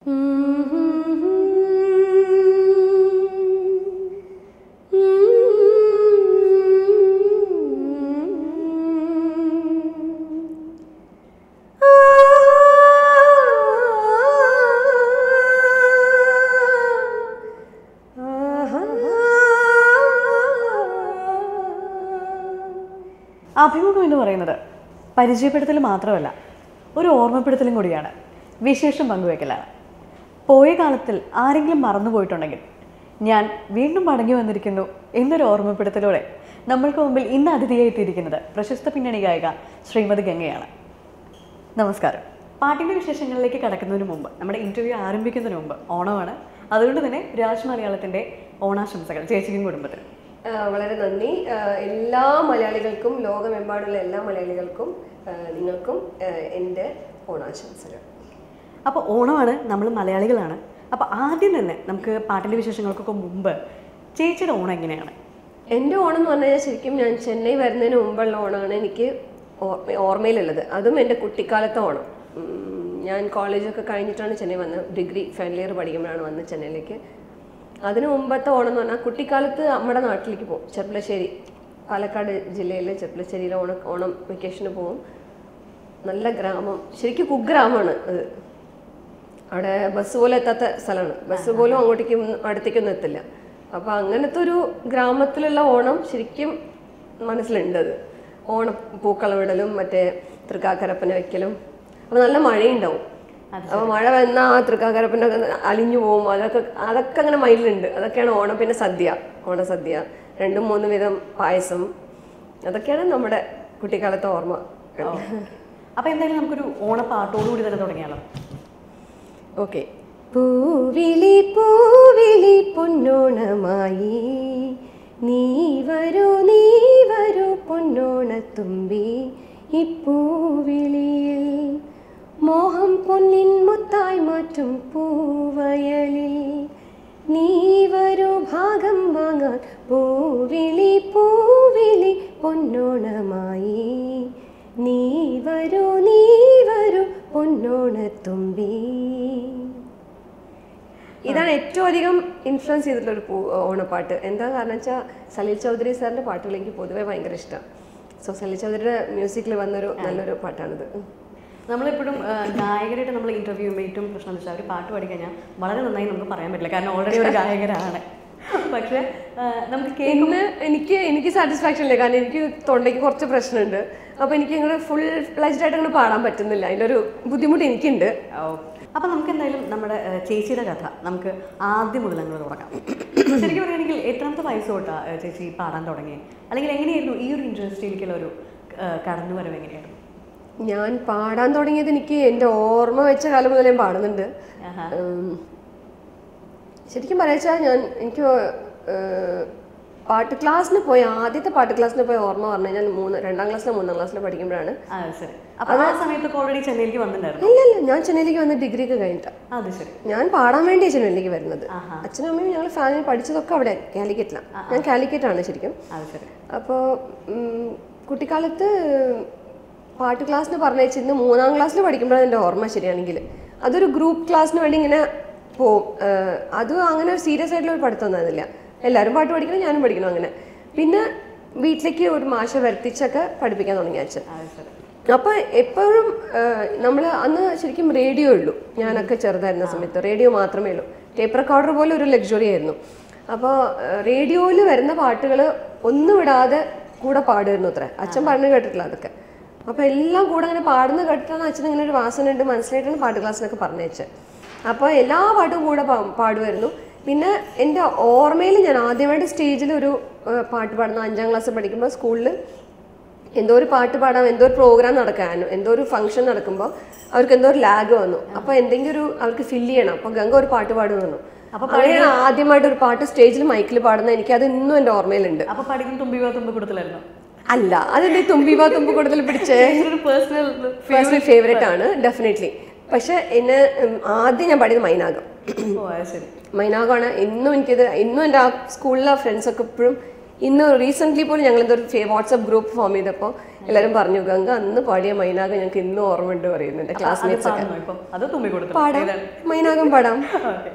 അഭിമുഖം എന്ന് പറയുന്നത് പരിചയപ്പെടുത്തൽ മാത്രമല്ല ഒരു ഓർമ്മപ്പെടുത്തലും കൂടിയാണ് വിശേഷം പങ്കുവെക്കലാണ് പോയ കാലത്തിൽ ആരെങ്കിലും മറന്നുപോയിട്ടുണ്ടെങ്കിൽ ഞാൻ വീണ്ടും മടങ്ങി വന്നിരിക്കുന്നു എന്നൊരു ഓർമ്മപ്പെടുത്തലോടെ നമ്മൾക്ക് മുമ്പിൽ ഇന്ന് അതിഥിയായിട്ടിരിക്കുന്നത് പ്രശസ്ത പിന്നണി ഗായിക ശ്രീമതി ഗംഗയാണ് നമസ്കാരം പാട്ടിൻ്റെ വിശേഷങ്ങളിലേക്ക് കടക്കുന്നതിന് മുമ്പ് നമ്മുടെ ഇൻ്റർവ്യൂ ആരംഭിക്കുന്നതിന് മുമ്പ് ഓണമാണ് അതുകൊണ്ട് തന്നെ രാജ് മലയാളത്തിൻ്റെ ഓണാശംസകൾ ചേച്ചിക്കും കുടുംബത്തിനും ആ, വളരെ നന്ദി ആ, എല്ലാ മലയാളികൾക്കും ലോകമെമ്പാടുള്ള എല്ലാ മലയാളികൾക്കും ആ, നിങ്ങൾക്കും ആ, എൻ്റെ ഓണാശംസകൾ അപ്പോൾ ഓണമാണ് നമ്മൾ മലയാളികളാണ് അപ്പോൾ ആദ്യം തന്നെ നമുക്ക് പാട്ടിൻ്റെ വിശേഷങ്ങൾക്കൊക്കെ മുമ്പ് ചേച്ചിയുടെ ഓണം എങ്ങനെയാണ് എൻ്റെ ഓണം എന്ന് പറഞ്ഞു കഴിഞ്ഞാൽ ശരിക്കും ഞാൻ ചെന്നൈ വരുന്നതിന് മുമ്പുള്ള ഓണമാണ് എനിക്ക് ഓർമ്മ- ഓർമ്മയിലുള്ളത് അതും എൻ്റെ കുട്ടിക്കാലത്തെ ഓണം ഉം, ഞാൻ കോളേജൊക്കെ കഴിഞ്ഞിട്ടാണ് ചെന്നൈ വന്നത് ഡിഗ്രി ഫൈനൽ ഇയർ പഠിക്കുമ്പോഴാണ് വന്നത് ചെന്നൈയിലേക്ക് അതിന് മുമ്പത്തെ ഓണം എന്ന് പറഞ്ഞാൽ കുട്ടിക്കാലത്ത് നമ്മുടെ നാട്ടിലേക്ക് പോകും ചെർപ്പളശ്ശേരി പാലക്കാട് ജില്ലയിലെ ചെർപ്പളശ്ശേരിയിലെ ഓണം ഓണം വെക്കേഷന് പോകും നല്ല ഗ്രാമം ശരിക്കും കുഗ്രാമമാണ് അത് അവിടെ ബസ് പോലും എത്താത്ത സ്ഥലമാണ് ബസ് പോലും അങ്ങോട്ടേക്കും അടുത്തേക്കൊന്നും എത്തില്ല അപ്പോൾ അങ്ങനത്തെ ഒരു ഗ്രാമത്തിലുള്ള ഓണം ശരിക്കും മനസ്സിലുണ്ട് അത് ഓണം പൂക്കളവിടലും മറ്റേ തൃക്കാക്കരപ്പന വെക്കലും അപ്പോൾ നല്ല മഴയുണ്ടാവും അപ്പോൾ മഴ വന്നാൽ ആ തൃക്കാക്കരപ്പന അലിഞ്ഞു പോകും അതൊക്കെ അതൊക്കെ അങ്ങനെ മൈൻഡിലുണ്ട് അതൊക്കെയാണ് ഓണം പിന്നെ സദ്യ ഓണസദ്യ രണ്ടും മൂന്നും വിധം പായസം അതൊക്കെയാണ് നമ്മുടെ കുട്ടിക്കാലത്തെ ഓർമ്മ അപ്പോൾ എന്തായാലും നമുക്കൊരു ഓണപ്പാട്ടോടുകൂടി തന്നെ തുടങ്ങിയാലോ ഓക്കെ പൂവിളി പൂവിളി പൊന്നോണമായി നീ വരൂ നീ വരൂ പൊന്നോണത്തുമ്പി ഈ പൂവിളിയിൽ മോഹം പൊന്നിൻ മുത്തായി മാറ്റും പൂവയലിൽ നീ വരൂ ഭാഗം വാങ്ങാൻ പൂവിളി പൂവിളി പൊന്നോണമായി നീ വരൂ നീ വരൂ പൊന്നോണത്തുമ്പി ഇതാണ് ഏറ്റവും അധികം ഇൻഫ്ലുവൻസ് ചെയ്തിട്ടുള്ള ഒരു പൂ ഓണപ്പാട്ട് എന്താ കാരണം വെച്ചാൽ സലീൽ ചൗധരി സാറിൻ്റെ പാട്ടുകൾ എനിക്ക് പൊതുവെ ഭയങ്കര ഇഷ്ടമാണ് സോ സലീൽ ചൗധരിയുടെ മ്യൂസിക്കിൽ വന്നൊരു നല്ലൊരു പാട്ടാണിത് നമ്മളെപ്പോഴും ആ, ഗായകരായിട്ട് നമ്മൾ ഇന്റർവ്യൂ ചെയ്യുമ്പോൾ ഏറ്റവും പ്രശ്നം എന്ന് വെച്ചാൽ അവർ പാട്ട് പാടി കഴിഞ്ഞാൽ വളരെ നന്നായി നമുക്ക് പറയാൻ പറ്റില്ല കാരണം ഓൾറെഡി ഒരു ഗായകരാണ് പക്ഷേ ആ, നമുക്ക് കേൾക്കും ഇന്ന് എനിക്ക് എനിക്ക് സാറ്റിസ്ഫാക്ഷൻ ഇല്ല കാരണം എനിക്ക് തൊണ്ടയ്ക്ക് കുറച്ച് പ്രശ്നമുണ്ട് അപ്പോൾ എനിക്ക് ഇങ്ങനെ ഫുൾ ഫ്ലജ്ഡ് ആയിട്ട് അങ്ങനെ പാടാൻ പറ്റുന്നില്ല അതിൻ്റെ ഒരു ബുദ്ധിമുട്ട് എനിക്കുണ്ട് അപ്പം നമുക്ക് എന്തായാലും നമ്മുടെ ആ, ചേച്ചിയുടെ കഥ നമുക്ക് ആദ്യം മുതൽ അങ്ങ് തുടങ്ങാം ശരിക്കും പറയുകയാണെങ്കിൽ എത്രാമത്തെ വയസ്സ് തൊട്ടാ ആ, ചേച്ചി പാടാൻ തുടങ്ങി അല്ലെങ്കിൽ എങ്ങനെയായിരുന്നു ഈ ഒരു ഇൻഡസ്ട്രിയിലേക്കുള്ള ഒരു ആ, കടന്നുവരവ് എങ്ങനെയായിരുന്നു ഞാൻ പാടാൻ തുടങ്ങിയത് എനിക്ക് എൻ്റെ ഓർമ്മ വെച്ച കാലം മുതൽ ഞാൻ പാടുന്നുണ്ട് ആഹാ. ഉം. ശരിക്കും പറയാച്ചാൽ ഞാൻ എനിക്ക് ഏഹ്, പാട്ട് ക്ലാസ്സിന് പോയ ആദ്യത്തെ പാട്ട് ക്ലാസ്സിന് പോയ ഓർമ്മ പറഞ്ഞു കഴിഞ്ഞാൽ മൂന്ന് രണ്ടാം ക്ലാസ്സിലോ മൂന്നാം ക്ലാസ്സിലോ പഠിക്കുമ്പോഴാണ് ആ ശരി അപ്പം ആ സമയത്തൊക്കെ ഓൾറെഡി ചെന്നൈയിലേക്ക് വന്നിട്ടുണ്ടായിരുന്നു ഇല്ല ഇല്ല ഞാൻ ചെന്നൈയിലേക്ക് വന്ന് ഡിഗ്രിക്ക് കഴിഞ്ഞിട്ടാണ് അത് ശരി ഞാൻ പാടാൻ വേണ്ടി ചെന്നൈയിലേക്ക് വരുന്നത് ആഹാ. അച്ഛനും അമ്മയും ഞങ്ങൾ ഫാമിലി പഠിച്ചതൊക്കെ അവിടെ കാലിക്കറ്റിലാണ് ഞാൻ കാലിക്കറ്റാണ് ശരിക്കും അത് ശരി അപ്പോൾ കുട്ടിക്കാലത്ത് പാട്ട് ക്ലാസ്സിന് പറഞ്ഞയച്ച് ഇന്ന് മൂന്നാം ക്ലാസ്സിൽ പഠിക്കുമ്പോഴാണ് എൻ്റെ ഓർമ്മ ശരിയാണെങ്കിൽ അതൊരു ഗ്രൂപ്പ് ക്ലാസ്സിന് വേണ്ടി ഇങ്ങനെ പോവും ഏഹ് അത് അങ്ങനെ ഒരു സീരിയസ് ആയിട്ടുള്ള ഒരു പഠിത്തം ഒന്നുമായിരുന്നില്ല എല്ലാവരും പാട്ട് പഠിക്കണം ഞാനും പഠിക്കണം അങ്ങനെ പിന്നെ വീട്ടിലേക്ക് ഒരു മാഷ വരുത്തിച്ചൊക്കെ പഠിപ്പിക്കാൻ തുടങ്ങി അച്ഛൻ അത് ശരി അപ്പോൾ എപ്പോഴും നമ്മൾ അന്ന് ശരിക്കും റേഡിയോ ഉള്ളൂ ഞാനൊക്കെ ചെറുതായിരുന്ന സമയത്ത് റേഡിയോ മാത്രമേ ഉള്ളൂ ടേപ്പ് റെക്കോർഡർ പോലെ ഒരു ലക്ഷറി ആയിരുന്നു അപ്പോൾ റേഡിയോയിൽ വരുന്ന പാട്ടുകൾ ഒന്നും വിടാതെ കൂടെ പാടുമായിരുന്നു അത്ര അച്ഛൻ പറഞ്ഞു കേട്ടിട്ടില്ല അതൊക്കെ അപ്പോൾ എല്ലാം കൂടെ അങ്ങനെ പാടുന്ന കേട്ടിട്ടാണ് അച്ഛൻ ഇങ്ങനെ ഒരു വാസന ഉണ്ട് മനസ്സിലായിട്ടാണ് പാട്ട് ക്ലാസ്സിനൊക്കെ പറഞ്ഞയച്ചത് അപ്പോൾ എല്ലാ പാട്ടും കൂടെ പാ- പാടുമായിരുന്നു പിന്നെ എൻ്റെ ഓർമ്മയിൽ ഞാൻ ആദ്യമായിട്ട് സ്റ്റേജിൽ ഒരു ഏഹ്, പാട്ട് പാടുന്ന അഞ്ചാം ക്ലാസ് പഠിക്കുമ്പോൾ സ്കൂളിൽ എന്തോ ഒരു പാട്ട് പാടാം എന്തോ ഒരു പ്രോഗ്രാം നടക്കാൻ എന്തോ ഒരു ഫംഗ്ഷൻ നടക്കുമ്പോൾ അവർക്ക് എന്തോ ഒരു ലാഗ് വന്നു അപ്പോൾ എന്തെങ്കിലും ഒരു അവർക്ക് ഫില്ല് ചെയ്യണം അപ്പോൾ ഗംഗ ഒരു പാട്ട് പാടുന്നു വന്നു അപ്പോൾ അങ്ങനെയാണ് ആദ്യമായിട്ട് ഒരു പാട്ട് സ്റ്റേജിൽ മൈക്കിൽ പാടുന്നത് എനിക്ക് അത് ഇന്നും എൻ്റെ ഓർമ്മയിലുണ്ട് അപ്പൊ പഠിക്കും തുമ്പി വാ തുമ്പി കൊടുത്തില്ലായിരുന്നു അല്ല അതെന്റെ തുമ്പി വാ തുമ്പി കൂടുതൽ പിടിച്ചേ ഒരു പേഴ്സണൽ പേഴ്സണൽ ഫേവറേറ്റ് ആണ് ഡെഫിനറ്റ്ലി പക്ഷെ എന്നെ ഉം, ആദ്യം ഞാൻ പാടിയത് മൈനാകം ഓ അത് ശരി മൈനാകമാണ് ഇന്നും എനിക്കിത് ഇന്നും എൻ്റെ ആ സ്കൂളിലെ ഫ്രണ്ട്സൊക്കെ ഇപ്പോഴും ഇന്ന് റീസെന്റ് പോലും ഞങ്ങൾ എന്തോ ഒരു വാട്സ്ആപ്പ് ഗ്രൂപ്പ് ഫോം ചെയ്തപ്പോൾ എല്ലാവരും പറഞ്ഞു ഗംഗ അന്ന് പാടിയ മൈനാക ഞങ്ങൾക്ക് ഇന്നും ഓർമ്മയുണ്ട് പറയുന്നു എൻ്റെ അത് ക്ലാസ്മേറ്റ്സ് ഒക്കെ പാടുന്നു ഇപ്പം അത് തുമ്മി കൊടുത്തു പാടാം മൈനാകം പാടാം ഓക്കെ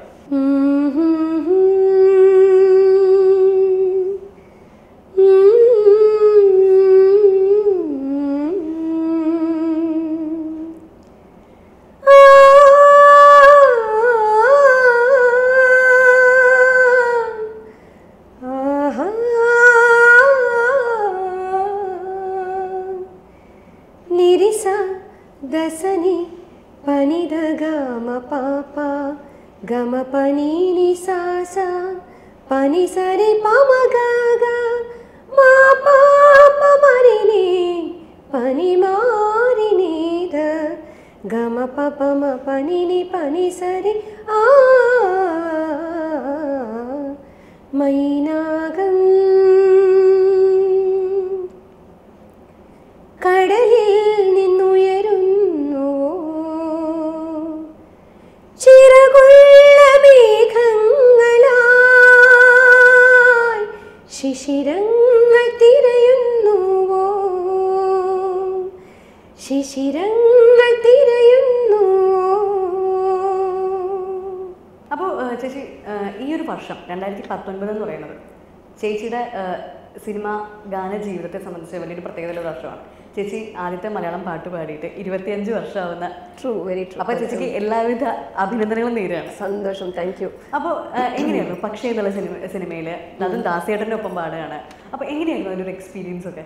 నిరిస దసని పనిద గమ పాప గమ పని నిసాస పని సరి పమ గగ మా పాప మరిని పని మారినీద గమ పప మ పని ని పని సరి ఆ మైనాగం കടലിൽ നിന്നുയരുന്നു ചിറകുള്ള മേഘങ്ങളായി ശിശിരങ്ങൾ തിരയുന്നുവോ ശിശിരങ്ങൾ തിരയുന്നുവോ അപ്പോൾ ചേച്ചി ആ, ഈ ഒരു വർഷം രണ്ടായിരത്തി പത്തൊൻപത് എന്ന് പറയുന്നത് ചേച്ചിയുടെ ആ, സിനിമ ഗാന ജീവിതത്തെ സംബന്ധിച്ച് വലിയൊരു പ്രത്യേകതയുള്ള വർഷമാണ് ചേച്ചി ആദ്യത്തെ മലയാളം പാട്ട് പാടിയിട്ട് ഇരുപത്തിയഞ്ച് വർഷമാവുന്ന ട്രൂ വെരി ട്രൂ അപ്പോൾ ചേച്ചിക്ക് എല്ലാവിധ അഭിനന്ദനങ്ങളും നേരുകയാണ് സന്തോഷം താങ്ക് യു അപ്പോൾ എങ്ങനെയായിരുന്നു പക്ഷേ എന്നുള്ള സിനിമ സിനിമയിൽ അതും ദാസേട്ടൻ്റെ ഒപ്പം പാടുകയാണ് അപ്പോൾ എങ്ങനെയായിരുന്നു അതിൻ്റെ ഒരു എക്സ്പീരിയൻസ് ഒക്കെ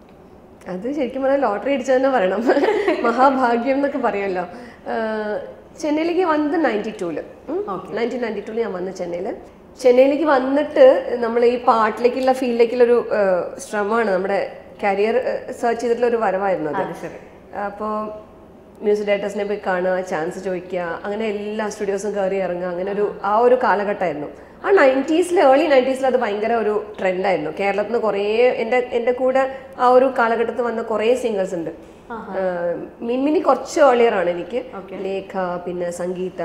അത് ശരിക്കും പറഞ്ഞാൽ ലോട്ടറി അടിച്ചതെന്ന് പറയണം മഹാഭാഗ്യം എന്നൊക്കെ പറയുമല്ലോ ആഹ് ചെന്നൈയിലേക്ക് വന്നത് നയൻറ്റി ടൂല് നയൻറ്റീൻ നയൻറ്റി ടൂല് ഞാൻ വന്നു ചെന്നൈയിൽ ചെന്നൈയിലേക്ക് വന്നിട്ട് നമ്മൾ ഈ പാട്ടിലേക്കുള്ള ഫീൽഡിലേക്കുള്ള ഒരു ശ്രമമാണ് നമ്മുടെ കരിയർ സെർച്ച് ചെയ്തിട്ടുള്ള ഒരു വരവായിരുന്നു അത് അത് ശരി അപ്പോൾ മ്യൂസിക് ഡയറക്ടേഴ്സിനെ പോയി കാണുക ചാൻസ് ചോദിക്കുക അങ്ങനെ എല്ലാ സ്റ്റുഡിയോസും കയറി ഇറങ്ങുക അങ്ങനെ ഒരു ആ ഒരു കാലഘട്ടമായിരുന്നു ആ നയൻറ്റീസിൽ ഏർലി നയൻറ്റീസിൽ അത് ഭയങ്കര ഒരു ട്രെൻഡായിരുന്നു കേരളത്തിൽ നിന്ന് കുറേ എൻ്റെ എൻ്റെ കൂടെ ആ ഒരു കാലഘട്ടത്തിൽ വന്ന കുറേ സിംഗേഴ്സ് ഉണ്ട് ആഹ് മിൻമിനി കുറച്ച് ഏർലിയർ ആണ് എനിക്ക് ലേഖ പിന്നെ സംഗീത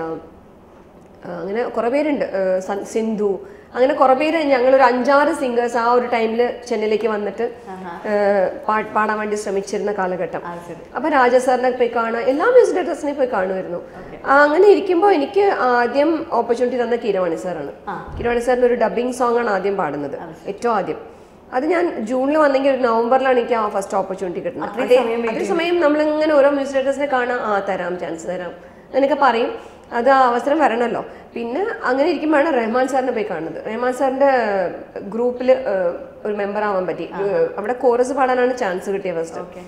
ആ, അങ്ങനെ കുറേ പേരുണ്ട് ആ, സ- സിന്ധു അങ്ങനെ കുറേ പേര് ഞങ്ങളൊരു അഞ്ചാറ് സിംഗേഴ്സ് ആ ഒരു ടൈമിൽ ചെന്നൈയിലേക്ക് വന്നിട്ട് ആ, പാ- പാടാൻ വേണ്ടി ശ്രമിച്ചിരുന്ന കാലഘട്ടം അത് ശരി അപ്പൊ രാജ സാറിനെ പോയി കാണുക എല്ലാ മ്യൂസിക് ഡയറക്ടേഴ്സിനെ പോയി കാണുമായിരുന്നു ആ, അങ്ങനെ ഇരിക്കുമ്പോൾ എനിക്ക് ആദ്യം ഓപ്പർച്യൂണിറ്റി തന്ന കിരവാണി സാറാണ് കിരവാണി സാറിന്റെ ഒരു ഡബിങ് സോങ് ആണ് ആദ്യം പാടുന്നത് ഏറ്റവും ആദ്യം അത് ഞാൻ ജൂണിൽ വന്നെങ്കിൽ ഒരു നവംബറിലാണ് എനിക്ക് ആ ഫസ്റ്റ് ഓപ്പർച്യൂണിറ്റി കിട്ടുന്നത് അതേ അതേസമയം നമ്മളിങ്ങനെ ഓരോ മ്യൂസിക് ഡയറക്ടേഴ്സിനെ കാണാം ആ തരാം ചാൻസ് തരാം എന്നൊക്കെ പറയും അത് ആ അവസരം വരണമല്ലോ പിന്നെ അങ്ങനെ ഇരിക്കുമ്പോഴാണ് റഹ്മാൻ സാറിനെ പോയി കാണുന്നത് റഹ്മാൻ സാറിന്റെ ഗ്രൂപ്പിൽ ഒരു മെമ്പർ ആവാൻ പറ്റി ഏഹ്, അവിടെ കോറസ് പാടാനാണ് ചാൻസ് കിട്ടിയത് ഫസ്റ്റ് ഓക്കെ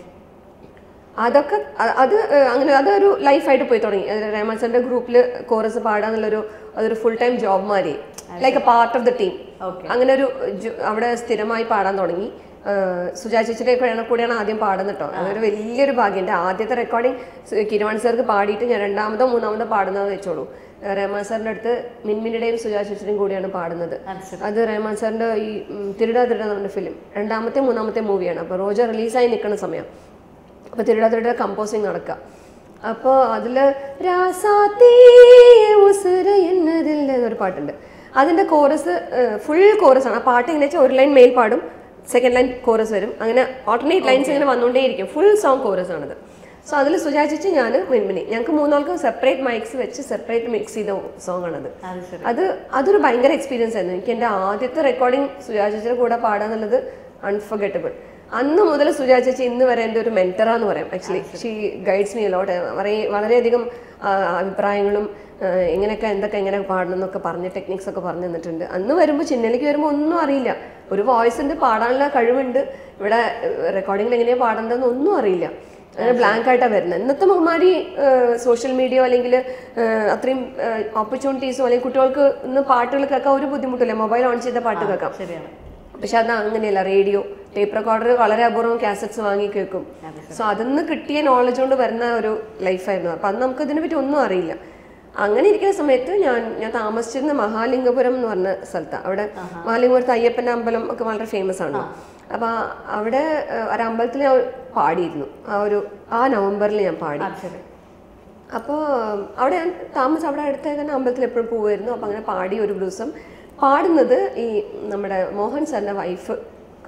അതൊക്കെ അ- അത് ഏഹ്, അങ്ങനെ അതൊരു ലൈഫായിട്ട് പോയി തുടങ്ങി അത് റഹ്മാൻ സാറിന്റെ ഗ്രൂപ്പിൽ കോറസ് പാടാന്നുള്ളൊരു അതൊരു ഫുൾ ടൈം ജോബ് മാറി like a part of the team Okay. അങ്ങനെ ഒരു ജു- അവിടെ സ്ഥിരമായി പാടാൻ തുടങ്ങി ഏഹ്, സുജാ ചേച്ചിയുടെ കൂടെയാണ് കൂടെയാണ് ആദ്യം പാടുന്നത് കേട്ടോ അതൊരു വലിയൊരു ഭാഗ്യം എൻ്റെ ആദ്യത്തെ റെക്കോർഡിങ് കിരവാണി സാർക്ക് പാടിയിട്ട് ഞാൻ രണ്ടാമതോ മൂന്നാമതോ പാടുന്നത് വെച്ചോളൂ ഏഹ്, റഹ്മാൻ സാറിൻ്റെ അടുത്ത് മിൻമിനിയുടെയും സുജാ ചേച്ചിയുടെയും കൂടിയാണ് പാടുന്നത് അത് ശരി അത് റഹ്മാൻ സാറിന്റെ ഈ ഉം, തിരുട തിരുട എന്ന് പറഞ്ഞ ഫിലിം രണ്ടാമത്തെ മൂന്നാമത്തെ മൂവിയാണ് അപ്പോൾ റോജർ റിലീസായി നിൽക്കുന്ന സമയം അപ്പോൾ തിരുട തിരുട കമ്പോസിങ് നടക്കുക അപ്പോൾ അതിൽ രാസാത്തീ ഉസുര എന്നതില്ല എന്നൊരു പാട്ടുണ്ട് അതിൻ്റെ കോറസ് ഫുൾ കോറസ് ആണ് ആ പാട്ട് എങ്ങനെ വെച്ചാൽ ഒരു ലൈൻ മെയിൽ പാടും സെക്കൻഡ് ലൈൻ കോറസ് വരും അങ്ങനെ ഓൾട്ടർനേറ്റ് ലൈൻസ് ഇങ്ങനെ വന്നുകൊണ്ടേയിരിക്കും ഫുൾ സോങ് കോറസ് ആണത് സോ അതിൽ സുജാചിച്ച് ഞാൻ മിൻമിനി ഞങ്ങൾക്ക് മൂന്നാൾക്കും സെപ്പറേറ്റ് മൈക്സ് വെച്ച് സെപ്പറേറ്റ് മിക്സ് ചെയ്ത സോങ് ആണത് അത് ശരി അത് അതൊരു ഭയങ്കര എക്സ്പീരിയൻസ് ആയിരുന്നു എനിക്ക് എൻ്റെ ആദ്യത്തെ റെക്കോർഡിംഗ് സുജാ ചേച്ചിയുടെ കൂടെ പാടാന്നുള്ളത് അൺഫർഗറ്റബിൾ അന്ന് മുതൽ സുജാ ചേച്ചി ഇന്ന് വരെ എൻ്റെ ഒരു മെൻറ്ററാന്ന് പറയാം actually she guides me lot വളരെ വളരെയധികം ആ, അഭിപ്രായങ്ങളും ആ, എങ്ങനെയൊക്കെ എന്തൊക്കെ എങ്ങനെ പാടണം എന്നൊക്കെ പറഞ്ഞ് ടെക്നിക്സ് ഒക്കെ പറഞ്ഞു തന്നിട്ടുണ്ട് അന്ന് വരുമ്പോൾ ചിന്നലേക്ക് വരുമ്പോൾ ഒന്നും അറിയില്ല ഒരു വോയിസ് ഉണ്ട് പാടാനുള്ള കഴിവുണ്ട് ഇവിടെ റെക്കോർഡിങ്ങിൽ എങ്ങനെയാണ് പാടേണ്ടതെന്ന് ഒന്നും അറിയില്ല അങ്ങനെ ബ്ലാങ്ക് ആയിട്ടാണ് വരുന്നത് ഇന്നത്തെ മഹാമാരി സോഷ്യൽ മീഡിയ അല്ലെങ്കിൽ അത്രയും ഓപ്പർച്യൂണിറ്റീസോ അല്ലെങ്കിൽ കുട്ടികൾക്ക് ഇന്ന് പാട്ടുകൾ കേൾക്കാൻ ഒരു ബുദ്ധിമുട്ടില്ല മൊബൈൽ ഓൺ ചെയ്ത പാട്ട് കേൾക്കാം ശരിയാണ് പക്ഷെ അത് അങ്ങനെയല്ല റേഡിയോ ടേപ്പ് റെക്കോർഡർ വളരെ അപൂർവം കാസറ്റ്സ് വാങ്ങി കേൾക്കും സോ അതിന്ന് കിട്ടിയ നോളജ് കൊണ്ട് വരുന്ന ഒരു ലൈഫായിരുന്നു അപ്പം അന്ന് നമുക്ക് ഇതിനെപ്പറ്റി ഒന്നും അറിയില്ല അങ്ങനെ ഇരിക്കുന്ന സമയത്ത് ഞാൻ ഞാൻ താമസിച്ചിരുന്ന മഹാലിംഗപുരം എന്ന് പറഞ്ഞ സ്ഥലത്താണ് അവിടെ മഹാലിംഗപുരത്ത് അയ്യപ്പൻ്റെ അമ്പലം ഒക്കെ വളരെ ഫേമസ് ആണ് അപ്പൊ അവിടെ ഏഹ്, ഒരു അമ്പലത്തിൽ ഞാൻ പാടിയിരുന്നു ആ ഒരു ആ നവംബറിൽ ഞാൻ പാടി അത് ശരി അപ്പോൾ അവിടെ ഞാൻ താമസം അവിടെ അടുത്ത തന്നെ അമ്പലത്തിൽ എപ്പോഴും പോവായിരുന്നു അപ്പോൾ അങ്ങനെ പാടി ഒരു ദിവസം പാടുന്നത് ഈ നമ്മുടെ മോഹൻ സാറിൻ്റെ വൈഫ്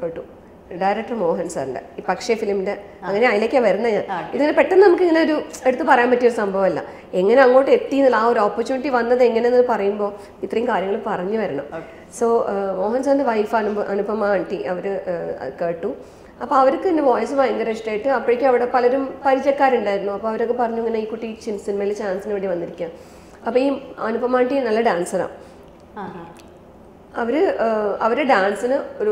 കേട്ടു ഡയറക്ടർ മോഹൻ സാറിന്റെ ഈ പക്ഷേ ഫിലിമിന്റെ അങ്ങനെ അതിലേക്കാണ് വരുന്നത് ഞാൻ ഇതിങ്ങനെ പെട്ടെന്ന് നമുക്ക് ഇങ്ങനെ ഒരു എടുത്ത് പറയാൻ പറ്റിയ ഒരു സംഭവമല്ല എങ്ങനെ അങ്ങോട്ട് എത്തി എന്നുള്ള ആ ഒരു ഓപ്പർച്യൂണിറ്റി വന്നത് എങ്ങനെയെന്ന് പറയുമ്പോൾ ഇത്രയും കാര്യങ്ങൾ പറഞ്ഞു വരണം സോ മോഹൻ സാറിന്റെ വൈഫ് അനുപ അനുപമ ആൻറ്റി അവർ കേട്ടു അപ്പോൾ അവർക്ക് എൻ്റെ വോയിസ് ഭയങ്കര ഇഷ്ടമായിട്ട് അപ്പോഴേക്കും അവിടെ പലരും പരിചയക്കാരുണ്ടായിരുന്നു അപ്പോൾ അവരൊക്കെ പറഞ്ഞു ഇങ്ങനെ ഈ കുട്ടി ചിൻ സിനിമയിൽ ചാൻസിന് വേണ്ടി വന്നിരിക്കുക അപ്പോൾ ഈ അനുപമ ആൻറ്റി നല്ല ഡാൻസറാണ് ആഹാ. അവർ അവർ ഡാൻസിന് ഒരു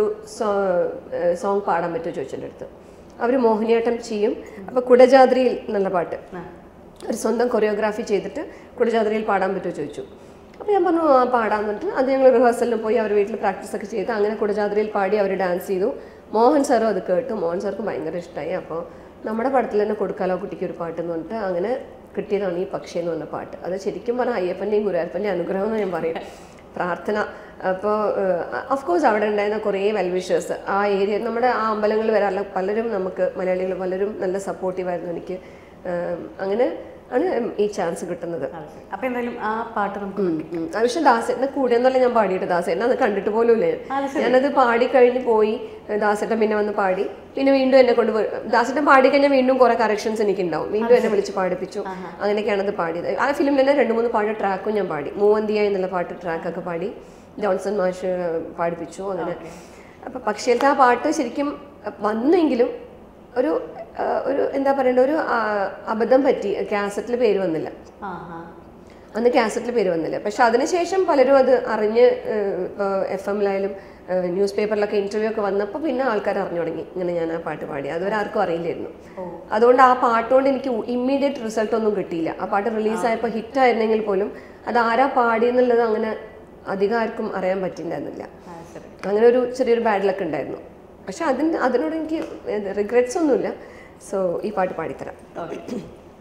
സോങ് പാടാൻ പറ്റുമോ ചോദിച്ചെൻ്റെ അടുത്ത് അവർ മോഹിനിയാട്ടം ചെയ്യും അപ്പോൾ കുടജാദ്രിയിൽ നല്ല പാട്ട് ഒരു സ്വന്തം കൊറിയോഗ്രാഫി ചെയ്തിട്ട് കുടജാദ്രിയിൽ പാടാൻ പറ്റുമോ ചോദിച്ചു അപ്പോൾ ഞാൻ പറഞ്ഞു ആ പാടാന്ന് പറഞ്ഞിട്ട് അത് ഞങ്ങൾ റിഹേഴ്സലിന് പോയി അവർ വീട്ടിൽ പ്രാക്ടീസ് ഒക്കെ ചെയ്ത് അങ്ങനെ കുടജാദ്രിയിൽ പാടി അവർ ഡാൻസ് ചെയ്തു മോഹൻ സാറും അത് കേട്ടു മോഹൻ സാർക്ക് ഭയങ്കര ഇഷ്ടമായി അപ്പോൾ നമ്മുടെ പടത്തിൽ തന്നെ കൊടുക്കാലോ കുട്ടിക്ക് ഒരു പാട്ട് എന്ന് പറഞ്ഞിട്ട് അങ്ങനെ കിട്ടിയതാണ് ഈ പക്ഷേ എന്ന് പറഞ്ഞ പാട്ട് അത് ശരിക്കും പറഞ്ഞാൽ അയ്യപ്പൻ്റെയും ഗുരുവായൂരപ്പൻ്റെയും അനുഗ്രഹം എന്ന് ഞാൻ പറയും പ്രാർത്ഥന അപ്പോൾ ഓഫ് കോഴ്സ് അവിടെ ഉണ്ടായിരുന്ന കുറേ വെൽവിഷേഴ്സ് ആ ഏരിയ നമ്മുടെ ആ അമ്പലങ്ങളിൽ വരാറുള്ള പലരും നമുക്ക് മലയാളികൾ പലരും നല്ല സപ്പോർട്ടീവായിരുന്നു എനിക്ക് ഏഹ്, അങ്ങനെ ആണ് ഈ ചാൻസ് കിട്ടുന്നത് അത് ശരി. അപ്പൊ എന്തായാലും ആ പാട്ട് നമുക്ക് ഉം. ആ പക്ഷെ ദാസേട്ടനെ കൂടെ എന്നല്ല ഞാൻ പാടിയിട്ട് ദാസേട്ടനെ അത് കണ്ടിട്ട് പോലും ഇല്ല ഞാൻ. ഞാനത് പാടി കഴിഞ്ഞ് പോയി ഏഹ് ദാസേട്ടൻ പിന്നെ വന്ന് പാടി പിന്നെ വീണ്ടും എന്നെ കൊണ്ട് വി- ദാസേട്ടൻ പാടി കഴിഞ്ഞാൽ വീണ്ടും കുറെ കറക്ഷൻസ് എനിക്ക് ഉണ്ടാവും വീണ്ടും എന്നെ വിളിച്ച് പാടിപ്പിച്ചു അങ്ങനെയൊക്കെയാണ് അത് പാടിയത് ആ ഫിലിമിൽ തന്നെ രണ്ട് മൂന്ന് പാട്ട് ട്രാക്കും ഞാൻ പാടി മൂവന്തിയ എന്നുള്ള പാട്ട് ട്രാക്കൊക്കെ പാടി ജോൺസൺ മാഷ് പാടിപ്പിച്ചു അങ്ങനെ അപ്പൊ പക്ഷേലത്തെ ആ പാട്ട് ശരിക്കും വന്നെങ്കിലും ഒരു ആ, ഒരു എന്താ പറയണ്ട ഒരു ആ, അബദ്ധം പറ്റി കാസറ്റിൽ പേര് വന്നില്ല ആഹാ. അന്ന് കാസറ്റിൽ പേര് വന്നില്ല പക്ഷെ അതിനുശേഷം പലരും അത് അറിഞ്ഞ് ഇപ്പോൾ എഫ് എമ്മിലായാലും ന്യൂസ് പേപ്പറിലൊക്കെ ഇന്റർവ്യൂ ഒക്കെ വന്നപ്പോൾ പിന്നെ ആൾക്കാർ അറിഞ്ഞു തുടങ്ങി ഇങ്ങനെ ഞാൻ ആ പാട്ട് പാടി അതുവരെ ആർക്കും അറിയില്ലായിരുന്നു അതുകൊണ്ട് ആ പാട്ടുകൊണ്ട് എനിക്ക് ഇമ്മീഡിയറ്റ് റിസൾട്ട് ഒന്നും കിട്ടിയില്ല ആ പാട്ട് റിലീസായപ്പോൾ ഹിറ്റ് ആയിരുന്നെങ്കിൽ പോലും അത് ആരാ പാടി എന്നുള്ളത് അങ്ങനെ അധികം ആർക്കും അറിയാൻ പറ്റിയിട്ടുണ്ടായിരുന്നില്ല ആ, ശരി. അങ്ങനെ ഒരു ചെറിയൊരു ബാഡ് ലക്ക് ഉണ്ടായിരുന്നു പക്ഷെ അതിന് അതിനോട് എനിക്ക് റിഗ്രറ്റ്സ് ഒന്നുമില്ല സോ ഈ പാട്ട് പാടിത്തരാം ഓക്കെ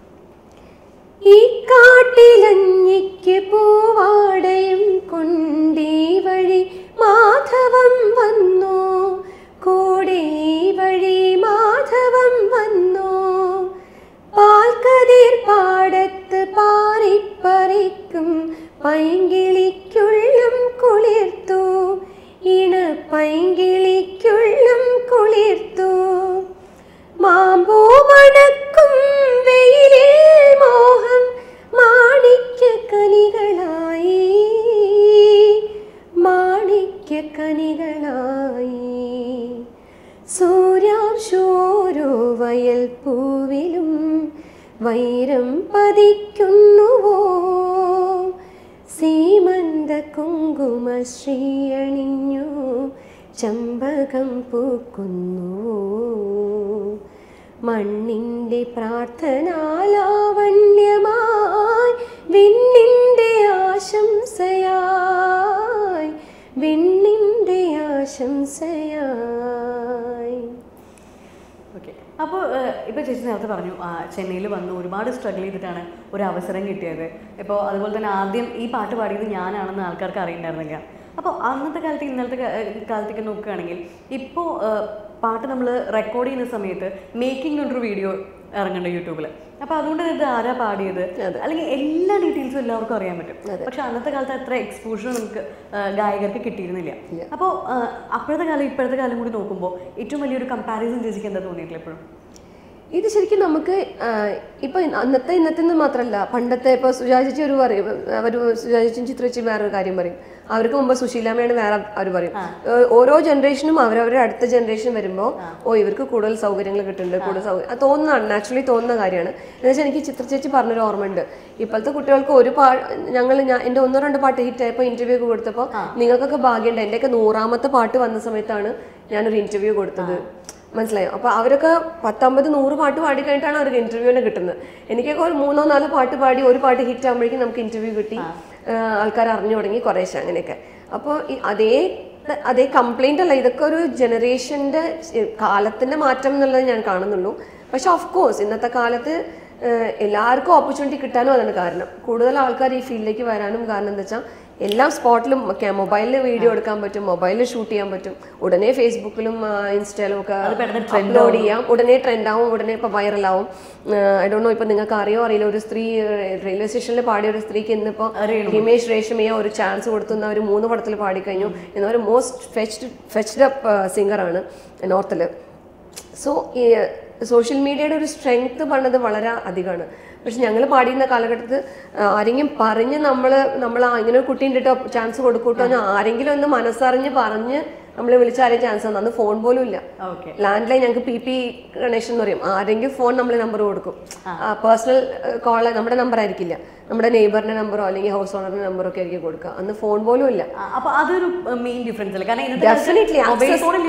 ഈ കാട്ടിലഞ്ഞിക്ക് പൂവാടയും കൊണ്ടീ വഴി മാധവം വന്നു കൂടെ വഴി മാധവം വന്നു പാൽക്കതിർ പാടത്ത് പാറിപ്പറിക്കും പൈങ്കിളിക്കുള്ളം കുളിർത്തു ഇണ പൈങ്കിളിക്കുള്ളം കുളിർത്തു മാമ്പൂ മണക്കും വെയിലിൽ മോഹം മാണിക്യ കനികളായി മാണിക്യ കനികളായി സൂര്യാംശോരോ വയൽ പൂവിലും വൈരം പതിക്കുന്നുവോ സീമന്ത കുങ്കുമ ശ്രീയണിഞ്ഞു ചമ്പകം പൂക്കുന്നു മണ്ണിൻ്റെ പ്രാർത്ഥനാലാവണ്യമായി വിണ്ണിൻ്റെ ആശംസയായി വിണ്ണിൻ്റെ ആശംസയായി ഓക്കെ അപ്പോൾ ഇപ്പോൾ ചേച്ചി നേരത്തെ പറഞ്ഞു ആ, ചെന്നൈയിൽ വന്നു ഒരുപാട് സ്ട്രഗിൾ ചെയ്തിട്ടാണ് ഒരു അവസരം കിട്ടിയത് ഇപ്പോൾ അതുപോലെ തന്നെ ആദ്യം ഈ പാട്ട് പാടിയത് ഞാനാണെന്ന് ആൾക്കാർക്ക് അറിയണ്ടായിരുന്നില്ല അപ്പോൾ അന്നത്തെ കാലത്ത് ഇന്നലത്തെ കാ- ഏഹ് കാലത്തേക്ക് നോക്കുകയാണെങ്കിൽ ഇപ്പോൾ പാട്ട് നമ്മൾ റെക്കോർഡ് ചെയ്യുന്ന സമയത്ത് മേക്കിംഗ് കൊണ്ടൊരു വീഡിയോ ഇറങ്ങുന്നുണ്ട് യൂട്യൂബിൽ അപ്പോൾ അതുകൊണ്ട് ഇത് ആരാ പാടിയത് അല്ലെങ്കിൽ എല്ലാ ഡീറ്റെയിൽസും എല്ലാവർക്കും അറിയാൻ പറ്റും പക്ഷെ അന്നത്തെ കാലത്ത് അത്ര എക്സ്പോഷർ നമുക്ക് ആ, ഗായകർക്ക് കിട്ടിയിരുന്നില്ല അപ്പോൾ അപ്പോഴത്തെ കാലം ഇപ്പോഴത്തെ കാലം കൂടി നോക്കുമ്പോൾ ഏറ്റവും വലിയൊരു കമ്പാരിസൺ ചേച്ചിക്ക് എന്താ തോന്നിയിട്ടില്ല എപ്പോഴും ഇത് ശരിക്കും നമുക്ക് ഇപ്പൊ അന്നത്തെ ഇന്നത്തെ എന്ന് മാത്രമല്ല പണ്ടത്തെ ഇപ്പൊ സുജാചിച്ചി ഒരു പറയും അവർ സുജാചിച്ചും ചിത്രച്ചും വേറൊരു കാര്യം പറയും അവർക്ക് മുമ്പ് സുശീലാമ്മയാണ് വേറെ അവർ പറയും ഏഹ് ഓരോ ജനറേഷനും അവരവരുടെ അടുത്ത ജനറേഷൻ വരുമ്പോൾ ഓ ഇവർക്ക് കൂടുതൽ സൗകര്യങ്ങൾ കിട്ടുന്നുണ്ട് കൂടുതൽ സൗകര്യം അത് തോന്നുന്നതാണ് നാച്ചുറലി തോന്നുന്ന കാര്യമാണ് എന്ന് വെച്ചാൽ എനിക്ക് ചിത്ര ചേച്ചി പറഞ്ഞൊരു ഓർമ്മയുണ്ട് ഇപ്പോഴത്തെ കുട്ടികൾക്ക് ഒരു പാ ഞങ്ങൾ ഞാൻ എൻ്റെ ഒന്നോ രണ്ടോ പാട്ട് ഹിറ്റ് ആയപ്പോൾ ഇന്റർവ്യൂ ഒക്കെ കൊടുത്തപ്പോൾ നിങ്ങൾക്കൊക്കെ ഭാഗ്യമുണ്ട് എൻ്റെയൊക്കെ നൂറാമത്തെ പാട്ട് വന്ന സമയത്താണ് ഞാനൊരു ഇന്റർവ്യൂ കൊടുത്തത് മനസ്സിലായോ അപ്പൊ അവരൊക്കെ പത്തമ്പത് നൂറ് പാട്ട് പാടി കഴിഞ്ഞിട്ടാണ് അവർക്ക് ഇന്റർവ്യൂവിന് കിട്ടുന്നത് എനിക്കൊക്കെ ഒരു മൂന്നോ നാലോ പാട്ട് പാടി ഒരു പാട്ട് ഹിറ്റ് ആകുമ്പോഴേക്കും നമുക്ക് ഇന്റർവ്യൂ കിട്ടി ആൾക്കാർ അറിഞ്ഞു തുടങ്ങി കുറേശ്ശെ അങ്ങനെയൊക്കെ അപ്പോൾ ഈ അതേ അതേ കംപ്ലൈന്റ് അല്ല ഇതൊക്കെ ഒരു ജനറേഷന്റെ കാലത്തിന്റെ മാറ്റം എന്നുള്ളത് ഞാൻ കാണുന്നുള്ളൂ പക്ഷെ ഓഫ് കോഴ്സ് ഇന്നത്തെ കാലത്ത് ഏഹ് എല്ലാവർക്കും ഓപ്പർച്യൂണിറ്റി കിട്ടാനും അതാണ് കാരണം കൂടുതൽ ആൾക്കാർ ഈ ഫീൽഡിലേക്ക് വരാനും കാരണം എന്താ വെച്ചാൽ എല്ലാ സ്പോട്ടിലും മൊബൈലിൽ വീഡിയോ എടുക്കാൻ പറ്റും മൊബൈലിൽ ഷൂട്ട് ചെയ്യാൻ പറ്റും ഉടനെ ഫേസ്ബുക്കിലും ഇൻസ്റ്റയിലും ഒക്കെ അപ്ലോഡ് ചെയ്യാം ഉടനെ ട്രെൻഡ് ആവും ഉടനെ ഇപ്പോൾ വൈറലാവും ഐ ഡോ നോ ഇപ്പൊ നിങ്ങൾക്ക് അറിയോ അറിയില്ല ഒരു സ്ത്രീ റെയിൽവേ സ്റ്റേഷനിൽ പാടിയ ഒരു സ്ത്രീക്ക് ഇന്നിപ്പോ ഹിമേഷ് രേഷ്മയെ ഒരു ചാൻസ് കൊടുത്തുന്ന ഒരു മൂന്ന് പടത്തിൽ പാടിക്കഴിഞ്ഞു എന്നവർ മോസ്റ്റ് ഫെച്ച്ഡ് ഫെച്ച്ഡ് അപ്പ് സിംഗറാണ് നോർത്തിൽ സോ ഈ സോഷ്യൽ മീഡിയയുടെ ഒരു സ്ട്രെങ്ത് പറഞ്ഞത് വളരെ അധികമാണ് പക്ഷെ ഞങ്ങൾ പാടിയിരുന്ന കാലഘട്ടത്തിൽ ആ, ആരെങ്കിലും പറഞ്ഞ് നമ്മൾ നമ്മൾ ആ, ഇങ്ങനെ ഒരു കുട്ടീൻ്റെ കേട്ടോ ചാൻസ് കൊടുക്കൂട്ടോ എന്ന് ആരെങ്കിലും ഒന്ന് മനസ്സറിഞ്ഞ് പറഞ്ഞ് നമ്മൾ വിളിച്ചാരേ ചാൻസ് തന്നു അന്ന് ഫോൺ പോലും ഇല്ല ഓക്കെ ലാൻഡ് ലൈൻ ഞങ്ങൾക്ക് പി പി കണക്ഷൻ എന്ന് പറയും ആരെങ്കിലും ഫോൺ നമ്മൾ നമ്പർ കൊടുക്കും പേഴ്സണൽ കോൾ നമ്മുടെ നമ്പർ ആയിരിക്കില്ല നമ്മുടെ നെയ്ബറിന്റെ നമ്പറോ അല്ലെങ്കിൽ ഹൗസ് ഓണറിന്റെ നമ്പറോ ഒക്കെ ആയിരിക്കും കൊടുക്കുക അന്ന് ഫോൺ പോലും ഇല്ല അപ്പൊ അതൊരു മെയിൻ ഡിഫറൻസ് അല്ലേ കാരണം ഇന്നത്തെ ഡെഫിനറ്റ്ലി മൊബൈൽ ഫോണിൽ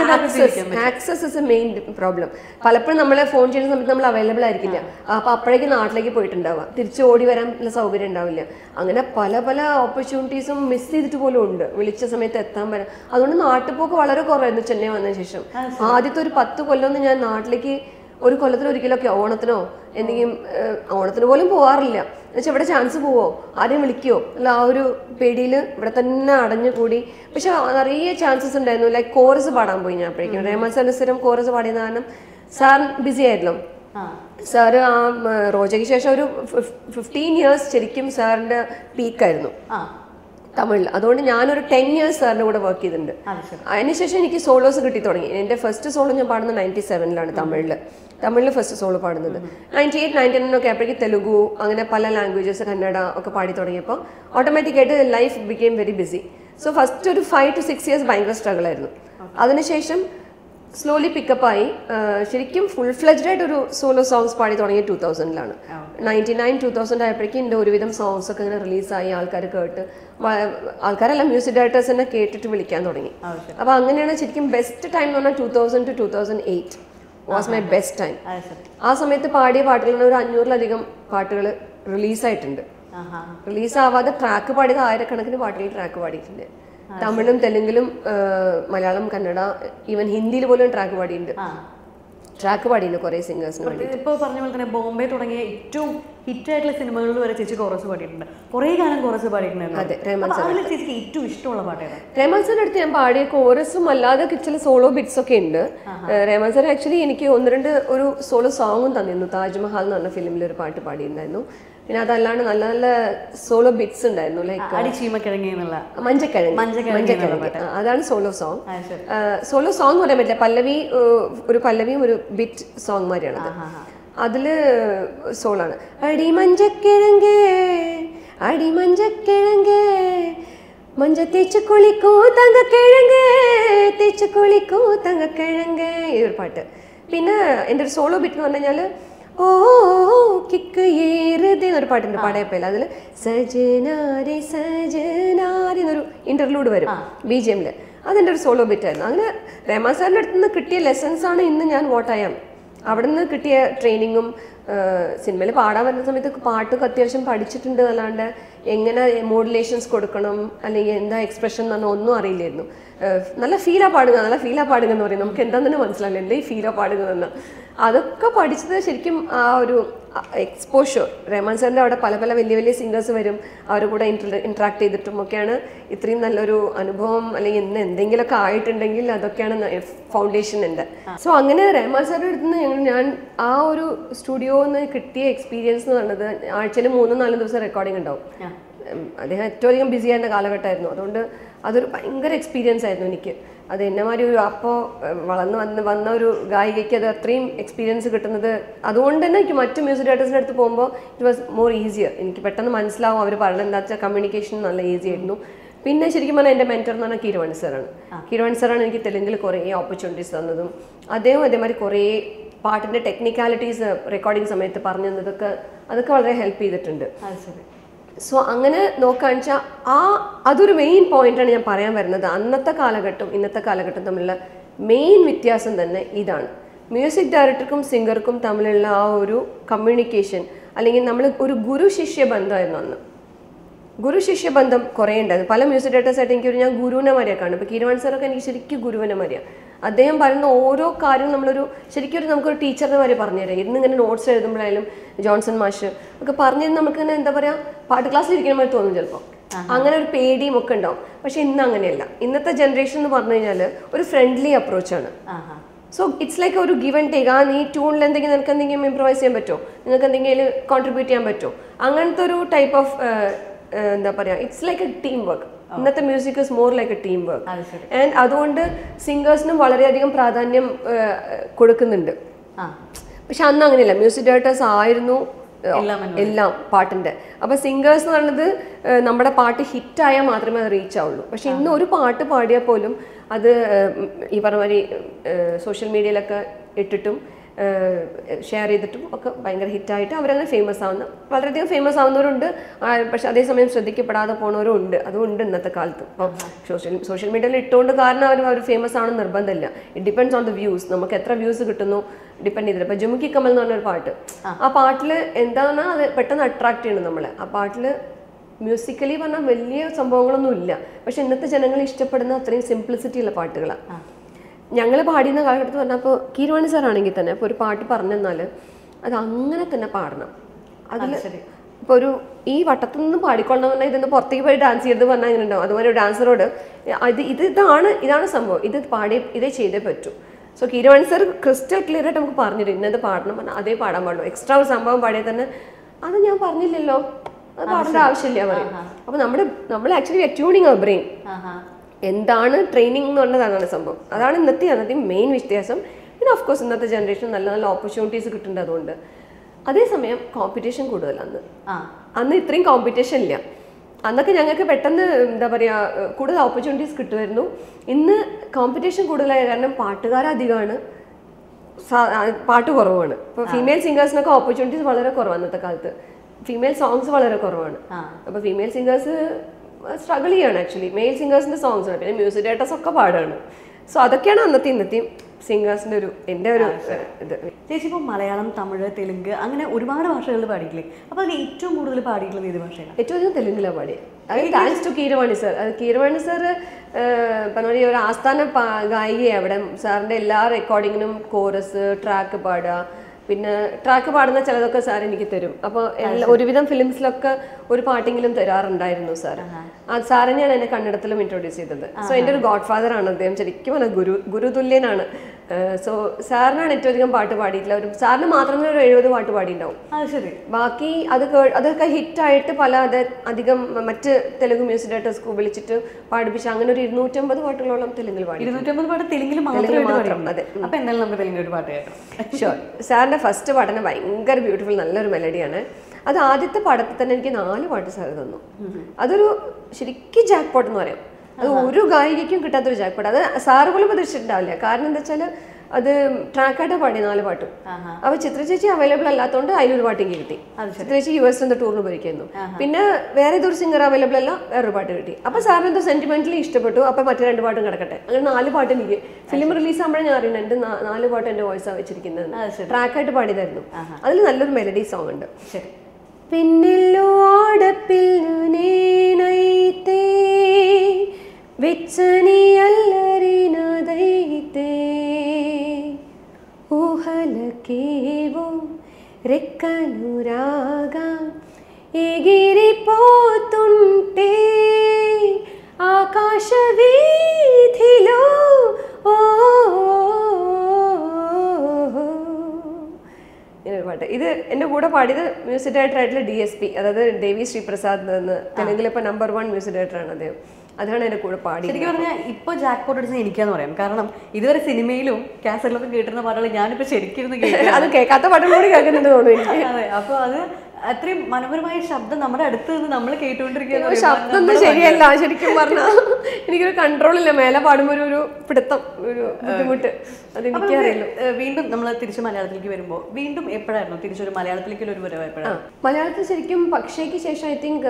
access is a main problem പലപ്പോഴും നമ്മൾ ഫോൺ ചെയ്യുന്ന സമയത്ത് നമ്മൾ അവൈലബിൾ ആയിരിക്കില്ല അപ്പൊ അപ്പോഴേക്ക് നാട്ടിലേക്ക് പോയിട്ടുണ്ടാവുക തിരിച്ച് ഓടി വരാൻ സൗകര്യം ഉണ്ടാവില്ല അങ്ങനെ പല പല ഓപ്പർച്യൂണിറ്റീസും മിസ് ചെയ്തിട്ട് പോലും ഉണ്ട് വിളിച്ച സമയത്ത് എത്താൻ വരാം അതുകൊണ്ട് നാട്ടുപോക്ക് വളരെ കുറവായിരുന്നു ചെന്നൈ വന്നതിന് ശേഷം ആദ്യത്തെ ഒരു പത്ത് കൊല്ലമൊന്നും ഞാൻ നാട്ടിലേക്ക് ഒരു കൊല്ലത്തിൽ ഒരിക്കലൊക്കെ ഓണത്തിനോ എന്തെങ്കിലും ഏഹ്, ഓണത്തിന് പോലും പോവാറില്ല എന്നുവെച്ചാൽ ഇവിടെ ചാൻസ് പോവോ ആരെയും വിളിക്കുവോ അല്ല ആ ഒരു പേടിയിൽ ഇവിടെ തന്നെ അടഞ്ഞു കൂടി പക്ഷെ നിറയെ ചാൻസസ് ഉണ്ടായിരുന്നു ലൈക്ക് കോറസ് പാടാൻ പോയി ഞാൻ അപ്പോഴേക്കും റഹ്മാൻ സാറിന്റെ സ്ഥിരം കോറസ് പാടിയത് കാരണം സാർ ബിസി ആയിരുന്നു ആ സാറ് ആ ഉം, റോജയ്ക്ക് ശേഷം ഒരു ഫിഫ്റ്റീൻ ഇയേഴ്സ് ശരിക്കും സാറിന്റെ പീക്കായിരുന്നു ആ തമിഴിൽ അതുകൊണ്ട് ഞാനൊരു ടെൻ ഇയേഴ്സ് സാറിന്റെ കൂടെ വർക്ക് ചെയ്തിട്ടുണ്ട് അത് ശരി അതിനുശേഷം എനിക്ക് സോളോസ് കിട്ടി തുടങ്ങി എൻ്റെ ഫസ്റ്റ് സോളോ ഞാൻ പാടുന്നത് നയൻറ്റി സെവനിലാണ് തമിഴിൽ തമിഴിൽ ഫസ്റ്റ് സോളോ പാടുന്നത് നയൻറ്റി എയ്റ്റ് നയൻറ്റി നയനൊക്കെ ആയപ്പോഴേക്ക് തെലുഗു അങ്ങനെ പല ലാംഗ്വേജസ് കന്നഡ ഒക്കെ പാടി തുടങ്ങിയപ്പോൾ ഓട്ടോമാറ്റിക്കായിട്ട് life became very busy so first ഒരു ഫൈവ് ടു സിക്സ് ഇയേഴ്സ് ഭയങ്കര സ്ട്രഗിൾ ആയിരുന്നു അതിനുശേഷം സ്ലോലി പിക്കപ്പായി ശരിക്കും ഫുൾ ഫ്ലെജ്ഡ് ആയിട്ട് ഒരു സോളോ സോങ്സ് പാടി തുടങ്ങിയ ടൂ തൗസൻഡിലാണ് നയൻറ്റി നയൻ ടൂ തൗസൻഡ് ആയപ്പോഴേക്കും എൻ്റെ ഒരുവിധം സോങ്സ് ഒക്കെ ഇങ്ങനെ റിലീസായി ആൾക്കാർ കേട്ട് വ- ആൾക്കാരെല്ലാം മ്യൂസിക് ഡയറക്ടേഴ്സ് തന്നെ കേട്ടിട്ട് വിളിക്കാൻ തുടങ്ങി ആവശ്യം അപ്പോൾ അങ്ങനെയാണ് ശരിക്കും ബെസ്റ്റ് ടൈം എന്ന് പറഞ്ഞാൽ two thousand to two thousand eight was my best time അത് ശരി ആ സമയത്ത് പാടിയ പാട്ടുകളിൽ ഒരു അഞ്ഞൂറിലധികം പാട്ടുകൾ റിലീസായിട്ടുണ്ട് ആഹാ റിലീസ് ആവാതെ ട്രാക്ക് പാടിയത് ആയിരക്കണക്കിന് പാട്ടുകൾ ട്രാക്ക് പാടിയിട്ടുണ്ട് തമിഴും തെലുങ്കിലും ആ, മലയാളം കന്നഡ ഈവൻ ഹിന്ദിയിൽ പോലും ട്രാക്ക് പാടിയിട്ടുണ്ട് ആ ട്രാക്ക് പാടിയിട്ടുണ്ട് കുറേ സിംഗേഴ്സിന് വേണ്ടി ഇപ്പോൾ പറഞ്ഞ പോലെ തന്നെ ബോംബെ തുടങ്ങിയ ഏറ്റവും ഹിറ്റായിട്ടുള്ള സിനിമകളിൽ വരെ ചേച്ചി കോറസ് പാടിയിട്ടുണ്ട് കുറേ കാലം കോറസ് പാടിയിട്ടുണ്ടായിരുന്നു അതെ റഹ്മാൻ അപ്പൊ അതിൽ ചേച്ചിക്ക് ഏറ്റവും ഇഷ്ടമുള്ള പാട്ട് ഏതാ റഹ്മാൻ സാറിന്റെ അടുത്ത് ഞാൻ പാടിയ കോറസും അല്ലാതെ ചില സോളോ ബിറ്റ്സ് ഒക്കെ ഉണ്ട് ഏഹ് റഹ്മാൻ സാർ ആക്ച്വലി എനിക്ക് ഒന്ന് രണ്ട് ഒരു സോളോ സോങ്ങും തന്നിരുന്നു താജ്മഹൽ എന്ന് പറഞ്ഞ ഫിലിമിൽ ഒരു പാട്ട് പാടിയിട്ടുണ്ടായിരുന്നു പിന്നെ അതല്ലാണ്ട് നല്ല നല്ല സോളോ ബിറ്റ്സ് ഉണ്ടായിരുന്നു ലൈക്ക് അടി ചീമക്കിഴങ്ങി എന്നുള്ള മഞ്ചക്കിഴങ്ങ് മഞ്ചക്കിഴങ്ങ് എന്നുള്ള ആ, അതാണ് സോളോ സോങ് അത് ശരി സോളോ സോങ് പറയാൻ പറ്റില്ല പല്ലവി ഏഹ്, ഒരു പല്ലവിയും ഒരു ബിറ്റ് സോങ് മാതിരിയാണത് അതില് സോളാണ് അടിമഞ്ചക്കിഴങ്ങ് അടിമഞ്ചക്കിഴങ്ങ് മഞ്ച തേച്ച് കുളിക്കൂ തങ്കക്കിഴങ്ങ് തേച്ച് കുളിക്കൂ തങ്കക്കിഴങ്ങ് ഈ ഒരു പാട്ട് പിന്നെ എൻ്റെ ഒരു സോളോ ബിറ്റ് എന്ന് പറഞ്ഞു കഴിഞ്ഞാൽ ഓ കിക്ക് ഏറുതി എന്നൊരു പാട്ടുണ്ട് പാടയപ്പല്ല അതിൽ സജനാരി സജനാരി എന്നൊരു ഇന്റർലൂഡ് വരും ബി ജി എമ്മിൽ അതെൻ്റെ ഒരു സോളോ ബിറ്റ് ആയിരുന്നു അങ്ങനെ റഹ്മാൻ സാറിൻ്റെ അടുത്ത് നിന്ന് കിട്ടിയ ലെസൺസ് ആണ് ഇന്ന് ഞാൻ വോട്ടായാം അവിടെ നിന്ന് കിട്ടിയ ട്രെയിനിങ്ങും സിനിമയിൽ പാടാൻ വരുന്ന സമയത്ത് പാട്ടൊക്കെ അത്യാവശ്യം പഠിച്ചിട്ടുണ്ട് അല്ലാണ്ട് എങ്ങനെ മോഡുലേഷൻസ് കൊടുക്കണം അല്ലെങ്കിൽ എന്താ എക്സ്പ്രഷൻ എന്ന് പറഞ്ഞാൽ ഒന്നും അറിയില്ലായിരുന്നു ഏഹ് നല്ല ഫീലാ പാടുക നല്ല ഫീലാ പാടുക എന്ന് പറയും നമുക്ക് എന്താണെന്ന് മനസ്സിലാവില്ല എന്താ ഈ ഫീലാ പാടുക എന്ന് അതൊക്കെ പഠിച്ചത് ശരിക്കും ആ ഒരു എക്സ്പോഷർ റഹ്മാൻ സാറിൻ്റെ അവിടെ പല പല വലിയ വലിയ സിംഗേഴ്സ് വരും അവരുടെ കൂടെ ഇന്ററാക്ട് ചെയ്തിട്ടും ഒക്കെയാണ് ഇത്രയും നല്ലൊരു അനുഭവം അല്ലെങ്കിൽ ഇന്ന് എന്തെങ്കിലുമൊക്കെ ആയിട്ടുണ്ടെങ്കിൽ അതൊക്കെയാണ് ഫൗണ്ടേഷൻ എൻ്റെ സോ അങ്ങനെ റഹ്മാൻ സാറിൻ്റെ അടുത്ത് നിന്ന് ഞങ്ങൾ ഞാൻ ആ ഒരു സ്റ്റുഡിയോയിൽ നിന്ന് കിട്ടിയ എക്സ്പീരിയൻസ് എന്ന് പറയുന്നത് ആഴ്ചയിൽ മൂന്നും നാലും ദിവസം റെക്കോർഡിംഗ് ഉണ്ടാവും ഉം, അദ്ദേഹം ഏറ്റവും അധികം ബിസി ആയിരുന്ന കാലഘട്ടമായിരുന്നു അതുകൊണ്ട് അതൊരു ഭയങ്കര എക്സ്പീരിയൻസ് ആയിരുന്നു എനിക്ക് അത് എന്നെമാതിരി ഒരു അപ്പോൾ വളർന്ന് വന്ന് വന്ന ഒരു ഗായികയ്ക്ക് അത് അത്രയും എക്സ്പീരിയൻസ് കിട്ടുന്നത് അതുകൊണ്ട് തന്നെ എനിക്ക് മറ്റു മ്യൂസിക് ഡയറക്ടേഴ്സിൻ്റെ അടുത്ത് പോകുമ്പോൾ ഇറ്റ് വാസ് മോർ ഈസിയർ എനിക്ക് പെട്ടെന്ന് മനസ്സിലാവും അവർ പറയുന്നത് എന്താ വെച്ചാൽ കമ്മ്യൂണിക്കേഷൻ നല്ല ഈസി ആയിരുന്നു പിന്നെ ശരിക്കും പറഞ്ഞാൽ എൻ്റെ മെൻറ്റർ എന്ന് പറഞ്ഞാൽ കിരവൺ സാറാണ് കിരവൺ സാറാണ് എനിക്ക് തെലുങ്കിൽ കുറേ ഓപ്പർച്യൂണിറ്റീസ് തന്നതും അദ്ദേഹം അതേമാതിരി കുറേ പാട്ടിൻ്റെ ടെക്നിക്കാലിറ്റീസ് റെക്കോർഡിംഗ് സമയത്ത് പറഞ്ഞു തന്നതൊക്കെ അതൊക്കെ വളരെ ഹെൽപ്പ് ചെയ്തിട്ടുണ്ട് അത് ശരി സോ അങ്ങനെ നോക്കുകയാണെന്ന് വെച്ചാൽ ആ അതൊരു മെയിൻ പോയിന്റാണ് ഞാൻ പറയാൻ വരുന്നത് അന്നത്തെ കാലഘട്ടം ഇന്നത്തെ കാലഘട്ടം തമ്മിലുള്ള മെയിൻ വ്യത്യാസം തന്നെ ഇതാണ് മ്യൂസിക് ഡയറക്ടർക്കും സിംഗർക്കും തമ്മിലുള്ള ആ ഒരു കമ്മ്യൂണിക്കേഷൻ അല്ലെങ്കിൽ നമ്മൾ ഒരു ഗുരു ശിഷ്യ ബന്ധമായിരുന്നു അന്ന് ഗുരു ശിഷ്യ ബന്ധം കുറേ ഉണ്ടായിരുന്നു പല മ്യൂസിക് ഡയറക്ടേഴ്സായിട്ട് എനിക്ക് ഒരു ഞാൻ ഗുരുവിനെ മാതിരിയാണ് കാണും ഇപ്പോൾ കിരവൺ സാറൊക്കെ എനിക്ക് ശരിക്കും ഗുരുവിനെ മാതിരിയാണ് അദ്ദേഹം പറയുന്ന ഓരോ കാര്യവും നമ്മളൊരു ശരിക്കും ഒരു നമുക്കൊരു ടീച്ചറിനെ വരെ പറഞ്ഞുതരാം ഇരുന്ന് ഇങ്ങനെ നോട്ട്സ് എഴുതുമ്പോഴായാലും ജോൺസൺ മാഷ് ഒക്കെ പറഞ്ഞു തരുന്ന നമുക്ക് ഇങ്ങനെ എന്താ പറയാ പാട്ട് ക്ലാസ്സിൽ ഇരിക്കുന്ന മാതിരി തോന്നും ചിലപ്പോൾ അങ്ങനെ ഒരു പേടിയും ഒക്കെ ഉണ്ടാവും പക്ഷെ ഇന്ന് അങ്ങനെയല്ല ഇന്നത്തെ ജനറേഷൻ എന്ന് പറഞ്ഞു കഴിഞ്ഞാൽ ഒരു ഫ്രണ്ട്ലി അപ്രോച്ചാണ് ആഹാ സോ ഇറ്റ്സ് ലൈക്ക് ഒരു ഗിവ് ആൻഡ് ടേക്ക് ആ നീ ട്യൂണിൽ എന്തെങ്കിലും നിനക്ക് എന്തെങ്കിലും ഇംപ്രവൈസ് ചെയ്യാൻ പറ്റുമോ നിങ്ങൾക്ക് എന്തെങ്കിലും കോൺട്രിബ്യൂട്ട് ചെയ്യാൻ പറ്റുമോ അങ്ങനത്തെ ഒരു ടൈപ്പ് ഓഫ് എന്താ പറയുക it's like a team work ഇന്നത്തെ music is more like a team work അത് ശരി ആൻഡ് അതുകൊണ്ട് സിംഗേഴ്സിനും വളരെയധികം പ്രാധാന്യം ഏഹ്, കൊടുക്കുന്നുണ്ട് ആ പക്ഷെ അന്ന് അങ്ങനെയല്ല മ്യൂസിക് ഡയറക്ടേഴ്സ് ആയിരുന്നു ഏഹ്, എല്ലാം എല്ലാം പാട്ടിന്റെ അപ്പൊ സിംഗേഴ്സ് എന്ന് പറയുന്നത് ഏഹ്, നമ്മുടെ പാട്ട് ഹിറ്റായാൽ മാത്രമേ അത് റീച്ച് ആവുള്ളൂ പക്ഷെ ഇന്ന് ഒരു പാട്ട് പാടിയാൽ പോലും അത് ഏഹ്, ഈ പറഞ്ഞ മാതിരി സോഷ്യൽ മീഡിയയിലൊക്കെ ഇട്ടിട്ടും ഷെയർ ചെയ്തിട്ടും ഒക്കെ ഭയങ്കര ഹിറ്റായിട്ട് അവരങ്ങനെ ഫേമസ് ആവുന്ന വളരെയധികം ഫേമസ് ആവുന്നവരുണ്ട് ആ, പക്ഷെ അതേസമയം ശ്രദ്ധിക്കപ്പെടാതെ പോണവരും ഉണ്ട് അതുകൊണ്ട് ഇന്നത്തെ കാലത്ത് ഇപ്പം സോഷ്യൽ സോഷ്യൽ മീഡിയയിൽ ഇട്ടുകൊണ്ട് കാരണം അവർ അവർ ഫേമസ് ആണെന്ന് നിർബന്ധമില്ല it depends on the views നമുക്ക് എത്ര വ്യൂസ് കിട്ടുന്നു ഡിപ്പെൻഡ് ചെയ്തിട്ട് ഇപ്പം ജുമുക്കി കമൽ എന്ന് പറഞ്ഞൊരു പാട്ട് ആ പാട്ടിൽ എന്താണ് അത് പെട്ടെന്ന് അട്രാക്ട് ചെയ്യുന്നത് നമ്മളെ ആ പാട്ടിൽ മ്യൂസിക്കലി പറഞ്ഞാൽ വലിയ സംഭവങ്ങളൊന്നും ഇല്ല പക്ഷെ ഇന്നത്തെ ജനങ്ങൾ ഇഷ്ടപ്പെടുന്ന അത്രയും സിംപ്ലിസിറ്റി ഉള്ള പാട്ടുകളാണ് ഞങ്ങൾ പാടിയുന്ന കാലഘട്ടത്തിൽ പറഞ്ഞപ്പോൾ കീരവാണി സാർ ആണെങ്കിൽ തന്നെ ഇപ്പോൾ ഒരു പാട്ട് പറഞ്ഞെന്നാൽ അത് അങ്ങനെ തന്നെ പാടണം അതിൽ ശരി. ഇപ്പോൾ ഒരു ഈ വട്ടത്തിൽ നിന്ന് പാടിക്കൊള്ളണം പറഞ്ഞാൽ ഇതൊന്ന് പുറത്തേക്ക് പോയി ഡാൻസ് ചെയ്ത് പറഞ്ഞാൽ അങ്ങനെ ഉണ്ടാവും അതുപോലെ ഒരു ഡാൻസറോട് ഇത് ഇത് ഇതാണ് ഇതാണ് സംഭവം ഇത് പാടി ഇതേ ചെയ്തേ പറ്റൂ so Keeravani sir crystal clear ആയിട്ട് നമുക്ക് പറഞ്ഞിരും ഇന്നത് പാടണം പറഞ്ഞാൽ അതേ പാടാൻ പാടുള്ളൂ എക്സ്ട്രാ ഒരു സംഭവം പാടിയാൽ തന്നെ അത് ഞാൻ പറഞ്ഞില്ലല്ലോ അത് പാടേണ്ട ആവശ്യമില്ല പറയും അപ്പോൾ നമ്മുടെ നമ്മൾ ആക്ച്വലി ട്യൂണിങ് ആ ബ്രെയിൻ ആഹാ എന്താണ് ട്രെയിനിങ് എന്ന് പറഞ്ഞത് അതാണ് സംഭവം അതാണ് ഇന്നത്തെ അന്നത്തെ മെയിൻ വ്യത്യാസം പിന്നെ ഓഫ് കോഴ്സ് ഇന്നത്തെ ജനറേഷൻ നല്ല നല്ല ഓപ്പർച്യൂണിറ്റീസ് കിട്ടുന്നുണ്ട് അതുകൊണ്ട് അതേസമയം കോമ്പറ്റീഷൻ കൂടുതലാണ് ആ അന്ന് ഇത്രയും കോമ്പറ്റീഷൻ ഇല്ല അന്നൊക്കെ ഞങ്ങൾക്ക് പെട്ടെന്ന് എന്താ പറയുക കൂടുതൽ ഓപ്പർച്യൂണിറ്റീസ് കിട്ടുമായിരുന്നു ഇന്ന് കോമ്പറ്റീഷൻ കൂടുതലായ കാരണം പാട്ടുകാരധികമാണ് സാ- ആ, പാട്ട് കുറവാണ് ഇപ്പോൾ ഫീമെയിൽ സിംഗേഴ്സിനൊക്കെ ഓപ്പർച്യൂണിറ്റീസ് വളരെ കുറവാണ് അന്നത്തെ കാലത്ത് ഫീമെയിൽ സോങ്സ് വളരെ കുറവാണ് ആ. അപ്പോൾ ഫീമെയിൽ സിംഗേഴ്സ് സ്ട്രഗിൾ ചെയ്യാണ് ആക്ച്വലി മെയിൽ സിംഗേഴ്സിന്റെ സോങ്സ് ആണ് പിന്നെ മ്യൂസിക് ഡയറക്ടേഴ്സ് ഒക്കെ പാടാണ് സോ അതൊക്കെയാണ് അന്നത്തെ ഇന്നത്തെയും സിംഗേഴ്സിന്റെ ഒരു എൻ്റെ ഒരു ഇത് ചേച്ചി ഇപ്പോൾ മലയാളം തമിഴ് തെലുങ്ക് അങ്ങനെ ഒരുപാട് ഭാഷകളിൽ പാടിയില്ലേ അപ്പോൾ അതിൽ ഏറ്റവും കൂടുതൽ പാടിയിട്ടുള്ളത് ഏത് ഭാഷയിലാണ് ഏറ്റവും അധികം തെലുങ്കിലാണ് പാടിയത് അത് താങ്ക്സ് ടു കീരവാണി സാർ അത് കീരവാണി സാർ പറഞ്ഞ പോലെ ഒരു ആസ്ഥാന പാ- ഗായികയാണ് അവിടെ സാറിൻ്റെ എല്ലാ റെക്കോർഡിങ്ങിനും കോറസ് ട്രാക്ക് പാടുക പിന്നെ ട്രാക്ക് പാടുന്ന ചിലതൊക്കെ സാർ എനിക്ക് തരും അപ്പോൾ എല്ലാ ഒരുവിധം ഫിലിംസിലൊക്കെ ഒരു പാട്ടെങ്കിലും തരാറുണ്ടായിരുന്നു സാർ ആ സാറിനെയാണ് എന്നെ കന്നഡത്തിലും ഇൻട്രൊഡ്യൂസ് ചെയ്തത് സോ എൻ്റെ ഒരു ഗോഡ് ഫാദർ ആണ് അദ്ദേഹം ശരിക്കും പറഞ്ഞാൽ ഗുരു ഗുരുതുല്യനാണ് സോ സാറിനാണ് ഏറ്റവും അധികം പാട്ട് പാടിയിട്ടുള്ള ഒരു സാറിന് മാത്രമേ ഒരു എഴുപത് പാട്ട് പാടിയിട്ടുണ്ടാവും അത് ശരി ബാക്കി അത് കേ- അതൊക്കെ ഹിറ്റായിട്ട് പല അത് അധികം മറ്റ് തെലുങ്ക് മ്യൂസിക് ഡയറക്ടേഴ്സ് വിളിച്ചിട്ട് പാടിപ്പിച്ച് അങ്ങനെ ഒരു ഇരുന്നൂറ്റമ്പത് പാട്ടുകളോളം തെലുങ്കിൽ പാടി ഇരുന്നൂറ്റമ്പത് പാട്ട് തെലുങ്കിൽ മാത്രമായിട്ട് പാടിയിട്ടുണ്ട് അപ്പോൾ എന്തായാലും നമുക്ക് തെലുങ്കിൽ ഒരു പാട്ട് കേൾക്കാം ഷുവർ സാറിൻ്റെ ഫസ്റ്റ് പാട്ടിന് ഭയങ്കര ബ്യൂട്ടിഫുൾ നല്ലൊരു മെലഡിയാണ് അത് ആദ്യത്തെ പാടത്തിൽ തന്നെ എനിക്ക് നാല് പാട്ട് സാർ തന്നു അതൊരു ശരിക്കും ജാക്ക് പോട്ട് എന്ന് പറയാം അത് ഒരു ഗായികയ്ക്കും കിട്ടാത്തൊരു ജാക്ക് പോട്ട് അത് സാറ് പോലും പ്രതീക്ഷിച്ചിട്ടുണ്ടാവില്ല കാരണം എന്താ വെച്ചാൽ അത് ട്രാക്കായിട്ട് പാടി നാല് പാട്ടും ആഹാ. അപ്പൊ ചിത്ര ചേച്ചി അവൈലബിൾ അല്ലാത്തതുകൊണ്ട് അതിലൊരു പാട്ട് എനിക്ക് കിട്ടി ചിത്ര ചേച്ചി യു എസ് എന്ന ടൂറിന് പോയിരിക്കുന്നു പിന്നെ വേറെ ഏതൊരു സിംഗർ അവൈലബിൾ അല്ല വേറൊരു പാട്ട് കിട്ടി അപ്പൊ സാറിന് എന്തോ സെന്റിമെന്റലി ഇഷ്ടപ്പെട്ടു അപ്പൊ മറ്റു രണ്ട് പാട്ടും കിടക്കട്ടെ അങ്ങനെ നാല് പാട്ട് എനിക്ക് ഫിലിം റിലീസ് ആകുമ്പോഴേ ഞാൻ അറിയുന്നത് എന്റെ നാ- നാല് പാട്ട് എന്റെ വോയിസ് വെച്ചിരിക്കുന്നത് ട്രാക്കായിട്ട് പാടിയതായിരുന്നു അതിൽ നല്ലൊരു മെലഡി സോങ് ഉണ്ട് ശരി పిన్నెల్లో ఆడపిల్లనేనైతే వెచ్చని అల్లరినదైతే ఊహలకేవో రెక్కలు రాగా ఎగిరిపోతుంటే ఆకాశ వీధిలో ఓ ഇങ്ങനൊരു പാട്ട് ഇത് എൻ്റെ കൂടെ പാടിയത് മ്യൂസിക് ഡയറക്ടർ ആയിട്ടുള്ള ഡി എസ് പി അതായത് ദേവി ശ്രീപ്രസാദ് എന്ന് തെലുങ്കിലെ ഇപ്പോൾ നമ്പർ വൺ മ്യൂസിക് ഡയറക്ടറാണ് അദ്ദേഹം അതാണ് എൻ്റെ കൂടെ പാടി ശരിക്കും പറഞ്ഞാൽ ഇപ്പോൾ ജാക്ക് പോട്ട് അടിച്ചത് എനിക്കാന്ന് പറയാം കാരണം ഇതുവരെ സിനിമയിലും കാസറ്റിലൊക്കെ കേട്ടിരുന്ന പാട്ടുകൾ ഞാനിപ്പോൾ ശരിക്കും കേൾക്കുക അത് കേൾക്കാത്ത പാട്ടും കൂടി കേൾക്കുന്നുണ്ട് തോന്നുന്നു എനിക്ക് അതെ അപ്പോൾ അത് അത്രയും മനോഹരമായ ശബ്ദം നമ്മുടെ അടുത്ത് നിന്ന് നമ്മൾ കേട്ടുകൊണ്ടിരിക്കുന്ന ഒരു ശബ്ദം ഒന്നും ശരിയല്ല ശരിക്കും പറഞ്ഞാൽ എനിക്കൊരു കൺട്രോൾ ഇല്ല മേലെ പാടുമ്പോൾ ഒരു ഒരു പിടുത്തം ഒരു ബുദ്ധിമുട്ട് അത് എനിക്കറിയില്ല വീണ്ടും നമ്മൾ തിരിച്ച് മലയാളത്തിലേക്ക് വരുമ്പോൾ വീണ്ടും എപ്പോഴായിരുന്നു തിരിച്ചൊരു മലയാളത്തിലേക്ക് ഒരു വരവ് എപ്പോഴാണ് മലയാളത്തിൽ ശരിക്കും പക്ഷേക്ക് ശേഷം ഐ തിങ്ക്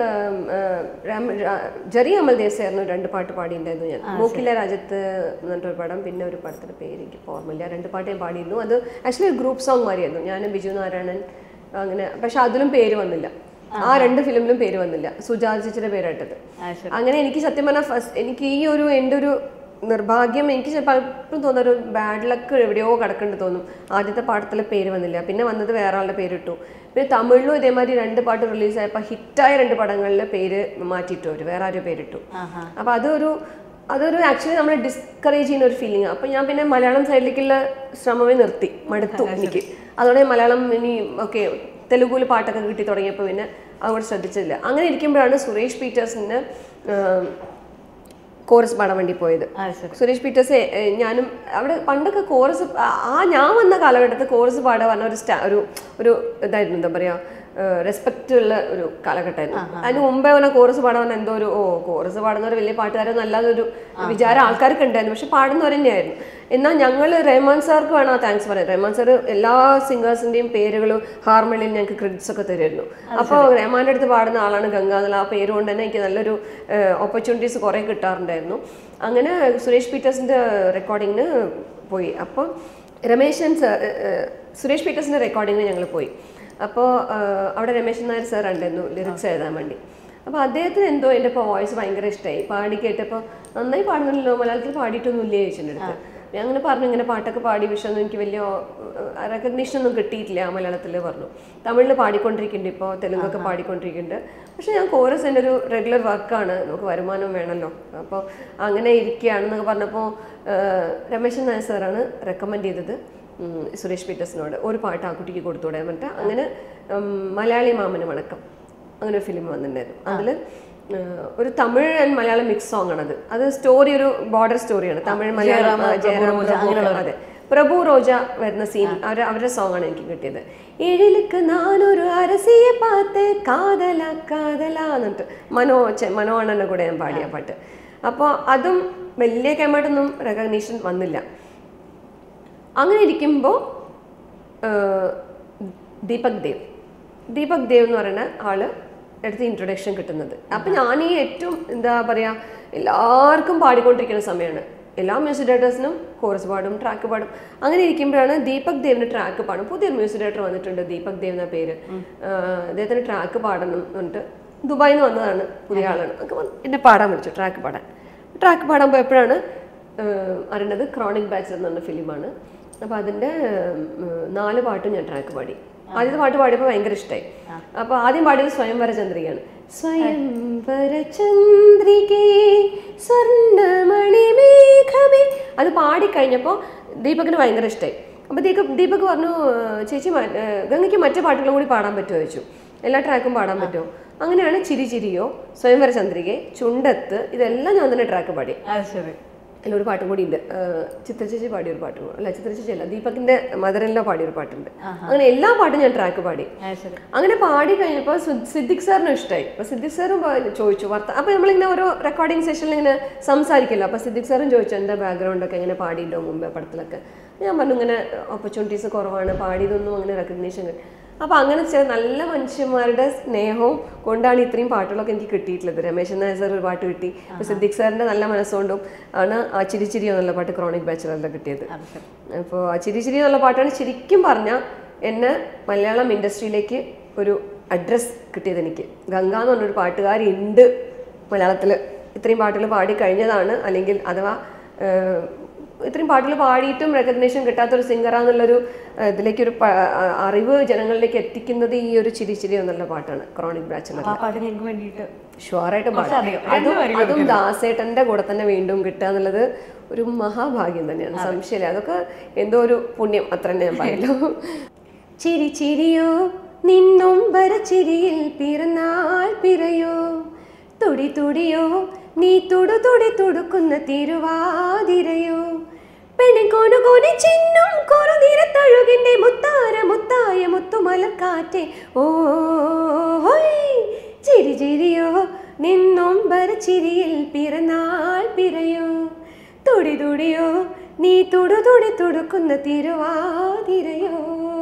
ജെറി അമൽ ദേശായിരുന്നു രണ്ട് പാട്ട് പാടിയിട്ടുണ്ടായിരുന്നു ഞാൻ മൂക്കിലെ രാജ്യത്ത് എന്ന് പറഞ്ഞിട്ടൊരു പടം പിന്നെ ഒരു പടത്തിന്റെ പേര് എനിക്ക് ഇപ്പൊ ഓർമ്മയില്ല രണ്ട് പാട്ട് ഞാൻ പാടിയിരുന്നു അത് ആക്ച്വലി ഒരു ഗ്രൂപ്പ് സോങ് മാതിരിയായിരുന്നു ഞാനും ബിജു നാരായണൻ അങ്ങനെ പക്ഷെ അതിലും പേര് വന്നില്ല ആ രണ്ട് ഫിലിമിലും പേര് വന്നില്ല സുജാത ചേച്ചിയുടെ പേരായിട്ടത് ആ, ശരി. അങ്ങനെ എനിക്ക് സത്യം പറഞ്ഞാൽ ഫസ്റ്റ് എനിക്ക് ഈ ഒരു എൻ്റെ ഒരു നിർഭാഗ്യം എനിക്ക് ചിലപ്പോൾ ഇപ്പം തോന്നുന്ന ഒരു ബാഡ് ലക്ക് എവിടെയോ കിടക്കുന്നുണ്ട് തോന്നും ആദ്യത്തെ പാട്ടത്തിലെ പേര് വന്നില്ല പിന്നെ വന്നത് വേറെ ആളുടെ പേരിട്ടു പിന്നെ തമിഴിലും ഇതേമാതിരി രണ്ട് പാട്ട് റിലീസായപ്പോൾ ഹിറ്റായ രണ്ട് പടങ്ങളിൽ പേര് മാറ്റിയിട്ടു അവർ വേറെ ആരോ പേരിട്ടു അപ്പോൾ അതൊരു അതൊരു ആക്ച്വലി നമ്മളെ ഡിസ്കറേജ് ചെയ്യുന്ന ഒരു ഫീലിംഗ് അപ്പം ഞാൻ പിന്നെ മലയാളം സൈഡിലേക്കുള്ള ശ്രമമേ നിർത്തി മടുത്തു എനിക്ക് അതുകൊണ്ട് ഞാൻ മലയാളം ഇനി ഓക്കെ തെലുഗുവിൽ പാട്ടൊക്കെ കിട്ടി തുടങ്ങിയപ്പോൾ പിന്നെ അതുകൂടെ ശ്രദ്ധിച്ചില്ല അങ്ങനെ ഇരിക്കുമ്പോഴാണ് സുരേഷ് പീറ്റേഴ്സിന് കോറസ് പാടാൻ വേണ്ടി പോയത് അത് ശരി സുരേഷ് പീറ്റേഴ്സ് എ- എ- ഞാനും അവിടെ പണ്ടൊക്കെ കോറസ് ആ ഞാൻ വന്ന കാലഘട്ടത്തിൽ കോറസ് പാടുക പറഞ്ഞ ഒരു സ്റ്റാ ഒരു ഒരു ഇതായിരുന്നു എന്താ പറയാ റെസ്പെക്റ്റ് ഉള്ള ഒരു കാലഘട്ടമായിരുന്നു അതിന് മുമ്പേ അവനെ കോറസ് പാടാൻ എന്തോ ഒരു ഓ കോറസ് പാടുന്നവർ വലിയ പാട്ടുകാരൊന്നും അല്ലാതൊരു വിചാരം ആൾക്കാർക്ക് ഉണ്ടായിരുന്നു പക്ഷെ പാടുന്നവർ തന്നെയായിരുന്നു എന്നാൽ ഞങ്ങൾ റഹ്മാൻ സാർക്ക് വേണം താങ്ക്സ് പറയാം റഹ്മാൻ സാർ എല്ലാ സിംഗേഴ്സിന്റെയും പേരുകളും ഹാർമണിയിൽ ഞങ്ങൾക്ക് ക്രെഡിറ്റ്സ് ഒക്കെ തരുമായിരുന്നു അപ്പോൾ റഹ്മാൻ്റെ അടുത്ത് പാടുന്ന ആളാണ് ഗംഗ എന്നുള്ള ആ പേര് കൊണ്ട് തന്നെ എനിക്ക് നല്ലൊരു ഓപ്പർച്യൂണിറ്റീസ് കുറേ കിട്ടാറുണ്ടായിരുന്നു അങ്ങനെ സുരേഷ് പീറ്റേഴ്സിൻ്റെ റെക്കോർഡിങ്ങിന് പോയി അപ്പോൾ രമേശൻ സർ സുരേഷ് പീറ്റേഴ്സിൻ്റെ റെക്കോർഡിങ്ങിന് ഞങ്ങൾ പോയി അപ്പോൾ അവിടെ രമേശൻ നായർ സാർ ഉണ്ടായിരുന്നു ലിറിക്സ് എഴുതാൻ വേണ്ടി അപ്പോൾ അദ്ദേഹത്തിന് എന്തോ എൻ്റെ ഇപ്പോൾ വോയിസ് ഭയങ്കര ഇഷ്ടമായി പാടി കേട്ടപ്പോൾ നന്നായി പാടുന്നില്ലല്ലോ മലയാളത്തിൽ പാടിയിട്ടൊന്നുമില്ലേ ചോദിച്ചിട്ടുണ്ട് അടുത്ത് ഞാൻ അങ്ങനെ പറഞ്ഞു ഇങ്ങനെ പാട്ടൊക്കെ പാടി പക്ഷെ ഒന്നും എനിക്ക് വലിയ റെക്കഗ്നീഷൻ ഒന്നും കിട്ടിയിട്ടില്ല മലയാളത്തിൽ പറഞ്ഞു തമിഴിൽ പാടിക്കൊണ്ടിരിക്കുന്നുണ്ട് ഇപ്പോൾ തെലുങ്കൊക്കെ പാടിക്കൊണ്ടിരിക്കുന്നുണ്ട് പക്ഷെ ഞാൻ കോറസ് എൻ്റെ ഒരു റെഗുലർ വർക്കാണ് നമുക്ക് വരുമാനം വേണമല്ലോ അപ്പോൾ അങ്ങനെ ഇരിക്കുകയാണെന്നൊക്കെ പറഞ്ഞപ്പോൾ രമേശൻ നായർ സാറാണ് റെക്കമെൻഡ് ചെയ്തത് ഉം, സുരേഷ് പീറ്റേഴ്സിനോട് ഒരു പാട്ട് ആ കുട്ടിക്ക് കൊടുത്തുകൂടെ എന്നിട്ട് അങ്ങനെ ഉം, മലയാളി മാമന് വണക്കം അങ്ങനെ ഒരു ഫിലിം വന്നിട്ടുണ്ടായിരുന്നു അതിൽ ഒരു Tamil and Malayalam mix song ആണത് അത് സ്റ്റോറി ഒരു ബോർഡർ സ്റ്റോറിയാണ് തമിഴ് മലയാളം ആ, ജയറാം പ്രഭു അതെ പ്രഭു റോജ വരുന്ന സീൻ അവർ അവരുടെ സോങ് ആണ് എനിക്ക് കിട്ടിയത് എഴിലുക്ക് നാനൊരു അരസിയെ പാത്ത് കാതല കാതല എന്നിട്ട് മനോ ചെ- മനോ അണ്ണൻ്റെ കൂടെ ഞാൻ പാടിയ പാട്ട് അപ്പോൾ അതും വലിയ ക്യാമായിട്ടൊന്നും റെക്കഗ്നീഷൻ വന്നില്ല അങ്ങനെ ഇരിക്കുമ്പോൾ ദീപക് ദേവ് ദീപക് ദേവ് എന്ന് പറയുന്ന ആള് അടുത്ത് ഇൻട്രൊഡക്ഷൻ കിട്ടുന്നത് അപ്പം ഞാൻ ഈ ഏറ്റവും എന്താ പറയുക എല്ലാവർക്കും പാടിക്കൊണ്ടിരിക്കുന്ന സമയമാണ് എല്ലാ മ്യൂസിക് ഡയറക്ടേഴ്സിനും കോറസ് പാടും ട്രാക്ക് പാടും അങ്ങനെ ഇരിക്കുമ്പോഴാണ് ദീപക് ദേവിന് ട്രാക്ക് പാടും പുതിയൊരു മ്യൂസിക് ഡയറക്ടർ വന്നിട്ടുണ്ട് ദീപക് ദേവ് എന്ന പേര് ആഹ് അദ്ദേഹത്തിന് ട്രാക്ക് പാടണം എന്ന് പറഞ്ഞിട്ട് ദുബായിൽ നിന്ന് വന്നതാണ് പുതിയ ആളാണ് ഒക്കെ വന്ന് എന്നെ പാടാൻ വിളിച്ചു ട്രാക്ക് പാടാൻ ട്രാക്ക് പാടാൻ പോയപ്പോഴാണ് ഏഹ് അറിഞ്ഞത് ക്രോണിക് ബാച്ച് എന്ന് പറഞ്ഞ ഫിലിമാണ് അപ്പോൾ അതിൻ്റെ നാല് പാട്ടും ഞാൻ ട്രാക്ക് പാടി ആദ്യത്തെ പാട്ട് പാടിയപ്പോൾ ഭയങ്കര ഇഷ്ടമായി അപ്പോൾ ആദ്യം പാടിയത് സ്വയംവര ചന്ദ്രികയാണ് സ്വയംവര ചന്ദ്രികേ സ്വർണ്ണമണി മേഘമേ അത് പാടിക്കഴിഞ്ഞപ്പോൾ ദീപകിന് ഭയങ്കര ഇഷ്ടമായി അപ്പോൾ ദീപക് ദീപക് പറഞ്ഞു "ഏഹ് ചേച്ചി മ- ഏഹ് ഗംഗയ്ക്ക് മറ്റു പാട്ടുകളും കൂടി പാടാൻ പറ്റുമോ ചോദിച്ചു എല്ലാ ട്രാക്കും പാടാൻ പറ്റുമോ അങ്ങനെയാണ് ചിരി ചിരിയോ സ്വയംവര ചന്ദ്രികയെ ചുണ്ടത്ത് ഇതെല്ലാം ഞാൻ തന്നെ ട്രാക്ക് പാടി അത് ശരി അതിൽ ഒരു പാട്ടും കൂടി ഉണ്ട് ചിത്രചേച്ചി പാടിയ ഒരു പാട്ടും കൂടി- അല്ല ചിത്രചേച്ചി അല്ല ദീപകിന്റെ മദറിനിലോ പാടിയ ഒരു പാട്ടുണ്ട് അങ്ങനെ എല്ലാ പാട്ടും ഞാൻ ട്രാക്ക് പാടി അത് ശരി അങ്ങനെ പാടി കഴിഞ്ഞപ്പോൾ സിദ്ദിഖ് സാറിനും ഇഷ്ടമായി അപ്പോൾ സിദ്ദിഖ് സാറും പ- ചോദിച്ചു വർത്ത അപ്പോൾ നമ്മളിങ്ങനെ ഓരോ റെക്കോർഡിംഗ് സെഷനിൽ ഇങ്ങനെ സംസാരിക്കില്ല അപ്പോൾ സിദ്ദിഖ് സാറും ചോദിച്ചു എന്താ ബാക്ക്ഗ്രൗണ്ടൊക്കെ എങ്ങനെ പാടിയിട്ടുണ്ടോ മുമ്പേ പടത്തിലൊക്കെ ഞാൻ പറഞ്ഞു ഇങ്ങനെ ഓപ്പർച്യൂണിറ്റീസ് കുറവാണ് പാടിയതൊന്നും അങ്ങനെ റെക്കഗ്നീഷൻ അപ്പോൾ അങ്ങനെ ചില നല്ല മനുഷ്യന്മാരുടെ സ്നേഹവും കൊണ്ടാണ് ഇത്രയും പാട്ടുകളൊക്കെ എനിക്ക് കിട്ടിയിട്ടുള്ളത് രമേശൻ നായർ സാർ ഒരു പാട്ട് കിട്ടി അപ്പോൾ സിദ്ദിഖ് സാറിൻ്റെ നല്ല മനസ്സുകൊണ്ടും ആണ് ആ ചിരി ചിരി എന്നുള്ള പാട്ട് ക്രോണിക് ബാച്ചിലറിൽ കിട്ടിയത് അത് ശരി അപ്പോൾ ആ ചിരി ചിരി എന്നുള്ള പാട്ടാണ് ശരിക്കും പറഞ്ഞാൽ എന്നെ മലയാളം ഇൻഡസ്ട്രിയിലേക്ക് ഒരു അഡ്രസ്സ് കിട്ടിയത് എനിക്ക് ഗംഗ എന്ന് പറഞ്ഞൊരു പാട്ടുകാരി ഉണ്ട് മലയാളത്തിൽ ഇത്രയും പാട്ടുകൾ പാടി കഴിഞ്ഞതാണ് അല്ലെങ്കിൽ അഥവാ ഏഹ്, ഇത്രയും പാട്ടുകൾ പാടിയിട്ടും റെക്കഗ്നേഷൻ കിട്ടാത്തൊരു സിംഗറാന്നുള്ളൊരു ഏഹ്, ഇതിലേക്കൊരു പ- ആ- അറിവ് ജനങ്ങളിലേക്ക് എത്തിക്കുന്നത് ഈ ഒരു ചിരി ചിരി എന്നുള്ള പാട്ടാണ് ക്രോണിക് ബാച്ചിലർ ആ പാട്ട് ഞങ്ങൾക്ക് വേണ്ടിയിട്ട് ഷുവറായിട്ടും കുറച്ച് പാടാം അധികം, അതും രണ്ട് വരികൾ അതും ദാസേട്ടന്റെ കൂടെ തന്നെ വീണ്ടും കിട്ടുക എന്നുള്ളത് ഒരു മഹാഭാഗ്യം തന്നെയാണ് സംശയമില്ല അതൊക്കെ എന്തോ ഒരു പുണ്യം അത്ര തന്നെ ഞാൻ പറയല്ലോ ചിരി ചിരിയോ നിന്നൊമ്പര ചിരിയിൽ പിറന്നാൾ പിറയോ തുടി തുടിയോ നീ തുടു തുടി തുടുക്കുന്ന തിരുവാതിരയോ പെണ്ണിക്കോനു കോനി ചിന്നും കൊറുനിരത്തഴുകിന്റെ മുത്താര മുത്തായ മുത്തുമലർക്കാറ്റെ ഓ ഹോയ് ചിരി ചിരിയോ നിന്നൊമ്പര ചിരിയിൽ പിറന്നാൾ പിറയോ തുടി തുടിയോ നീ തുടു തുടി തുടുക്കുന്ന തിരുവാതിരയോ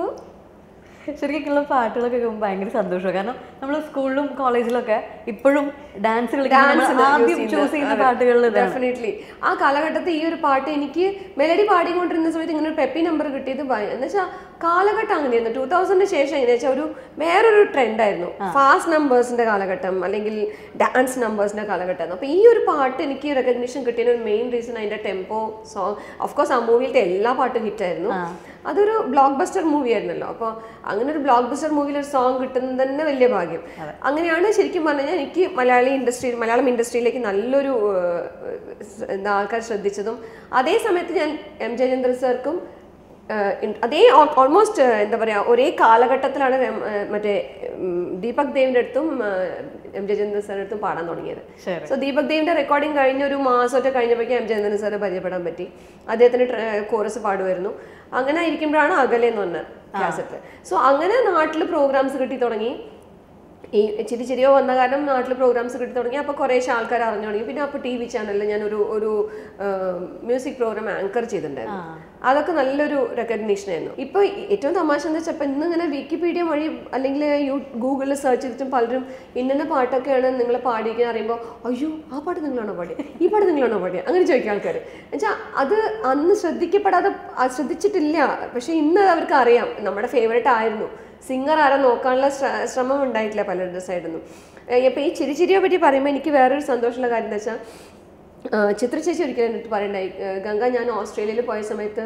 ശരിക്കുള്ള പാട്ടുകളൊക്കെ കേൾക്കുമ്പോൾ ഭയങ്കര സന്തോഷമാണ് കാരണം നമ്മൾ സ്കൂളിലും കോളേജിലൊക്കെ ഇപ്പോഴും ഡാൻസ് കളിക്കുമ്പോൾ നമ്മൾ ആദ്യം ചൂസ് ചെയ്യുന്ന പാട്ടുകളിൽ ഇതാണ് ഡെഫിനറ്റ്ലി ആ കാലഘട്ടത്തിൽ ഈ ഒരു പാട്ട് എനിക്ക് മെലഡി പാടിക്കൊണ്ടിരുന്ന സമയത്ത് ഇങ്ങനെ ഒരു പെപ്പി നമ്പർ കിട്ടിയത് ഭയ- എന്ന് വെച്ചാൽ കാലഘട്ടം അങ്ങനെയായിരുന്നു ടൂ തൗസൻഡിന് ശേഷം എങ്ങനെയാ വെച്ചാൽ ഒരു വേറൊരു ട്രെൻഡായിരുന്നു ഫാസ്റ്റ് നമ്പേഴ്സിന്റെ കാലഘട്ടം അല്ലെങ്കിൽ ഡാൻസ് നമ്പേഴ്സിന്റെ കാലഘട്ടമായിരുന്നു അപ്പോൾ ഈ ഒരു പാട്ട് എനിക്ക് റെക്കഗ്നിഷൻ കിട്ടിയതിന് ഒരു മെയിൻ റീസൺ അതിന്റെ ടെമ്പോ സോങ് ഓഫ് കോഴ്സ് ആ മൂവിയിലത്തെ എല്ലാ പാട്ടും ഹിറ്റായിരുന്നു അതൊരു ബ്ലോക്ക് ബസ്റ്റർ മൂവി ആയിരുന്നല്ലോ അപ്പോൾ അങ്ങനെ ഒരു ബ്ലോക്ക് ബസ്റ്റർ മൂവിയിൽ ഒരു സോങ് കിട്ടുന്നത് തന്നെ വലിയ ഭാഗ്യം അങ്ങനെയാണ് ശരിക്കും പറഞ്ഞു കഴിഞ്ഞാൽ എനിക്ക് മലയാളി ഇൻഡസ്ട്രി മലയാളം ഇൻഡസ്ട്രിയിലേക്ക് നല്ലൊരു ഏഹ്, എന്താ ആൾക്കാർ ശ്രദ്ധിച്ചതും അതേ സമയത്ത് ഞാൻ എം ജയചന്ദ്രൻ സാർക്കും ഏഹ്, ഇൻ- അതേ ഓൾമോസ്റ്റ് എന്താ പറയുക ഒരേ കാലഘട്ടത്തിലാണ് രമ- ഏഹ്, മറ്റേ ഉം, ദീപക് ദേവിൻ്റെ അടുത്തും ഏഹ്, എം ജയചന്ദ്രൻ സാറിൻ്റെ അടുത്തും പാടാൻ തുടങ്ങിയത് ശരി സോ ദീപക് ദേവിന്റെ റെക്കോർഡിംഗ് കഴിഞ്ഞ ഒരു മാസമൊക്കെ കഴിഞ്ഞപ്പോഴേക്കും എം ജയന്തൻ സാറെ പരിചയപ്പെടാൻ പറ്റി അദ്ദേഹത്തിന് കോറസ് പാടുമായിരുന്നു അങ്ങനെ ഇരിക്കുമ്പോഴാണ് അകലെ എന്ന് പറഞ്ഞ കാസറ്റ് സോ അങ്ങനെ നാട്ടിൽ പ്രോഗ്രാംസ് കിട്ടി തുടങ്ങി ഈ ചിരി ചിരിയോ വന്ന കാരണം നാട്ടിൽ പ്രോഗ്രാംസ് കിട്ടി തുടങ്ങി അപ്പോൾ കുറേശ്ശെ ആൾക്കാർ അറിഞ്ഞു തുടങ്ങി പിന്നെ അപ്പോൾ ടി വി ചാനലിൽ ഞാൻ ഒരു ഒരു മ്യൂസിക് പ്രോഗ്രാം ആങ്കർ ചെയ്തിട്ടുണ്ടായിരുന്നു അതൊക്കെ നല്ലൊരു റെക്കഗ്നീഷൻ ആയിരുന്നു ഇപ്പൊ ഏറ്റവും തമാശ എന്താ വെച്ചാൽ ഇന്ന് ഇങ്ങനെ വിക്കിപീഡിയ വഴി അല്ലെങ്കിൽ യൂ ഗൂഗിളിൽ സെർച്ച് ചെയ്തിട്ടും പലരും ഇന്ന പാട്ടൊക്കെയാണ് നിങ്ങൾ പാടിക്കാൻ അറിയുമ്പോൾ അയ്യോ ആ പാട്ട് നിങ്ങളാണോ പാടിയത് ഈ പാട്ട് നിങ്ങളാണോ പാടിയത് അങ്ങനെ ചോദിക്കും ആൾക്കാർ എന്നുവെച്ചാൽ അത് അന്ന് ശ്രദ്ധിക്കപ്പെടാതെ ആ ശ്രദ്ധിച്ചിട്ടില്ല പക്ഷെ ഇന്ന് അവർക്ക് അറിയാം നമ്മുടെ ഫേവറേറ്റ് ആയിരുന്നു സിംഗർ ആരാ നോക്കാനുള്ള ശ്ര- ശ്രമം ഉണ്ടായിട്ടില്ല പലരുടെ സൈഡിൽ നിന്നും ഇപ്പോൾ ഈ ചിരി ചിരിയെ പറ്റി പറയുമ്പോൾ എനിക്ക് വേറൊരു സന്തോഷമുള്ള കാര്യം എന്താ വെച്ചാൽ ആഹ് ചിത്ര ചേച്ചി ഒരിക്കലും എന്നിട്ട് പറയണ്ടായി ആഹ് ഗംഗ ഞാൻ ഓസ്ട്രേലിയയിൽ പോയ സമയത്ത്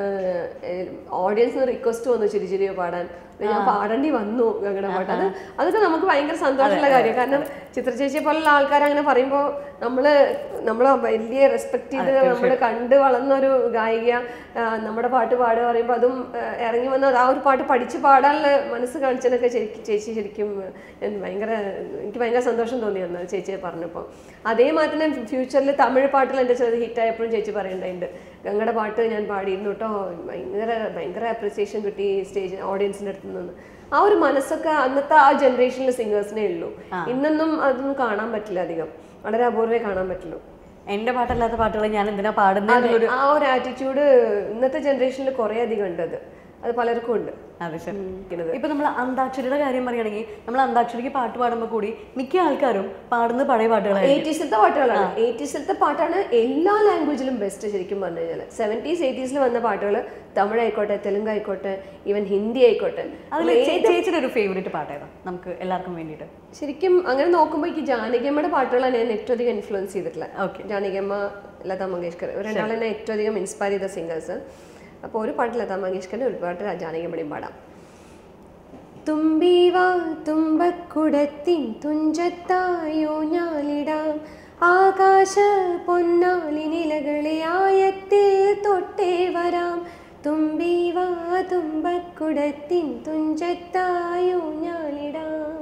ഓഡിയൻസിന് റിക്വസ്റ്റ് വന്നു ചിരി ചിരിയോ പാടാൻ അത് ഞാൻ പാടേണ്ടി വന്നു ഗംഗയുടെ പാട്ട് അത് അതൊക്കെ നമുക്ക് ഭയങ്കര സന്തോഷമുള്ള കാര്യം കാരണം ചിത്ര ചേച്ചിയെ പോലുള്ള ആൾക്കാർ അങ്ങനെ പറയുമ്പോൾ നമ്മള് നമ്മൾ വലിയ റെസ്പെക്ട് ചെയ്ത് നമ്മൾ കണ്ട് വളർന്ന ഒരു ഗായിക ആഹ് നമ്മുടെ പാട്ട് പാടുക പറയുമ്പോൾ അതും ആഹ് ഇറങ്ങി വന്ന ആ ഒരു പാട്ട് പഠിച്ച് പാടാനുള്ള മനസ്സ് കാണിച്ചതിനൊക്കെ ശരിക്കും ചേച്ചി ശരിക്കും ഞാൻ ഭയങ്കര എനിക്ക് ഭയങ്കര സന്തോഷം തോന്നി അന്ന് ചേച്ചിയെ പറഞ്ഞപ്പോൾ അതേമാതിരി തന്നെ ഫ്യൂച്ചറിൽ തമിഴ് പാട്ടിൽ എൻ്റെ ചെറുത് ഹിറ്റായപ്പോഴും ചേച്ചി പറയുന്നുണ്ട് ഗംഗയുടെ പാട്ട് ഞാൻ പാടിയിരുന്നു കേട്ടോ ഭയങ്കര ഭയങ്കര അപ്രിസിയേഷൻ കിട്ടി സ്റ്റേജ് ഓഡിയൻസിൻ്റെ അടുത്ത് നിന്ന് ആ ഒരു മനസ്സൊക്കെ അന്നത്തെ ആ ജനറേഷനിലെ സിംഗേഴ്സിനേ ഉള്ളൂ ഇന്നൊന്നും അതൊന്നും കാണാൻ പറ്റില്ല അധികം വളരെ അപൂർവേ കാണാൻ പറ്റുള്ളൂ എന്റെ പാട്ടല്ലാത്ത പാട്ടുകൾ ഞാൻ എന്തിനാ പാടുന്നത് അതെ, ആ ഒരു ആറ്റിറ്റ്യൂഡ് ഇന്നത്തെ ജനറേഷനിൽ കുറേ അധികം ഉണ്ട് അത് അത് പലർക്കും ഉണ്ട് അതെ ശരി ഇരിക്കുന്നത്. ഇപ്പൊ നമ്മൾ അന്താക്ഷരിയുടെ കാര്യം പറയുകയാണെങ്കിൽ നമ്മൾ അന്താക്ഷരിക്ക് പാട്ട് പാടുമ്പോൾ കൂടി മിക്ക ആൾക്കാരും പാടുന്നത് പഴയ പാട്ടുകളായിരിക്കും എയ്റ്റീസിലത്തെ പാട്ടുകളാണ് എയ്റ്റീസിലത്തെ പാട്ടാണ് എല്ലാ ലാംഗ്വേജിലും ബെസ്റ്റ് ശരിക്കും പറഞ്ഞു കഴിഞ്ഞാൽ സെവൻറ്റീസ് എയ്റ്റീസിൽ വന്ന പാട്ടുകൾ തമിഴ് ആയിക്കോട്ടെ തെലുങ്ക് ആയിക്കോട്ടെ ഈവൻ ഹിന്ദി ആയിക്കോട്ടെ അതിൽ ചേച്ചിയുടെ ഒരു ഫേവറേറ്റ് പാട്ട് ഏതാ നമുക്ക് എല്ലാവർക്കും വേണ്ടിയിട്ട് ശരിക്കും അങ്ങനെ നോക്കുമ്പോൾ എനിക്ക് ജാനകിയമ്മയുടെ പാട്ടുകളാണ് ഞാൻ ഏറ്റവും അധികം ഇൻഫ്ലുവൻസ് ചെയ്തിട്ടുള്ളത് Okay. ജാനകിയമ്മ ലതാ മങ്കേഷ്കർ ഇവർ രണ്ടാളെന്നെ ഏറ്റവും അധികം ഇൻസ്പയർ ചെയ്ത സിംഗേഴ്സ് അപ്പോൾ ഒരു പാട്ട് ലതാ മങ്കേഷ്കറിൻ്റെ ഒരു പാട്ട് ജാനകിയമ്മയുടെയും പാടാം തുമ്പീവാ തുമ്പക്കുടത്തിൻ തുഞ്ചത്തായോ ഞാലിടാം ആകാശ പൊന്നാലി നിലകളെ ആയത്തിൽ തൊട്ടേ വരാം തുമ്പീവാ തുമ്പക്കുടത്തിൻ തുഞ്ചത്തായോ ഞാലിടാം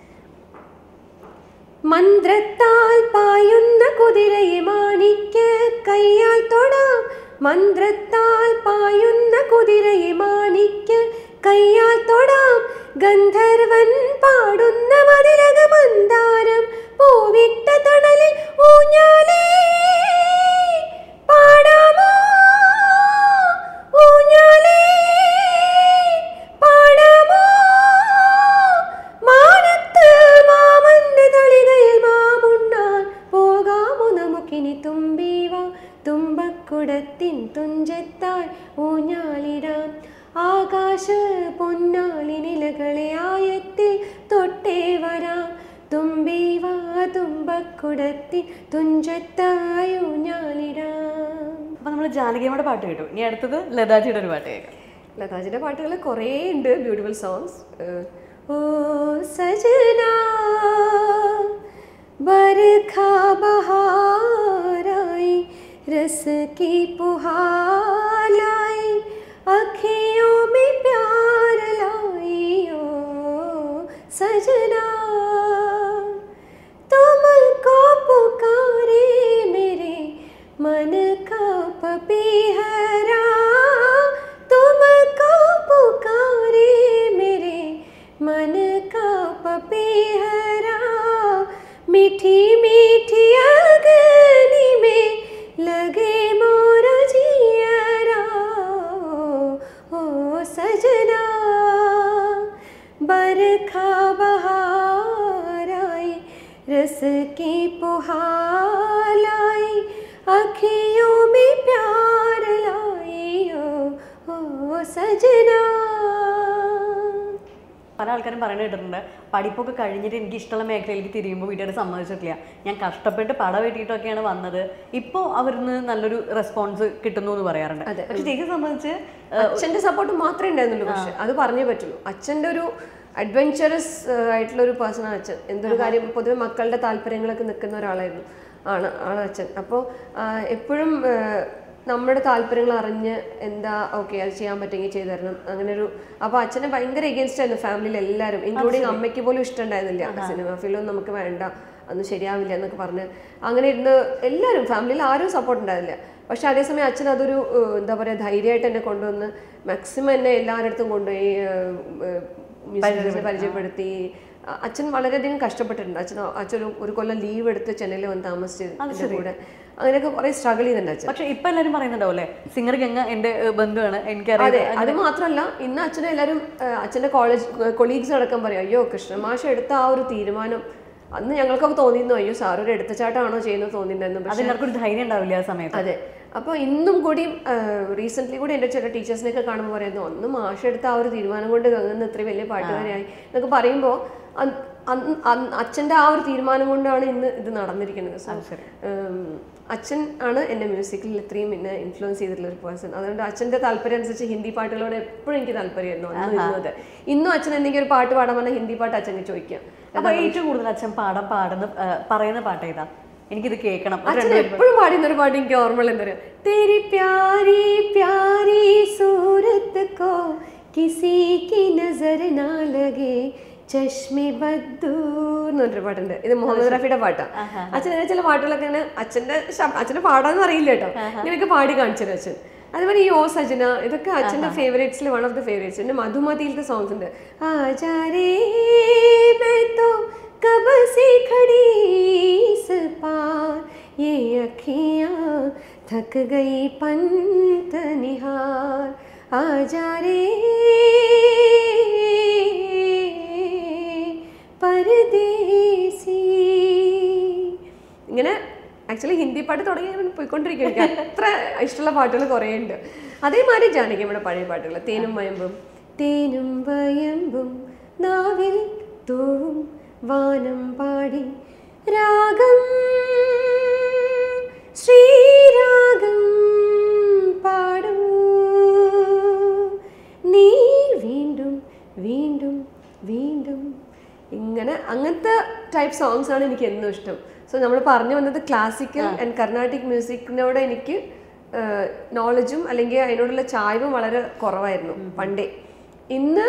മന്ത്രത്താൽ പായുന്ന കുതിരയെ മാണിക്ക് കയ്യാൽ തൊടാം മന്ത്രത്താൽ പായുന്ന കുതിരയെ മാണിക്ക് കയ്യാൽ തൊടാം ഗന്ധർവൻ പാടുന്ന മതിലക മന്ദാരം പൂവിട്ട തണലിൽ ഊഞ്ഞാലേ പാടാമോ ഊഞ്ഞാലേ പാടാമോ മാനത്ത് മാമന്റെ തളികയിൽ മാമുണ്ണാൻ പോകാമോ നമുക്കിനി തുമ്പീവ തുമ്പക്കുടത്തിൻ തുഞ്ചത്താൽ ഊഞ്ഞാലിടാം ആകാശ പൊന്നാലി നിലകളെ ആയത്തിൽ തൊട്ടേ വരാം തുമ്പീവ തുമ്പക്കുടത്തിൻ തുഞ്ചത്തായി ഊഞ്ഞാലിടാം അപ്പൊ നമ്മൾ ജാനകിയമ്മയുടെ പാട്ട് കേട്ടു ഇനി അടുത്തത് ലതാജിയുടെ ഒരു പാട്ട് കേൾക്കാം ലതാജിന്റെ പാട്ടുകൾ കുറേ ഉണ്ട് ബ്യൂട്ടിഫുൾ സോങ്സ് ഓ സജന बरखा बहार आई रस की पुहार लाई अखियों में प्यार लाई ओ सजना तुमको पुकारे मेरे मन का पपीहरा तुमको पुकारे मेरे मन का पपीहरा मीठी मीठी अग्नि में लगे मोर जियरा ओ सजना बरखा बहार आई रस की पुहार लाई अखियों में प्यार लाई ओ, ओ सजना എല്ലാവരും പറയുന്നത് കേട്ടിട്ടുണ്ട് പഠിപ്പൊക്കെ കഴിഞ്ഞിട്ട് എനിക്ക് ഇഷ്ടമുള്ള മേഖലയിലേക്ക് തിരിയുമ്പോൾ വീട്ടുകാർ സമ്മതിച്ചിട്ടില്ല ഞാൻ കഷ്ടപ്പെട്ട് പട വെട്ടിയിട്ടൊക്കെയാണ് വന്നത് ഇപ്പോൾ അവരിന്ന് നല്ലൊരു റെസ്പോൺസ് കിട്ടുന്നു എന്ന് പറയാറുണ്ട് പക്ഷെ ചേച്ചി സംബന്ധിച്ച് അച്ഛന്റെ സപ്പോർട്ട് മാത്രമേ ഉണ്ടായിരുന്നുള്ളൂ പക്ഷെ അത് പറഞ്ഞേ പറ്റുള്ളൂ അച്ഛന്റെ ഒരു അഡ്വഞ്ചറസ് ആയിട്ടുള്ള ഒരു പേഴ്സൺ ആണ് അച്ഛൻ എന്തൊരു കാര്യം പൊതുവെ മക്കളുടെ താല്പര്യങ്ങളൊക്കെ നിൽക്കുന്ന ഒരാളായിരുന്നു ആണ് ആണ് അച്ഛൻ അപ്പോൾ എപ്പോഴും നമ്മുടെ താല്പര്യങ്ങൾ അറിഞ്ഞ് എന്താ ഓക്കെ അത് ചെയ്യാൻ പറ്റുമെങ്കിൽ ചെയ്തു തരണം അങ്ങനെ ഒരു അപ്പോൾ അച്ഛനെ ഭയങ്കര എഗൻസ്റ്റ് ആയിരുന്നു ഫാമിലിയിൽ എല്ലാവരും ഇൻക്ലൂഡിങ് അമ്മയ്ക്ക് പോലും ഇഷ്ടമുണ്ടായിരുന്നില്ല സിനിമ ഫീൽഡൊന്നും നമുക്ക് വേണ്ട അതൊന്നും ശരിയാവില്ല എന്നൊക്കെ പറഞ്ഞ് അങ്ങനെ ഇരുന്ന് എല്ലാവരും ഫാമിലിയിൽ ആരും സപ്പോർട്ട് ഉണ്ടായിരുന്നില്ല പക്ഷെ അതേസമയം അച്ഛൻ അതൊരു ഏഹ്, എന്താ പറയുക ധൈര്യമായിട്ട് എന്നെ കൊണ്ടുവന്ന് മാക്സിമം എന്നെ എല്ലാവരുടെ അടുത്തും കൊണ്ടുപോയി മ്യൂസിക് പരിചയപ്പെടുത്തി അ- അച്ഛൻ വളരെയധികം കഷ്ടപ്പെട്ടിട്ടുണ്ട് അച്ഛൻ അച്ഛൻ ഒരു- ഒരു കൊല്ലം ലീവ് എടുത്ത് ചെന്നൈയിൽ വന്ന് താമസിച്ച് എൻ്റെ കൂടെ അങ്ങനെയൊക്കെ കുറെ സ്ട്രഗിൾ ചെയ്യുന്നുണ്ട് അച്ഛൻ പക്ഷെ ഇപ്പൊ എല്ലാവരും പറയുന്നുണ്ടാവും അല്ലേ സിംഗർ ഗംഗ എന്റെ ഏഹ്, ബന്ധുവാണ് എനിക്കറിയാം അതെ അത് മാത്രമല്ല ഇന്ന് അച്ഛനെ എല്ലാവരും ഏഹ്, അച്ഛന്റെ കോളേജ് കൊളീഗ്സ് അടക്കം പറയും അയ്യോ കൃഷ്ണ മാഷ് എടുത്ത ആ ഒരു തീരുമാനം അന്ന് ഞങ്ങൾക്കൊക്കെ തോന്നിയിരുന്നു അയ്യോ സാർ ഒരു എടുത്തച്ചാട്ടമാണോ ചെയ്യുന്നത് തോന്നിയിട്ടുണ്ടായിരുന്നു പക്ഷെ അതെല്ലാവർക്കും ഒരു ധൈര്യം ഉണ്ടാവില്ല ആ സമയത്ത് അതെ അപ്പോൾ ഇന്നും കൂടി റീസെന്റ് കൂടി എൻ്റെ ചില ടീച്ചേഴ്സിനെയൊക്കെ കാണുമ്പോൾ പറയുന്നു ഒന്ന് മാഷ് എടുത്ത ആ ഒരു തീരുമാനം കൊണ്ട് ഗംഗന്ന് ഇത്രയും വലിയ പാട്ടുകാരിയായി എന്നൊക്കെ പറയുമ്പോൾ അച്ഛൻ്റെ ആ ഒരു തീരുമാനം കൊണ്ടാണ് ഇന്ന് ഇത് നടന്നിരിക്കുന്നത് സോ അച്ഛൻ ആണ് എൻ്റെ മ്യൂസിക്കിൽ ഇത്രയും എന്നെ ഇൻഫ്ലുവൻസ് ചെയ്തിട്ടുള്ള ഒരു പേഴ്സൺ അതുകൊണ്ട് അച്ഛൻ്റെ താല്പര്യം അനുസരിച്ച് ഹിന്ദി പാട്ടുകളോട് എപ്പോഴും എനിക്ക് താല്പര്യമായിരുന്നു അന്നും ഇന്നും അതെ ഇന്നും അച്ഛൻ എന്തെങ്കിലും ഒരു പാട്ട് പാടാൻ പറഞ്ഞാൽ ഹിന്ദി പാട്ട് അച്ഛനെ ചോദിക്കാം അപ്പൊ ഏറ്റവും കൂടുതൽ അച്ഛൻ പാടാൻ പാടുന്ന ഏഹ്, പറയുന്ന പാട്ട് ഏതാ എനിക്കിത് കേൾക്കണം ഒരു അച്ഛൻ എപ്പോഴും പാടുന്ന ഒരു പാട്ട് എനിക്ക് ഓർമ്മ എന്താ പറയുക तेरी प्यारी प्यारी सूरत को किसी की नजर ना लगे ചഷ്മി ബദ്ദൂർ എന്ന് പറഞ്ഞൊരു പാട്ടുണ്ട് ഇത് മുഹമ്മദ് റഫിയുടെ പാട്ടാണ് അച്ഛൻ അങ്ങനെ ചില പാട്ടുകളൊക്കെ ഇങ്ങനെ അച്ഛന്റെ ശബ്- അച്ഛന് പാടാന്ന് അറിയില്ല കേട്ടോ ഇങ്ങനെയൊക്കെ പാടി കാണിച്ചു തരും അച്ഛൻ അതുപോലെ ഈ ഓ സജന ഇതൊക്കെ അച്ഛന്റെ ഫേവറേറ്റ്സിൽ വൺ ഓഫ് ദ ഫേവറേറ്റ്സ് പിന്നെ മധുമതിയിലത്തെ സോങ്സ് ഉണ്ട് ആചാരേ मैं तो कब से खड़ी इस पार ये अखियां थक गई पंत निहार आजा रे परदेसी ഇങ്ങനെ ആക്ച്വലി ഹിന്ദി പാട്ട് തുടങ്ങി ഞാൻ പോയിക്കൊണ്ടിരിക്കും എനിക്ക് അത്ര ഇഷ്ടമുള്ള പാട്ടുകൾ കുറേ ഉണ്ട് അതേമാതിരി ജാനകി നമ്മുടെ പഴയ പാട്ടുകൾ തേനും വയമ്പും തേനും വയമ്പും നാവിൽ തൂവും വാനം പാടി രാഗം ശ്രീരാഗം പാടൂ നീ വീണ്ടും വീണ്ടും വീണ്ടും ഇങ്ങനെ അങ്ങനത്തെ ടൈപ്പ് സോങ്സ് ആണ് എനിക്ക് എന്നും ഇഷ്ടം സോ നമ്മൾ പറഞ്ഞു വന്നത് ക്ലാസിക്കൽ ആൻഡ് കർണാട്ടിക് മ്യൂസിക്കിനോട് എനിക്ക് നോളജും അല്ലെങ്കിൽ അതിനോടുള്ള ചായ്വും വളരെ കുറവായിരുന്നു പണ്ടേ ഇന്ന്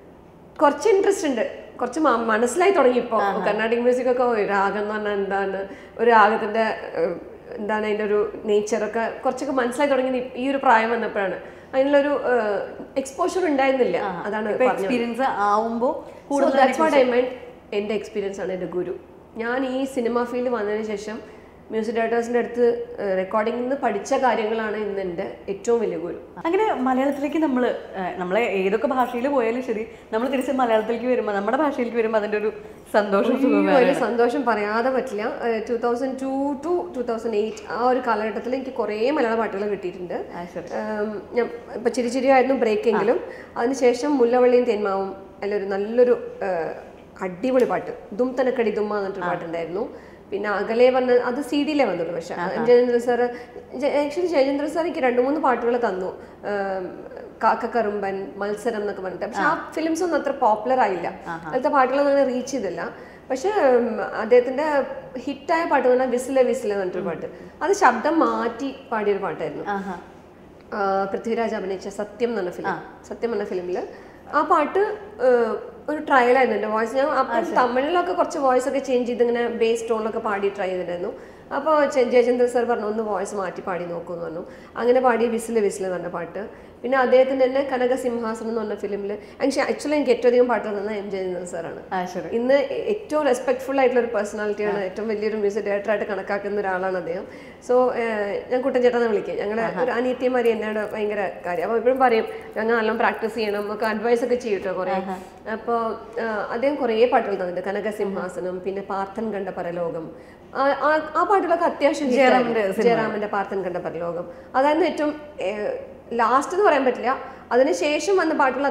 കുറച്ച് ഇൻട്രസ്റ്റ് ഉണ്ട് കുറച്ച് മ- മനസ്സിലായി തുടങ്ങി ഇപ്പോൾ കർണാട്ടിക് മ്യൂസിക് ഒക്കെ ഓ, രാഗം എന്ന് പറഞ്ഞാൽ എന്താണ് ഒരു രാഗത്തിന്റെ ഏഹ്, എന്താണ് അതിന്റെ ഒരു നേച്ചറൊക്കെ കുറച്ചൊക്കെ മനസ്സിലായി തുടങ്ങി ഈ ഒരു പ്രായം വന്നപ്പോഴാണ് അതിനുള്ളൊരു എക്സ്പോഷർ ഉണ്ടായിരുന്നില്ല അതാണ് പറഞ്ഞത് എക്സ്പീരിയൻസ് ആവുമ്പോൾ കൂടുതൽ ദാറ്റ്സ് വാട്ട് ഐ മൈൻഡ് എൻ്റെ എക്സ്പീരിയൻസ് ആണ് എൻ്റെ ഗുരു ഞാൻ ഈ സിനിമ ഫീൽഡ് വന്നതിന് ശേഷം മ്യൂസിക് ഡയറക്ടേഴ്സിൻ്റെ അടുത്ത് റെക്കോർഡിംഗിൽ നിന്ന് പഠിച്ച കാര്യങ്ങളാണ് ഇന്ന് എൻ്റെ ഏറ്റവും വലിയ ഗുരു അങ്ങനെ മലയാളത്തിലേക്ക് നമ്മൾ നമ്മളെ ഏതൊക്കെ ഭാഷയിൽ പോയാലും ശരി നമ്മൾ തിരിച്ച് മലയാളത്തിലേക്ക് വരുമ്പോൾ നമ്മുടെ ഭാഷയിലേക്ക് വരുമ്പോൾ അതിന്റെ ഒരു സന്തോഷം സുഖം ഒരു സന്തോഷം പറയാതെ പറ്റില്ല two thousand two two two thousand eight ആ ഒരു കാലഘട്ടത്തിൽ എനിക്ക് കുറേ മലയാള പാട്ടുകൾ കിട്ടിയിട്ടുണ്ട് ആ, ശരി. ഉം, ഞാൻ ഇപ്പം ചിരി ചിരിയായിരുന്നു ബ്രേക്ക് എങ്കിലും അതിനുശേഷം മുല്ലവള്ളിയും തെന്മാവും അതിലൊരു നല്ലൊരു ഏഹ്, അടിപൊളി പാട്ട് ദും തനക്കടി ദുമ്മ എന്നിട്ടൊരു പാട്ടുണ്ടായിരുന്നു പിന്നെ അകലെ വന്ന അത് സി ഡിയിലേ വന്നുള്ളൂ പക്ഷെ Jayachandra sir actually Jayachandra sir എനിക്ക് രണ്ട് മൂന്ന് പാട്ടുകൾ തന്നു ഏം, കാക്കക്കറുമ്പൻ മത്സരം എന്നൊക്കെ പറഞ്ഞിട്ട് പക്ഷെ ആ ഫിലിംസ് ഒന്നും അത്ര പോപ്പുലർ ആയില്ല അതിലത്തെ പാട്ടുകളൊന്നും അങ്ങനെ റീച്ച് ചെയ്തില്ല പക്ഷെ ഉം, അദ്ദേഹത്തിന്റെ ഹിറ്റായ പാട്ട് എന്ന് പറഞ്ഞാൽ വിസിലെ വിസിലെ എന്ന് പറഞ്ഞിട്ടൊരു പാട്ട് അത് ശബ്ദം മാറ്റി പാടിയൊരു പാട്ടായിരുന്നു ആഹാ ആ, പൃഥ്വിരാജ് അഭിനയിച്ച സത്യം എന്ന് പറഞ്ഞ ഫിലിം സത്യം എന്ന ഫിലിമിൽ ആ പാട്ട് ആ, ഒരു ട്രയൽ ആയിരുന്നു എൻ്റെ വോയിസ് ഞാൻ അപ്പം തമിഴിലൊക്കെ കുറച്ച് വോയിസ് ഒക്കെ ചേഞ്ച് ചെയ്ത് ഇങ്ങനെ ബേസ് ടോണിലൊക്കെ പാടി ട്രൈ ചെയ്തിട്ടുണ്ടായിരുന്നു അപ്പോൾ ജയചന്ദ്ര സാർ പറഞ്ഞു ഒന്ന് വോയിസ് മാറ്റി പാടി നോക്കൂ എന്ന് പറഞ്ഞു അങ്ങനെ പാടി വിസില് വിസില് എന്ന് പറഞ്ഞ പാട്ട് പിന്നെ അദ്ദേഹത്തിൻ്റെ തന്നെ കനക സിംഹാസനം എന്ന് പറഞ്ഞ ഫിലിമിൽ ആക്ച്വലി എനിക്ക് ഏറ്റവും അധികം പാട്ട് തന്നത് എം ജയചന്ദ്രൻ സാറാണ് ആ ശരി ഇന്ന് ഏറ്റവും റെസ്പെക്ട്ഫുൾ ആയിട്ടുള്ള ഒരു പേഴ്സണാലിറ്റിയാണ് ഏറ്റവും വലിയൊരു മ്യൂസിക് ഡയറക്ടറായിട്ട് കണക്കാക്കുന്ന ഒരാളാണ് അദ്ദേഹം സോ ഞാൻ കുട്ടൻ ചേട്ടനെ വിളിക്കും ഞങ്ങൾ ഒരു അനിയത്തിമാരി എന്നോട് ഭയങ്കര കാര്യം അപ്പോൾ എപ്പോഴും പറയും ഞങ്ങൾ നല്ലോണം പ്രാക്ടീസ് ചെയ്യണം നമുക്ക് അഡ്വൈസ് ഒക്കെ ചെയ്യും കേട്ടോ കുറേ അപ്പോൾ അദ്ദേഹം കുറേ പാട്ടുകൾ തന്നിട്ടുണ്ട് കനകസിംഹാസനം പിന്നെ പാർത്ഥൻ കണ്ട പരലോകം ആ- ആ- ആ പാട്ടുകളൊക്കെ അത്യാവശ്യം hit ആയിരുന്നു. ജയറാമിന്റെ പാർത്ഥൻ കണ്ട പരലോകം അതായിരുന്നു ഏറ്റവും ലാസ്റ്റ് എന്ന് പറയാൻ പറ്റില്ല അതിനുശേഷം വന്ന പാട്ടുകൾ അത്ര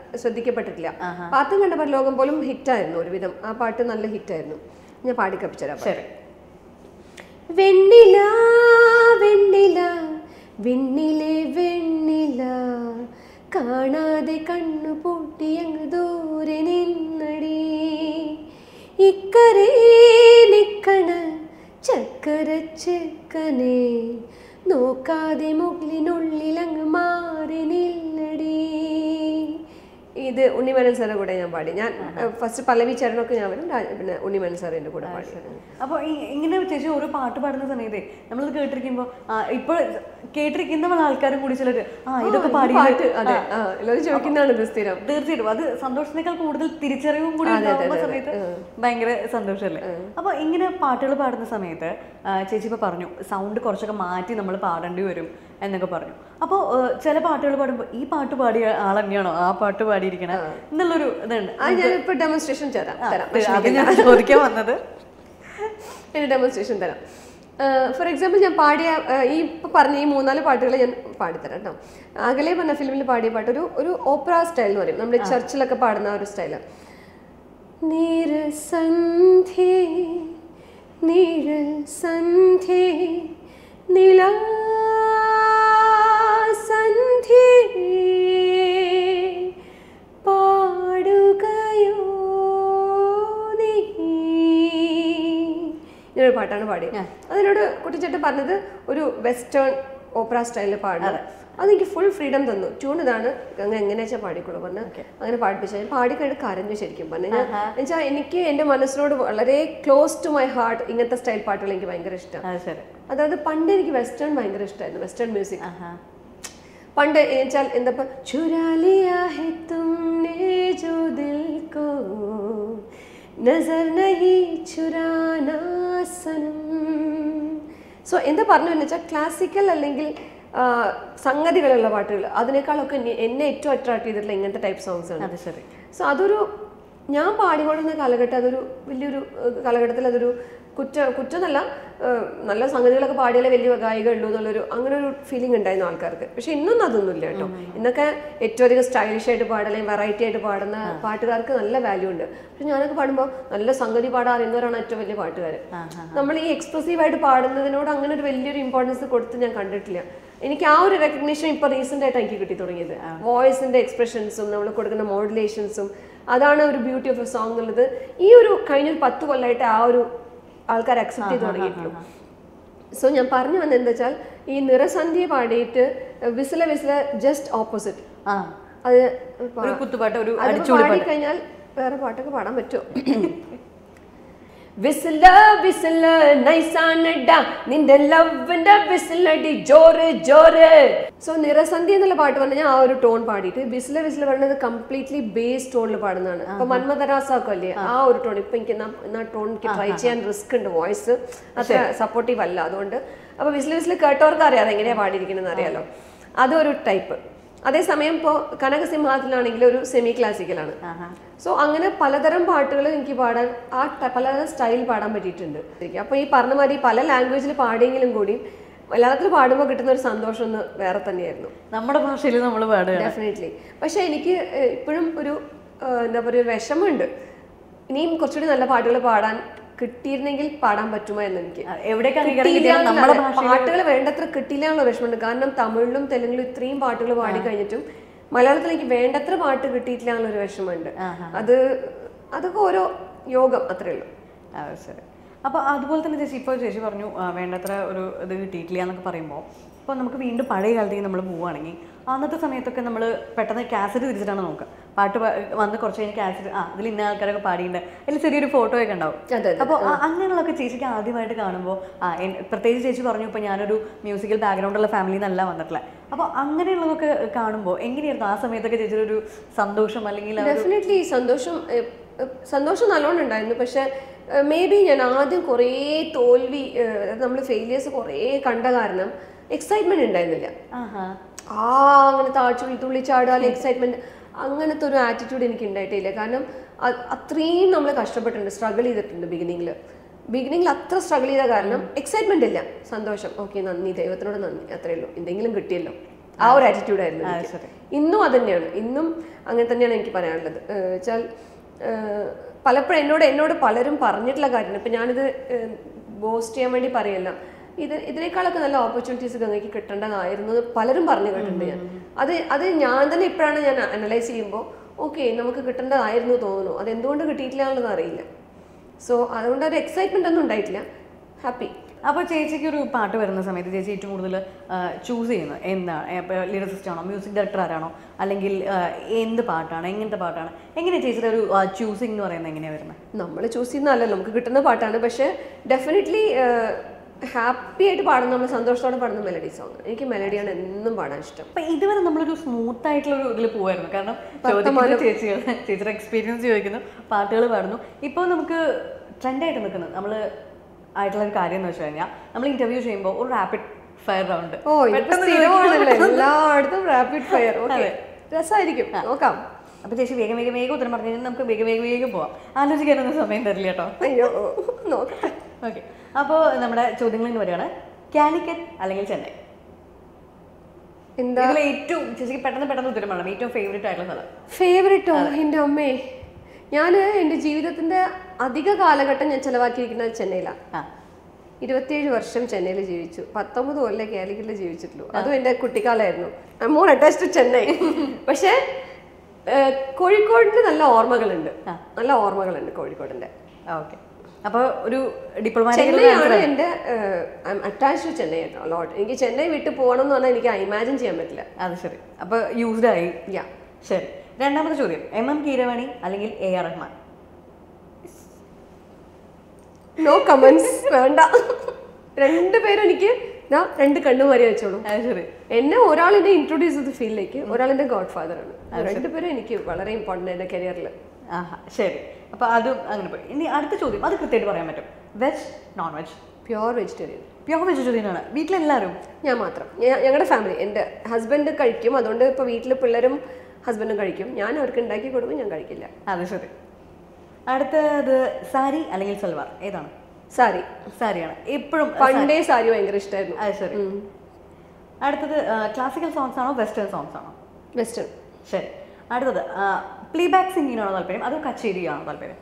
ശ്രദ്ധിക്കപ്പെട്ടിട്ടില്ല പാത്തും കണ്ട പരലോകം പോലും ഹിറ്റായിരുന്നു ഒരുവിധം ആ പാട്ട് നല്ല ഹിറ്റായിരുന്നു ഞാൻ പാടിക്കപ്പിച്ചരാം ശരി വെണ്ണില വെണ്ണില വെണ്ണിലെ വെണ്ണില കാണാതെ കണ്ണു പൂട്ടി അങ്ങ് ദൂരെ നിന്നടി ഇക്കരെ നിക്കണ ചക്കര ചെക്കനെ നോക്കാതെ മുകളിനുള്ളിൽ അങ്ങ് മാറി നില്ലടി ഇത് ഉണ്ണിമേനൻ സാറിന്റെ കൂടെ ഞാൻ പാടി ഞാൻ ഫസ്റ്റ് പല്ലവി ചരണമൊക്കെ ഞാൻ വരും രാ- പിന്നെ ഉണ്ണിമേനൻ സാറിന്റെ കൂടെ പാടി അപ്പോൾ ഇങ്ങനെ ചേച്ചി ഓരോ പാട്ട് പാടുന്ന സമയത്ത് നമ്മളത് കേട്ടിരിക്കുമ്പോൾ ഇപ്പോൾ കേട്ടിരിക്കുന്ന ആൾക്കാരും കൂടി ചിലർ ആ ഇതൊക്കെ പാടി പാട്ട് അതെ ആ എല്ലാവരും ചോദിക്കുന്നതാണ് ഇത് സ്ഥിരം തീർച്ചയായിട്ടും അത് സന്തോഷത്തിനേക്കാൾ കൂടുതൽ തിരിച്ചറിവും കൂടി ഉണ്ടാകുന്ന സമയത്ത് ഭയങ്കര സന്തോഷമല്ലേ അപ്പൊ ഇങ്ങനെ പാട്ടുകൾ പാടുന്ന സമയത്ത് ആ, ചേച്ചി ഇപ്പൊ പറഞ്ഞു സൗണ്ട് കുറച്ചൊക്കെ മാറ്റി നമ്മൾ പാടേണ്ടി വരും എന്നൊക്കെ പറഞ്ഞു അപ്പോൾ ചില പാട്ടുകൾ പാടുമ്പോൾ ഈ പാട്ട് പാടിയ ആൾ തന്നെയാണോ ആ പാട്ട് പാടിയിരിക്കണേ എന്നുള്ളൊരു ഇതുണ്ട് ആ ഞാനിപ്പോ ഡെമോൺസ്ട്രേഷൻ തരാം തരാം അത് ഞാൻ ചോദിക്കാൻ വന്നത് ഒരു ഡെമോൺസ്ട്രേഷൻ തരാം ഫോർ എക്സാമ്പിൾ ഞാൻ പാടിയ ആ, ഈ ഇപ്പൊ പറഞ്ഞ ഈ മൂന്നാല് പാട്ടുകൾ ഞാൻ പാടിത്തരാം കേട്ടോ അകലെ പറഞ്ഞ ഫിലിമിൽ പാടിയ പാട്ട് ഒരു ഒരു ഓപ്പറ സ്റ്റൈൽ എന്ന് പറയും നമ്മുടെ ചർച്ചിലൊക്കെ പാടുന്ന ആ ഒരു സ്റ്റൈല് നിരസന്ധ്യേ നിഴൽ സന്ധ്യേ നിലാ സന്ധ്യേ പാടുകയോ നീ ഇങ്ങനൊരു പാട്ടാണ് പാടിയത് അതിനോട് കുട്ടിച്ചേട്ടൻ പറഞ്ഞത് ഒരു വെസ്റ്റേൺ ഓപ്പറ സ്റ്റൈലിൽ പാടുന്നത് അതെനിക്ക് ഫുൾ ഫ്രീഡം തന്നു ട്യൂൺ ഇതാണ് അങ്ങ് എങ്ങനെ വെച്ചാൽ പാടിക്കോളൂ പറഞ്ഞ് അങ്ങനെ പാടിപ്പിച്ചു ഞാൻ പാടിക്കഴിഞ്ഞ് കരഞ്ഞു ശരിക്കും പറഞ്ഞു ഞാൻ എന്നുവെച്ചാൽ എനിക്ക് എൻ്റെ മനസ്സിനോട് വളരെ ക്ലോസ് ടു മൈ ഹാർട്ട് ഇങ്ങനത്തെ സ്റ്റൈൽ പാട്ടുകൾ എനിക്ക് ഭയങ്കര ഇഷ്ടമാണ് അത് ശരി അതായത് പണ്ട് എനിക്ക് വെസ്റ്റേൺ ഭയങ്കര ഇഷ്ടമായിരുന്നു വെസ്റ്റേൺ മ്യൂസിക് ആഹാ. പണ്ട് വെച്ചാൽ എന്താ ചുരാ ലിയാ ഹെ തുമ്നെ ജോ ദിൽ കോ നസർ നഹി ചുരാനാ സനം സോ എന്താ പറഞ്ഞു എന്ന് വെച്ചാൽ ക്ലാസിക്കൽ അല്ലെങ്കിൽ ആ, സംഗതികളുള്ള പാട്ടുകൾ അതിനേക്കാളൊക്കെ എന്നെ- എന്നെ ഏറ്റവും അട്രാക്ട് ചെയ്തിട്ടുള്ള ഇങ്ങനത്തെ ടൈപ്പ് സോങ്സ് ആണ് അത് ശരി സോ അതൊരു ഞാൻ പാടിക്കൊണ്ടിരുന്ന കാലഘട്ടം അതൊരു വലിയൊരു ഏഹ്, കാലഘട്ടത്തിൽ അതൊരു കുറ്റ കുറ്റമെന്നല്ല ഏഹ്, നല്ല സംഗതികളൊക്കെ പാടിയാലേ വലിയ ഗായിക ഉള്ളൂ എന്നുള്ളൊരു അങ്ങനെ ഒരു ഫീലിംഗ് ഉണ്ടായിരുന്നു ആൾക്കാർക്ക് പക്ഷെ ഇന്നൊന്നും അതൊന്നുമില്ല കേട്ടോ ഇന്നൊക്കെ ഏറ്റവും അധികം സ്റ്റൈലിഷ് ആയിട്ട് പാടുക അല്ലെങ്കിൽ വെറൈറ്റി ആയിട്ട് പാടുന്ന പാട്ടുകാർക്ക് നല്ല വാല്യൂ ഉണ്ട് പക്ഷെ ഞാനൊക്കെ പാടുമ്പോൾ നല്ല സംഗതി പാടാൻ അറിയുന്നവരാണ് ഏറ്റവും വലിയ പാട്ടുകാർ നമ്മൾ ഈ എക്സ്പ്രസീവ് ആയിട്ട് പാടുന്നതിനോട് അങ്ങനെ ഒരു വലിയൊരു ഇമ്പോർട്ടൻസ് കൊടുത്ത് ഞാൻ കണ്ടിട്ടില്ല എനിക്ക് ആ ഒരു റെക്കഗ്നീഷൻ ഇപ്പോൾ റീസെൻ്റ് ആയിട്ട് എനിക്ക് കിട്ടി തുടങ്ങിയത് വോയിസിൻ്റെ എക്സ്പ്രഷൻസും നമ്മൾ കൊടുക്കുന്ന മോഡുലേഷൻസും അതാണ് ഒരു ബ്യൂട്ടി ഓഫ് എ സോങ് എന്നുള്ളത് ഈ ഒരു കഴിഞ്ഞ ഒരു പത്ത് കൊല്ലമായിട്ട് ആ ഒരു ആൾക്കാർ അക്സെപ്റ്റ് ചെയ്ത് തുടങ്ങിയിട്ടുള്ളൂ സോ ഞാൻ പറഞ്ഞു വന്നത് എന്താ വെച്ചാൽ ഈ നിറസന്ധ്യ പാടിയിട്ട് വിസില വിസില ജസ്റ്റ് ഓപ്പോസിറ്റ് ആ അത് ഒരു കുത്തുപാട്ട് ഒരു അത് അടിച്ചുപൊളി പാട്ട് പാടിക്കഴിഞ്ഞാൽ വേറെ പാട്ടൊക്കെ പാടാൻ പറ്റുമോ വിസില വിസില നൈസാനഡ നിന്റെ ലവിന്റെ വിസിലടി ജോറ് ജോറ് സോ നിറസന്ധ്യ എന്നുള്ള പാട്ട് പറഞ്ഞാൽ ആ ഒരു ടോൺ പാടിയിട്ട് വിസില വിസില പറയുന്നത് കംപ്ലീറ്റ്ലി ബേസ് ടോണിൽ പാടുന്നതാണ് അപ്പൊ മന്മദരാസൊക്കെ അല്ലേ ആ ഒരു ടോൺ ഇപ്പൊ എനിക്ക് എന്നാ ടോൺ എനിക്ക് ട്രൈ ചെയ്യാൻ റിസ്ക് ഉണ്ട് വോയിസ് അത്ര സപ്പോർട്ടീവ് അല്ല അതുകൊണ്ട് അപ്പൊ വിസില വിസില കേട്ടവർക്ക് അറിയാം എങ്ങനെയാ പാടിയിരിക്കണമെന്ന് അറിയാലോ അതൊരു ടൈപ്പ് അതേസമയം ഇപ്പോൾ കനകസിംഹാസനാണെങ്കിൽ ഒരു സെമി ക്ലാസിക്കലാണ് ആഹാ. സോ അങ്ങനെ പലതരം പാട്ടുകൾ എനിക്ക് പാടാൻ ആ ട- പലതരം സ്റ്റൈൽ പാടാൻ പറ്റിയിട്ടുണ്ട് അപ്പോൾ ഈ പറഞ്ഞ മാതിരി പല ലാംഗ്വേജിൽ പാടിയെങ്കിലും കൂടി മലയാളത്തിൽ പാടുമ്പോൾ കിട്ടുന്ന ഒരു സന്തോഷം ഒന്ന് വേറെ തന്നെയായിരുന്നു നമ്മുടെ ഭാഷയിൽ നമ്മൾ പാടുക ഡെഫിനറ്റ്ലി പക്ഷേ എനിക്ക് ഏഹ്, ഇപ്പോഴും ഒരു ഏഹ്, എന്താ പറയുക ഒരു വിഷമമുണ്ട് ഇനിയും കുറച്ചുകൂടി നല്ല പാട്ടുകൾ പാടാൻ കിട്ടിയിരുന്നെങ്കിൽ പാടാൻ പറ്റുമോ എന്ന് എനിക്ക് എവിടേക്ക് അംഗീകാരം കിട്ടിയില്ല കിട്ടിയാലും നമ്മുടെ എന്നല്ല, ഭാഷ പാട്ടുകൾ വേണ്ടത്ര കിട്ടില്ല എന്നുള്ള വിഷമമുണ്ട് കാരണം തമിഴിലും തെലുങ്കിലും ഇത്രയും പാട്ടുകൾ പാടി കഴിഞ്ഞിട്ടും മലയാളത്തിൽ എനിക്ക് വേണ്ടത്ര പാട്ട് കിട്ടിയിട്ടില്ല എന്നുള്ളൊരു വിഷമമുണ്ട് അത് അതൊക്കെ ഓരോ യോഗം അത്രേ ഉള്ളൂ ആ, ശരി അപ്പോൾ അതുപോലെ തന്നെ ചേച്ചി ഇപ്പോൾ ചേച്ചി പറഞ്ഞു ആ, വേണ്ടത്ര ഒരു ഇത് കിട്ടിയിട്ടില്ല എന്നൊക്കെ പറയുമ്പോൾ ഇപ്പോൾ നമുക്ക് വീണ്ടും പഴയ കാലത്തേക്ക് നമ്മൾ പോവുകയാണെങ്കിൽ അന്നത്തെ സമയത്തൊക്കെ നമ്മൾ പെട്ടെന്ന് കാസറ്റ് തിരിച്ചിട്ടാണ് നോക്കുക പാട്ട് പാ- വന്ന് കുറച്ച് കഴിഞ്ഞ് കാസറ്റ് ആ ഇതിൽ ഇന്ന ആൾക്കാരൊക്കെ പാടിയിട്ടുണ്ട് അതിൽ ചെറിയൊരു ഫോട്ടോ ഒക്കെ ഉണ്ടാവും അതെ, അപ്പോൾ അങ്ങനെയുള്ളതൊക്കെ ചേച്ചിക്ക് ആദ്യമായിട്ട് കാണുമ്പോൾ ആ എൻ- പ്രത്യേകിച്ച് ചേച്ചി പറഞ്ഞു ഇപ്പോൾ ഞാനൊരു മ്യൂസിക്കൽ ബാക്ക്ഗ്രൗണ്ടുള്ള ഫാമിലിയിൽ നിന്നല്ല വന്നിട്ടുള്ളത് അപ്പോൾ അങ്ങനെയുള്ളതൊക്കെ കാണുമ്പോൾ എങ്ങനെയായിരുന്നു ആ സമയത്തൊക്കെ ചേച്ചിയുടെ ഒരു സന്തോഷം അല്ലെങ്കിൽ ആ ഒരു- ഡെഫിനറ്റ്ലി സന്തോഷം ഏഹ്, ഏഹ്, സന്തോഷം നല്ലോണം ഉണ്ടായിരുന്നു പക്ഷെ മേ ബി ഞാൻ ആദ്യം കുറേ തോൽവി നമ്മൾ ഫെയിലിയേഴ്സ് കുറേ കണ്ട കാരണം എക്സൈറ്റ്മെന്റ് ഉണ്ടായിരുന്നില്ല ആഹാ ആ അങ്ങനെ താഴ്ച തുള്ളിച്ചാടുക അല്ലെങ്കിൽ എക്സൈറ്റ്മെന്റ് അങ്ങനത്തെ ഒരു ആറ്റിറ്റ്യൂഡ് എനിക്ക് ഉണ്ടായിട്ടില്ല കാരണം അ- അത്രയും നമ്മൾ കഷ്ടപ്പെട്ടിട്ടുണ്ട് സ്ട്രഗിൾ ചെയ്തിട്ടുണ്ട് ബിഗിനിങ്ങിൽ ബിഗിനിങ്ങിൽ അത്ര സ്ട്രഗിൾ ചെയ്ത കാരണം എക്സൈറ്റ്മെന്റ് ഇല്ല സന്തോഷം ഓക്കെ നന്ദി ദൈവത്തിനോട് നന്ദി അത്രേ ഉള്ളൂ എന്തെങ്കിലും കിട്ടിയല്ലോ ആ ഒരു ആറ്റിറ്റ്യൂഡ് ആയിരുന്നു ആ, എനിക്ക്. ശരി. ഇന്നും അത് തന്നെയാണ് ഇന്നും അങ്ങനെ തന്നെയാണ് എനിക്ക് പറയാനുള്ളത് ഏഹ് വെച്ചാൽ ഏഹ് പലപ്പോഴും എന്നോട് എന്നോട് പലരും പറഞ്ഞിട്ടുള്ള കാര്യമാണ് ഇപ്പം ഞാനിത് ബോസ്റ്റ് ചെയ്യാൻ വേണ്ടി പറയല്ല ഇത് ഇതിനേക്കാളൊക്കെ നല്ല ഓപ്പർച്യൂണിറ്റീസ് ഗംഗയ്ക്ക് കിട്ടേണ്ടതായിരുന്നു എന്ന് പലരും പറഞ്ഞു കേട്ടിട്ടുണ്ട് ഞാൻ അത് അത് ഞാൻ തന്നെ ഇപ്പോഴാണ് ഞാൻ അനലൈസ് ചെയ്യുമ്പോൾ ഓക്കെ നമുക്ക് കിട്ടേണ്ടതായിരുന്നു തോന്നുന്നു അത് എന്തുകൊണ്ട് കിട്ടിയിട്ടില്ല എന്നുള്ളത് അറിയില്ല സോ അതുകൊണ്ട് ഒരു എക്സൈറ്റ്മെന്റ് ഒന്നും ഉണ്ടായിട്ടില്ല ഹാപ്പി അപ്പോൾ ചേച്ചിക്ക് ഒരു പാട്ട് വരുന്ന സമയത്ത് ചേച്ചി ഏറ്റവും കൂടുതൽ ചൂസ് ചെയ്യുന്നത് എന്താണ് ഇപ്പോൾ ലിറിസിസ്റ്റ് ആണോ മ്യൂസിക് ഡയറക്ടർ ആരാണോ അല്ലെങ്കിൽ ആ, എന്ത് പാട്ടാണ് എങ്ങനത്തെ പാട്ടാണ് എങ്ങനെയാണ് ചേച്ചിയുടെ ഒരു ചൂസിങ് എന്ന് പറയുന്നത് എങ്ങനെയാണ് വരുന്നത് നമ്മൾ ചൂസ് ചെയ്യുന്നതല്ല നമുക്ക് കിട്ടുന്ന പാട്ടാണ് പക്ഷേ ഡെഫിനറ്റ്ലി ഹാപ്പി ആയിട്ട് പാടുന്ന നമ്മൾ സന്തോഷത്തോടെ പാടുന്ന മെലഡി സോങ് എനിക്ക് മെലഡിയാണ് എന്നും പാടാൻ ഇഷ്ടം അപ്പൊ ഇതുവരെ നമ്മളൊരു സ്മൂത്ത് ആയിട്ടുള്ള ഒരു ഇതിൽ പോവായിരുന്നു കാരണം ചോദിക്കുന്നത് ചേച്ചികൾ ചേച്ചിയുടെ എക്സ്പീരിയൻസ് ചോദിക്കുന്നു പാട്ടുകൾ പാടുന്നു ഇപ്പോൾ നമുക്ക് ട്രെൻഡായിട്ട് നിൽക്കുന്നത് നമ്മൾ ആയിട്ടുള്ള ഒരു കാര്യം എന്ന് വെച്ച് കഴിഞ്ഞാൽ നമ്മൾ ഇന്റർവ്യൂ ചെയ്യുമ്പോൾ ഒരു റാപ്പിഡ് ഫയർ റൗണ്ട് ഓ ഇപ്പൊ സ്ഥിരമാണല്ലോ എല്ലായിടത്തും റാപ്പിഡ് ഫയർ ഓക്കെ രസമായിരിക്കും നോക്കാം അപ്പൊ ചേച്ചി വേഗം വേഗം വേഗം ഉത്തരം പറഞ്ഞു കഴിഞ്ഞാൽ നമുക്ക് വേഗം വേഗം വേഗം പോവാം ആലോചിക്കാനൊന്നും സമയം തരില്ല കേട്ടോ അയ്യോ നോക്കാം ഓക്കെ അപ്പോൾ നമ്മുടെ ചോദ്യങ്ങളിൽ നിന്ന് വരികയാണ് കാലിക്കറ്റ് അല്ലെങ്കിൽ ചെന്നൈ എന്താ ഇതിൽ ഏറ്റവും ചേച്ചിക്ക് പെട്ടെന്ന് പെട്ടെന്ന് ഉത്തരം പറയണം ഏറ്റവും ഫേവറേറ്റ് ആയിട്ടുള്ള സ്ഥലം ഫേവറേറ്റോ എൻ്റെ അമ്മേ ഞാൻ എൻ്റെ ജീവിതത്തിന്റെ അധിക കാലഘട്ടം ഞാൻ ചെലവാക്കിയിരിക്കുന്നത് ചെന്നൈയിലാണ് ആ ഇരുപത്തിയേഴ് വർഷം ചെന്നൈയിൽ ജീവിച്ചു പത്തൊമ്പത് കൊല്ലം കാലിക്കറ്റിൽ ജീവിച്ചിട്ടുള്ളൂ അതും എൻ്റെ കുട്ടിക്കാലമായിരുന്നു I more attach to Chennai പക്ഷേ ഏഹ്, കോഴിക്കോടിന് നല്ല ഓർമ്മകളുണ്ട് നല്ല ഓർമ്മകളുണ്ട് കോഴിക്കോടിന്റെ ഓക്കെ അപ്പോൾ ഒരു ഡിപ്ലോമാറ്റിക് ചെന്നൈയാണ് എൻ്റെ അറ്റാച്ച് ടു ചെന്നൈ കേട്ടോ ലോട്ട് എനിക്ക് ചെന്നൈ വിട്ട് പോകണം എന്ന് പറഞ്ഞാൽ എനിക്ക് ഇമാജിൻ ചെയ്യാൻ പറ്റില്ല അത് ശരി അപ്പോൾ യൂസ്ഡ് ആയി യാ ശരി രണ്ടാമത്തെ ചോദ്യം എം എം കീരവാണി അല്ലെങ്കിൽ A R Rahman no comments വേണ്ട രണ്ടുപേരും എനിക്ക് ഞാൻ രണ്ട് കണ്ണുമാരി വെച്ചോളൂ അത് ശരി എന്നെ ഒരാൾ എന്നെ ഇൻട്രൊഡ്യൂസ് ചെയ്ത ഫീൽഡിലേക്ക് ഒരാൾ എൻ്റെ ഗോഡ് ഫാദർ ആണ് രണ്ടുപേരും എനിക്ക് വളരെ ഇമ്പോർട്ടൻ്റ് എൻ്റെ കരിയറിൽ ആഹാ ശരി അപ്പോൾ അതും അങ്ങനെ പോയി ഇനി അടുത്ത ചോദ്യം അത് കൃത്യമായിട്ട് പറയാൻ പറ്റും veg non veg pure vegetarian pure vegetarian ആണ് വീട്ടിലെല്ലാവരും ഞാൻ മാത്രം ഞാൻ- ഞങ്ങളുടെ ഫാമിലി എൻ്റെ ഹസ്ബൻഡ് കഴിക്കും അതുകൊണ്ട് ഇപ്പോൾ വീട്ടിൽ പിള്ളേരും ഹസ്ബൻഡും കഴിക്കും ഞാൻ അവർക്ക് ഉണ്ടാക്കി കൊടുക്കും ഞാൻ കഴിക്കില്ല അത് ശരി അടുത്തത് സാരി അല്ലെങ്കിൽ സൽവാർ ഏതാണ് സാരി സാരിയാണ് എപ്പോഴും പണ്ടേ സാരി ഭയങ്കര ഇഷ്ടമായിരുന്നു അത് ശരി അടുത്തത് ക്ലാസിക്കൽ സോങ്സ് ആണോ വെസ്റ്റേൺ സോങ്സ് ആണോ വെസ്റ്റേൺ ശരി അടുത്തത് പ്ലേ ബാക്ക് സിംഗിങ്ങിനാണോ താല്പര്യം അതോ കച്ചേരിയാണോ താല്പര്യം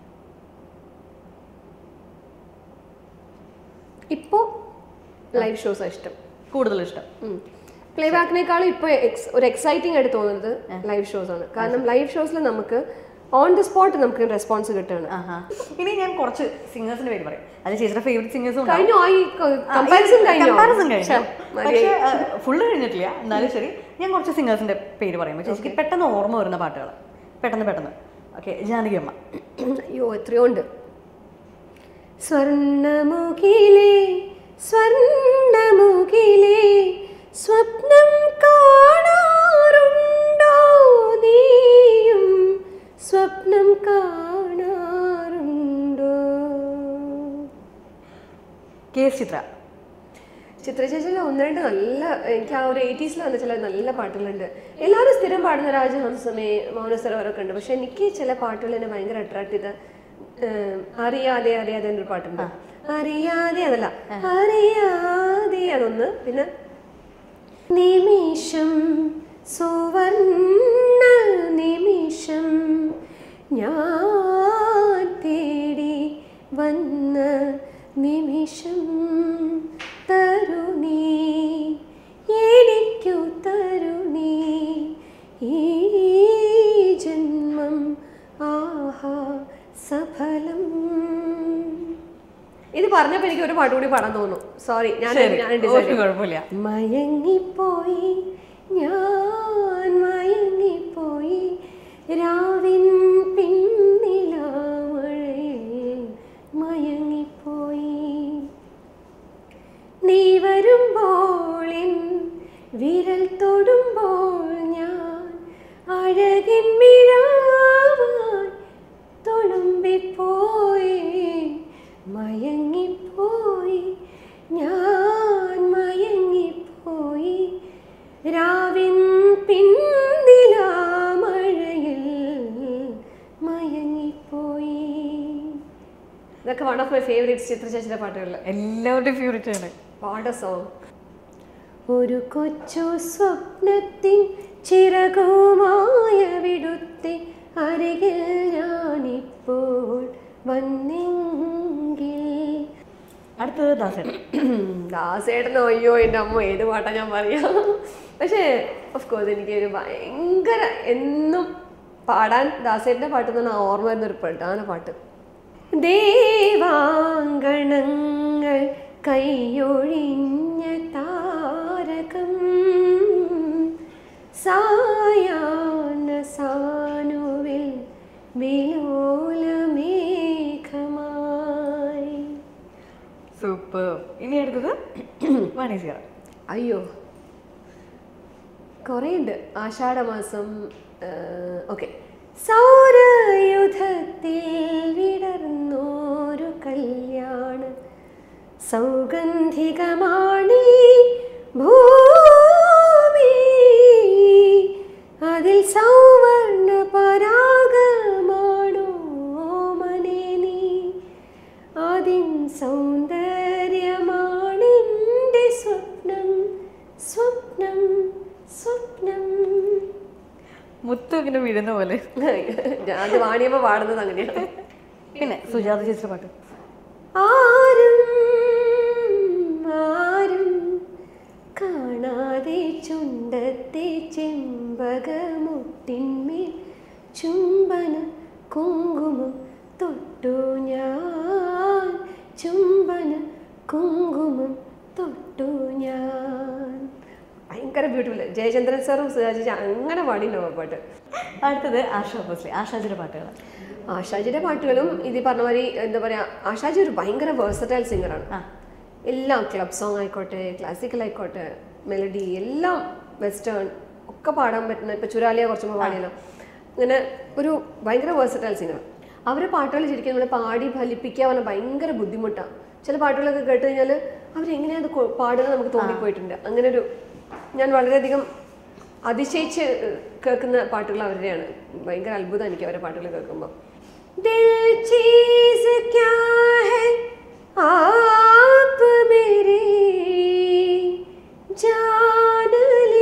ഇപ്പോൾ ലൈവ് ഷോസാണ് ഇഷ്ടം കൂടുതൽ ഇഷ്ടം പ്ലേ ബാക്കിനേക്കാളും ഇപ്പോൾ ഒരു എക്സൈറ്റിംഗ് ആയിട്ട് തോന്നുന്നത് ലൈവ് ഷോസ് ആണ് കാരണം ലൈവ് ഷോസിൽ നമുക്ക് ഓൺ ദി സ്പോട്ട് നമുക്ക് റെസ്പോൺസ് കിട്ടുകയാണ് ആഹാ ഇനി ഞാൻ കുറച്ച് സിംഗേഴ്സിന്റെ പേര് പറയും അത് ചേച്ചിയുടെ ഫേവറേറ്റ് സിംഗേഴ്സും കഴിഞ്ഞു ആ ഈ കമ്പാരിസൺ കഴിഞ്ഞു കമ്പാരിസൺ കഴിഞ്ഞു പക്ഷേ ഫുള്ള് കഴിഞ്ഞിട്ടില്ല എന്നാലും ശരി ഞാൻ കുറച്ച് സിംഗേഴ്സിന്റെ പേര് പറയുമ്പോൾ ചേച്ചിക്ക് പെട്ടെന്ന് ഓർമ്മ വരുന്ന പാട്ടുകൾ പെട്ടെന്ന് പെട്ടെന്ന് ഓക്കെ ജാനകി അമ്മ അയ്യോ എത്രയോ ഉണ്ട് സ്വർണമുഖിലേ സ്വർണമുഖിലേ സ്വപ്നം കാണാറുണ്ടോ നീയും സ്വപ്നം കാണാറുണ്ടോ കെ എസ് ചിത്ര ചിത്ര ചേച്ചിയിലെ ഒന്ന് രണ്ട് നല്ല എനിക്ക് ആ ഒരു എയ്റ്റീസിൽ വന്ന ചില നല്ല പാട്ടുകളുണ്ട് എല്ലാവരും സ്ഥിരം പാടുന്ന രാജഹംസമേ മൗനസരോവരൊക്കെ ഉണ്ട് പക്ഷെ എനിക്ക് ചില പാട്ടുകൾ എന്നെ ഭയങ്കര അട്രാക്ട് ചെയ്ത ഏം, അറിയാതെ അറിയാതെ എന്നൊരു പാട്ടുണ്ട് അറിയാതെ അതല്ല അറിയാതെ അതൊന്ന് പിന്നെ നിമിഷം സുവർണ നിമിഷം ഞാൻ തേടി വന്ന നിമിഷം തരുണീ എനിക്കു തരുണീ ഈ ജന്മം ആഹാ സഫലം ഇത് പറഞ്ഞപ്പോൾ എനിക്ക് ഒരു പാട്ട് കൂടി പാടാൻ തോന്നുന്നു സോറി ഞാൻ ഞാൻ ഒരു ഡിസൈഡ് കുഴപ്പമില്ല മയങ്ങിപ്പോയി ഞാൻ മയങ്ങിപ്പോയി രാവിൻ പിന്നിലാമഴയിൽ മയങ്ങിപ്പോയി നീ വരുമ്പോൾ എൻ വിരൽ തൊടുമ്പോൾ ഞാൻ അഴകിൻ മിഴാവാൻ തുളുമ്പിപ്പോയി മയങ്ങിപ്പോയി ഞാൻ മയങ്ങിപ്പോയി രാവിൻ പിന്നിലാമഴയിൽ മയങ്ങിപ്പോയി ഇതൊക്കെ one of my favourites Chithra ചേച്ചിയുടെ പാട്ടുകളിൽ എല്ലാവരുടെയും ഫേവറേറ്റ് ആണ് വാട്ട് എ സോങ് ഒരു കൊച്ചു സ്വപ്നത്തിൻ ചിറകുമായ വിടുത്തെ അരികിൽ ഞാനിപ്പോൾ വന്നെങ്കിൽ അടുത്തത് ദാസേട്ടൻ ദാസേട്ടനോ അയ്യോ എൻ്റെ അമ്മ ഏത് പാട്ടാ ഞാൻ പറയാ പക്ഷേ ഓഫ് കോഴ്സ് എനിക്ക് ഒരു ഭയങ്കര എന്നും പാടാൻ ദാസേട്ടൻ്റെ പാട്ട് എന്ന് പറഞ്ഞാൽ ഓർമ്മ വരുന്ന ഒരു പ്രധാന പാട്ട് ദേവാങ്കണങ്ങൾ കൈയൊഴിഞ്ഞ താരകം സായാഹ്ന സാനുവിൽ വിലോലമേഘമായി സൂപ്പർ ഇനി അടുത്തത് വനീസിയറ അയ്യോ കുറേ ഉണ്ട് ആഷാഢമാസം ഓക്കെ സൗരയുധത്തിൽ വിടർന്നോരു കല്യാണ സൗഗന്ധികമാണി ഭൂമി അതിൽ സൗവർണ പരാഗമാണോ മനെ നീ അതിൻ സൗന്ദര്യമാണെൻ്റെ സ്വപ്നം സ്വപ്നം സ്വപ്നം മുത്തു ഇങ്ങനെ വീഴുന്ന പോലെ ഞാൻ അത് വാണിയമ്മ പാടുന്നത് അങ്ങനെയാണ് പിന്നെ സുജാത ചേച്ചിയുടെ പാട്ട് ആരും ആരും കാണാതെ ചുണ്ടത്തെ ചെമ്പകമുട്ടിന്മേൽ ചുംബന കുങ്കുമം തൊട്ടു ഞാൻ ചുംബന കുങ്കുമം തൊട്ടു ഞാൻ ഭയങ്കര ബ്യൂട്ടിഫുൾ ജയചന്ദ്രൻ സാറും സുജാചി അങ്ങനെ പാടിയിട്ടുണ്ടാവും ആ പാട്ട് അടുത്തത് ആശാ ഭോസ്ലെ ആശാജിയുടെ പാട്ടുകൾ ആഷാജിയുടെ പാട്ടുകളും ഇത് ഈ പറഞ്ഞ മാതിരി എന്താ പറയാ ആഷാജി ഒരു ഭയങ്കര വേഴ്സറ്റൈൽ സിംഗറാണ് ആ. എല്ലാം ക്ലബ് സോങ് ആയിക്കോട്ടെ ക്ലാസിക്കൽ ആയിക്കോട്ടെ മെലഡി എല്ലാം വെസ്റ്റേൺ ഒക്കെ പാടാൻ പറ്റുന്ന ഇപ്പൊ ചുരാലിയ കുറച്ച് മുമ്പ് പാടിയല്ലോ അങ്ങനെ ഒരു ഭയങ്കര വേഴ്സറ്റൈൽ സിംഗർ അവരെ പാട്ടുകൾ ശരിക്കും നമ്മൾ പാടി ഫലിപ്പിക്കുക പറഞ്ഞാൽ ഭയങ്കര ബുദ്ധിമുട്ടാണ് ചില പാട്ടുകളൊക്കെ കേട്ട് കഴിഞ്ഞാൽ അവരെങ്ങനെയാണ് അത് കൊ- പാടുന്നത് നമുക്ക് തോന്നിപ്പോയിട്ടുണ്ട് അങ്ങനെ ഒരു ഞാൻ വളരെയധികം അതിശയിച്ച് കേൾക്കുന്ന പാട്ടുകൾ അവരുടെയാണ് ഭയങ്കര അത്ഭുതം എനിക്ക് അവരുടെ പാട്ടുകൾ കേൾക്കുമ്പോൾ ദിൽ ചീസ് ക്യാ ഹൈ ആപ്പ് മേരെ जान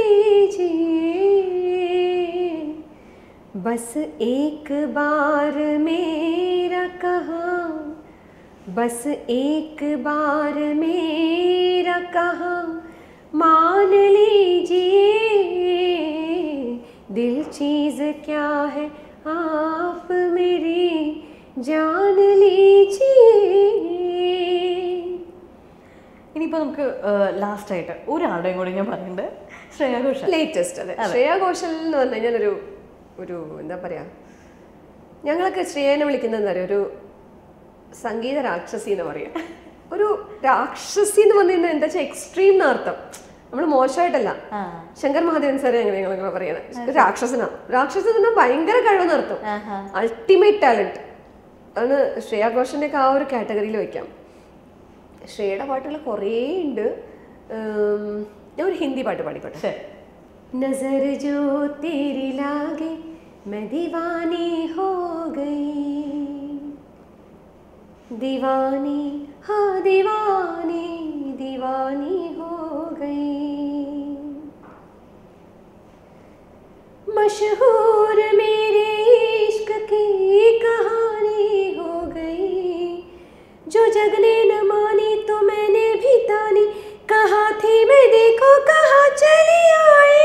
लीजिए बस एक बार मेरा कहा बस एक बार मेरा कहा मान लीजिए दिल चीज क्या है आप मेरी जान लीजिए ഇനിയിപ്പോൾ നമുക്ക് ലാസ്റ്റ് ആയിട്ട് ഒരാളുടെയും കൂടി ഞാൻ പറയുന്നുണ്ട് ശ്രേയ ഘോഷാൽ ലേറ്റസ്റ്റ് അതെ ശ്രേയ ഘോഷൽ എന്ന് പറഞ്ഞു കഴിഞ്ഞാൽ ഒരു ഒരു എന്താ പറയാ ഞങ്ങളൊക്കെ ശ്രേയനെ വിളിക്കുന്നത് എന്താ പറയുക ഒരു സംഗീത രാക്ഷസി എന്ന് പറയാം ഒരു രാക്ഷസി എന്ന് പറഞ്ഞു കഴിഞ്ഞാൽ എന്താ വെച്ചാൽ എക്സ്ട്രീം എന്നർത്ഥം നമ്മൾ മോശമായിട്ടല്ല ആ ശങ്കർ മഹാദേവൻ സാറെ അങ്ങനെ ഞങ്ങൾ പറയണത് രാക്ഷസനാ രാക്ഷസൻ എന്ന് പറഞ്ഞാൽ ഭയങ്കര കഴിവെന്നർത്ഥം ആഹാ. അൾട്ടിമേറ്റ് ടാലന്റ് ആണ് ശ്രേയ ഘോഷന്റെ ഒക്കെ ആ ഒരു കാറ്റഗറിയിൽ വയ്ക്കാം ശ്രേയയുടെ പാട്ടുകൾ കുറേ ഉണ്ട് ഉം, ഞാൻ ഒരു ഹിന്ദി പാട്ട് പാടിക്കോട്ടെ ശരി नजर जो तेरी लागे मैं दीवानी हो गई दीवानी हाँ दीवानी दीवानी हो गई मशहूर मेरे इश्क की कहानी हो गई जो जग ने न मानी तो मैंने भी तानी कहा थी मैं देखो कहा चली आई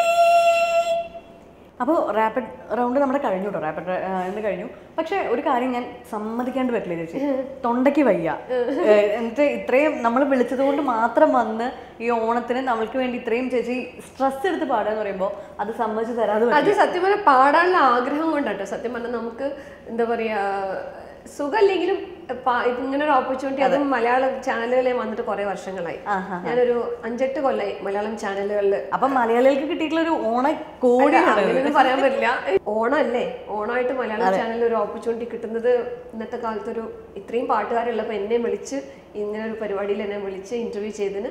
അപ്പോൾ റാപ്പിഡ് റൗണ്ട് നമ്മുടെ കഴിഞ്ഞു കേട്ടോ റാപ്പിഡ് എന്ന് കഴിഞ്ഞു പക്ഷേ ഒരു കാര്യം ഞാൻ സമ്മതിക്കാണ്ട് പറ്റില്ല ചേച്ചി തൊണ്ടയ്ക്ക് വയ്യ ഏഹ്, എന്നിട്ട് ഇത്രയും നമ്മൾ വിളിച്ചത് കൊണ്ട് മാത്രം വന്ന് ഈ ഓണത്തിന് നമ്മൾക്ക് വേണ്ടി ഇത്രയും ചേച്ചി സ്ട്രെസ് എടുത്ത് പാടുക എന്ന് പറയുമ്പോൾ അത് സമ്മതിച്ച് തരാതെ പറ്റില്ല. അത് സത്യം പറഞ്ഞാൽ പാടാനുള്ള ആഗ്രഹം കൊണ്ടാട്ടോ സത്യം പറഞ്ഞാൽ നമുക്ക് എന്താ പറയാ സുഖമില്ലെങ്കിലും പാ- ഇപ്പൊ ഇങ്ങനെ ഒരു ഓപ്പർച്യൂണിറ്റി അതും മലയാള ചാനലുകളിൽ വന്നിട്ട് കുറെ വർഷങ്ങളായി ആഹാ. ഞാനൊരു അഞ്ചെട്ട് കൊല്ലായി മലയാളം ചാനലുകളിൽ അപ്പം മലയാളികൾക്ക് കിട്ടിയിട്ടുള്ള ഒരു ഓണ കോടിയാണ് അങ്ങനെയൊന്നും പറയാൻ പറ്റില്ല ഓണമല്ലേ ഓണമായിട്ട് മലയാളം ചാനലിൽ ഒരു ഓപ്പർച്യൂണിറ്റി കിട്ടുന്നത് ഇന്നത്തെ കാലത്ത് ഒരു ഇത്രയും പാട്ടുകാരുള്ളപ്പോൾ എന്നെ വിളിച്ച് ഇങ്ങനെ ഒരു പരിപാടിയിൽ എന്നെ വിളിച്ച് ഇന്റർവ്യൂ ചെയ്തതിന്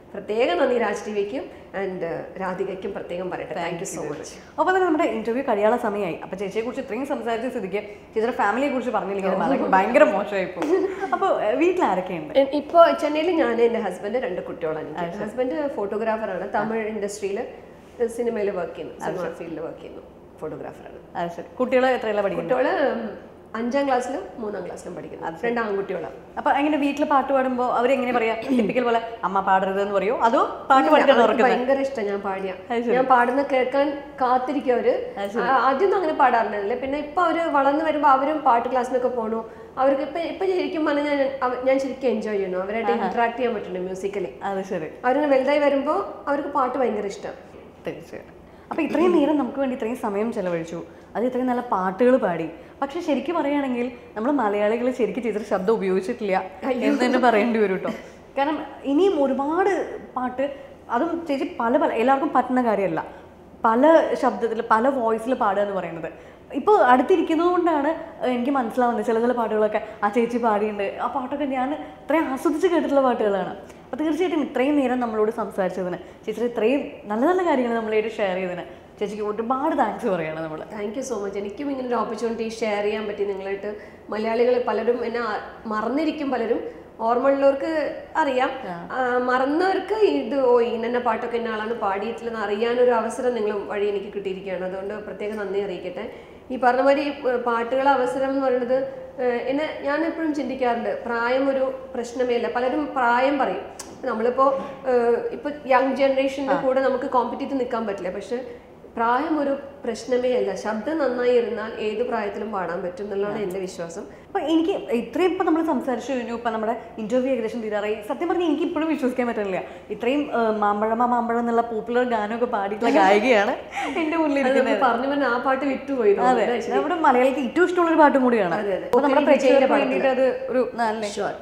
പ്രത്യേകം നന്ദി രാജ് ടി വിക്കും ആൻഡ് രാധികയ്ക്കും പ്രത്യേകം പറയട്ടെ താങ്ക് യു സോ മച്ച് അപ്പോൾ തന്നെ നമ്മുടെ ഇന്റർവ്യൂ കഴിയാനുള്ള സമയമായി അപ്പോൾ ചേച്ചിയെ കുറിച്ച് ഇത്രയും സംസാരിച്ച സ്ഥിതിക്ക് ചേച്ചിയുടെ ഫാമിലിയെ കുറിച്ച് പറഞ്ഞില്ലെങ്കിൽ അത് ഭയങ്കര മോശമായി പോകും അപ്പോൾ വീട്ടിൽ ആരൊക്കെയുണ്ട് ഇപ്പോൾ ചെന്നൈയിൽ ഞാൻ എൻ്റെ ഹസ്ബൻഡ് രണ്ട് കുട്ടികളാണ് എനിക്ക് ഹസ്ബൻഡ് ഫോട്ടോഗ്രാഫറാണ് തമിഴ് ഇൻഡസ്ട്രിയിൽ സിനിമയിൽ വർക്ക് ചെയ്യുന്നു സിനിമ ഫീൽഡിൽ വർക്ക് ചെയ്യുന്നു ഫോട്ടോഗ്രാഫറാണ് അത് ശരി കുട്ടികൾ എത്രയുള്ള പഠിക്കുന്നത് കുട്ടികള് അഞ്ചാം ക്ലാസ്സിലും മൂന്നാം ക്ലാസ്സിലും പഠിക്കുന്നു രണ്ട് ആൺകുട്ടികളാണ് അപ്പൊ എങ്ങനെ വീട്ടിൽ പാട്ട് പാടുമ്പോൾ അവരെങ്ങനെ പറയാ ടിപ്പിക്കൽ പോലെ അമ്മ പാടരുത് എന്ന് പറയോ അതോ പാട്ട് പഠിക്കാൻ അവർക്ക് ഉറക്കുന്നത് ഭയങ്കര ഇഷ്ടം ഞാൻ പാടിയ ഞാൻ പാടുന്ന കേൾക്കാൻ കാത്തിരിക്കും അവര് ആ, ആദ്യമൊന്നും അങ്ങനെ പാടാറുണ്ടായിരുന്നില്ല പിന്നെ ഇപ്പൊ അവര് വളർന്നു വരുമ്പോ അവരും പാട്ട് ക്ലാസ്സിനൊക്കെ പോണു അവർക്ക് ഇപ്പൊ ഇപ്പൊ ശരിക്കും പറഞ്ഞാൽ ഞാൻ അവ- ഞാൻ ശരിക്കും എൻജോയ് ചെയ്യുന്നു അവരായിട്ട് ഇന്ററാക്ട് ചെയ്യാൻ പറ്റുന്നുണ്ട് മ്യൂസിക്കലി അത് ശരി അവരിങ്ങനെ വലുതായി വരുമ്പോ അവർക്ക് പാട്ട് ഭയങ്കര ഇഷ്ടം തീർച്ചയായിട്ടും അപ്പൊ ഇത്രയും നേരം നമുക്ക് വേണ്ടി ഇത്രയും സമയം ചെലവഴിച്ചു അത് ഇത്രയും നല്ല പാട്ടുകൾ പാടി പക്ഷെ ശരിക്കും പറയുകയാണെങ്കിൽ നമ്മൾ മലയാളികൾ ശരിക്കും ചെയ്തൊരു ശബ്ദം ഉപയോഗിച്ചിട്ടില്ല എന്ന് തന്നെ പറയേണ്ടി വരും കേട്ടോ കാരണം ഇനിയും ഒരുപാട് പാട്ട് അതും ചേച്ചി പല പല എല്ലാവർക്കും പറ്റുന്ന കാര്യമല്ല പല ശബ്ദത്തിൽ പല വോയിസിൽ പാടുക എന്ന് പറയുന്നത് ഇപ്പോൾ അടുത്തിരിക്കുന്നത് കൊണ്ടാണ് എനിക്ക് മനസ്സിലാവുന്നത് ചില ചില പാട്ടുകളൊക്കെ ആ ചേച്ചി പാടിയിട്ടുണ്ട് ആ പാട്ടൊക്കെ ഞാൻ ഇത്രയും ആസ്വദിച്ച് കേട്ടിട്ടുള്ള പാട്ടുകളാണ് അപ്പോൾ തീർച്ചയായിട്ടും ഇത്രയും നേരം നമ്മളോട് സംസാരിച്ചതിന് ചേച്ചി ഇത്രയും നല്ല നല്ല കാര്യങ്ങൾ നമ്മളായിട്ട് ഷെയർ ചെയ്തതിന് ചേച്ചിക്ക് ഒരുപാട് താങ്ക്സ് പറയാണ് നമ്മൾ താങ്ക് യു സോ മച്ച് എനിക്കും ഇങ്ങനെ ഒരു ഓപ്പർച്യൂണിറ്റി ഷെയർ ചെയ്യാൻ പറ്റി നിങ്ങളായിട്ട് മലയാളികൾ പലരും എന്നെ ആ- മറന്നിരിക്കും പലരും ഓർമ്മയുള്ളവർക്ക് അറിയാം ആ, മറന്നവർക്ക് ഇത് ഓ ഇന്ന പാട്ടൊക്കെ ഇന്ന ആളാണ് പാടിയിട്ടുള്ളതെന്ന് അറിയാനൊരു അവസരം നിങ്ങൾ വഴി എനിക്ക് കിട്ടിയിരിക്കുകയാണ് അതുകൊണ്ട് പ്രത്യേകം നന്ദി അറിയിക്കട്ടെ ഈ പറഞ്ഞ മാതിരി ഏഹ്, പാട്ടുകളെ അവസരം എന്ന് പറയുന്നത് ഏഹ്, എന്നെ ഞാൻ എപ്പോഴും ചിന്തിക്കാറുണ്ട് പ്രായം ഒരു പ്രശ്നമേ അല്ല പലരും പ്രായം പറയും നമ്മളിപ്പോ ഏഹ്, ഇപ്പൊ യങ് ജനറേഷന്റെ കൂടെ നമുക്ക് കോമ്പറ്റീറ്റ് നിൽക്കാൻ പറ്റില്ല പക്ഷെ പ്രായം ഒരു പ്രശ്നമേ അല്ല ശബ്ദം നന്നായി ഇരുന്നാൽ ഏത് പ്രായത്തിലും പാടാൻ പറ്റും എന്നുള്ളതാണ് എൻ്റെ വിശ്വാസം അപ്പോൾ എനിക്ക് ഇത്രയും ഇപ്പം നമ്മൾ സംസാരിച്ചു കഴിഞ്ഞു ഇപ്പം നമ്മുടെ ഇൻ്റർവ്യൂ ഏകദേശം തീരാറായി സത്യം പറഞ്ഞാൽ എനിക്ക് ഇപ്പോഴും വിശ്വസിക്കാൻ പറ്റുന്നില്ല ഇത്രയും ആ, മാമ്പഴമ മാമ്പഴം എന്നുള്ള പോപ്പുലർ ഗാനമൊക്കെ പാടിയിട്ടുള്ള ഗായികയാണ് എൻ്റെ മുന്നിലിരിക്കുന്നത് അത് പറഞ്ഞു പറഞ്ഞ ആ പാട്ട് വിറ്റുപോയി അതെ നമ്മുടെ മലയാളിക്ക് ഏറ്റവും ഇഷ്ടമുള്ള ഒരു പാട്ടും കൂടിയാണ് അതെ, അതെ. അപ്പോൾ നമ്മുടെ ഒത്തിരി വിജയിയുടെ പ്രേക്ഷകർക്ക് വേണ്ടിയിട്ട് അത് ഒരു നല്ല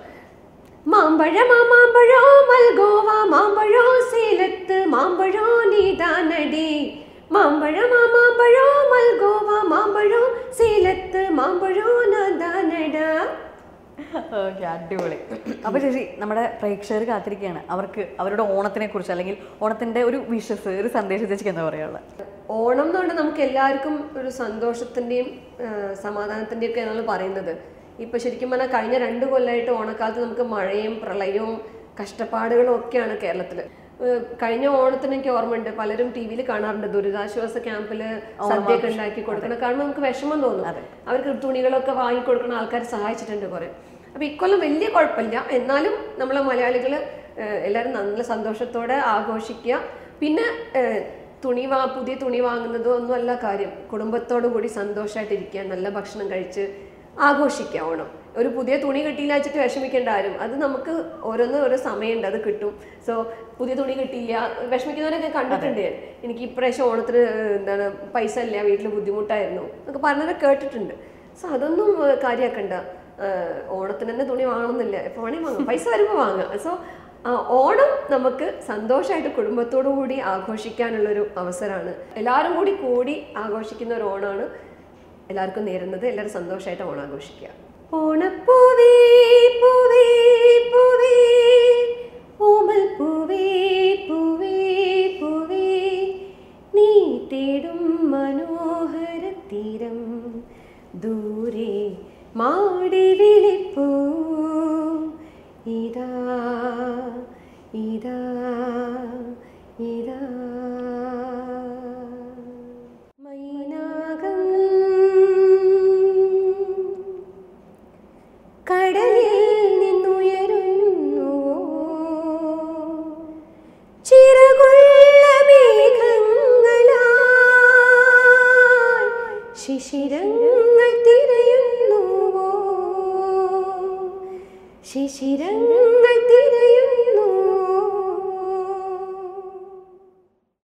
മാമ്പഴമാ മാമ്പഴോ മൽഗോവ മാമ്പഴോ സേലത്ത് മാമ്പഴോ നീതാനടി മാമ്പഴമാ മാമ്പഴോ മൽഗോവ മാമ്പഴോ സേലത്ത് മാമ്പഴോ നദാനട ഓക്കെ അടിപൊളി അപ്പോൾ ചേച്ചി നമ്മുടെ പ്രേക്ഷകർ കാത്തിരിക്കുകയാണ് അവർക്ക് അവരുടെ ഓണത്തിനെ കുറിച്ച് അല്ലെങ്കിൽ ഓണത്തിന്റെ ഒരു വിഷസ് ഒരു സന്ദേശം ചേച്ചിക്ക് എന്താ പറയാനുള്ളത് ഓണം എന്ന് പറഞ്ഞാൽ നമുക്ക് എല്ലാവർക്കും ഒരു സന്തോഷത്തിന്റെയും ആ, സമാധാനത്തിന്റെയും ഒക്കെ നമ്മൾ പറയുന്നത് ഇപ്പൊ ശരിക്കും പറഞ്ഞാൽ കഴിഞ്ഞ രണ്ട് കൊല്ലമായിട്ട് ഓണക്കാലത്ത് നമുക്ക് മഴയും പ്രളയവും കഷ്ടപ്പാടുകളും ഒക്കെയാണ് കേരളത്തിൽ കഴിഞ്ഞ ഓണത്തിന് എനിക്ക് ഓർമ്മയുണ്ട് പലരും ടി വിയിൽ കാണാറുണ്ട് ദുരിതാശ്വാസ ക്യാമ്പില് സദ്യയൊക്കെ ഉണ്ടാക്കി കൊടുക്കണം കാണുമ്പോൾ നമുക്ക് വിഷമം തോന്നും അവർക്ക് തുണികളൊക്കെ വാങ്ങി കൊടുക്കുന്ന ആൾക്കാർ സഹായിച്ചിട്ടുണ്ട് കുറെ അപ്പൊ ഇക്കൊല്ലം വലിയ കുഴപ്പമില്ല എന്നാലും നമ്മളെ മലയാളികൾ എല്ലാവരും നല്ല സന്തോഷത്തോടെ ആഘോഷിക്കുക പിന്നെ ഏഹ്, തുണി വാ പുതിയ തുണി വാങ്ങുന്നതോ ഒന്നും അല്ല കാര്യം കുടുംബത്തോടു കൂടി സന്തോഷമായിട്ടിരിക്കുക നല്ല ഭക്ഷണം കഴിച്ച് ആഘോഷിക്കുക ഓണം ഒരു പുതിയ തുണി കിട്ടിയില്ല വെച്ചിട്ട് വിഷമിക്കേണ്ട ആരും അത് നമുക്ക് ഓരോന്ന് ഓരോ സമയമുണ്ട് അത് കിട്ടും സോ പുതിയ തുണി കിട്ടിയില്ല വിഷമിക്കുന്നവരൊക്കെ കണ്ടിട്ടുണ്ട് ഞാൻ എനിക്ക് ഇപ്രാവശ്യം ഓണത്തിന് ഏഹ്, എന്താണ് പൈസ ഇല്ല വീട്ടിൽ ബുദ്ധിമുട്ടായിരുന്നു എന്നൊക്കെ പറഞ്ഞതൊക്കെ കേട്ടിട്ടുണ്ട് സോ അതൊന്നും ഏഹ്, കാര്യാക്കണ്ട ഏഹ്, ഓണത്തിന് തന്നെ തുണി വാങ്ങണമെന്നില്ല എപ്പോൾ വേണമെങ്കിൽ വാങ്ങാം പൈസ വരുമ്പോൾ വാങ്ങാം സോ ഓണം നമുക്ക് സന്തോഷമായിട്ട് കുടുംബത്തോടു കൂടി ആഘോഷിക്കാനുള്ളൊരു അവസരമാണ് എല്ലാവരും കൂടി കൂടി ആഘോഷിക്കുന്ന ഒരു ഓണമാണ് എല്ലാവർക്കും നേരുന്നത് എല്ലാവരും സന്തോഷമായിട്ട് ഓണം ആഘോഷിക്കുക ഓണപ്പൂവേ പൂവേ പൂവേ ഓമൽ പൂവേ പൂവേ പൂവേ നീ തേടും മനോഹര തീരം ദൂരെ മാടി വിളിപ്പൂ ഇതാ ഇതാ ഇതാ മൈനാകം കടലിൽ നിന്നുയരുന്നു ചിറകുള്ള മേഘങ്ങളാൽ ശിശിരങ്ങൾ തിരയുന്നുവോ ശിശിരങ്ങൾ തിര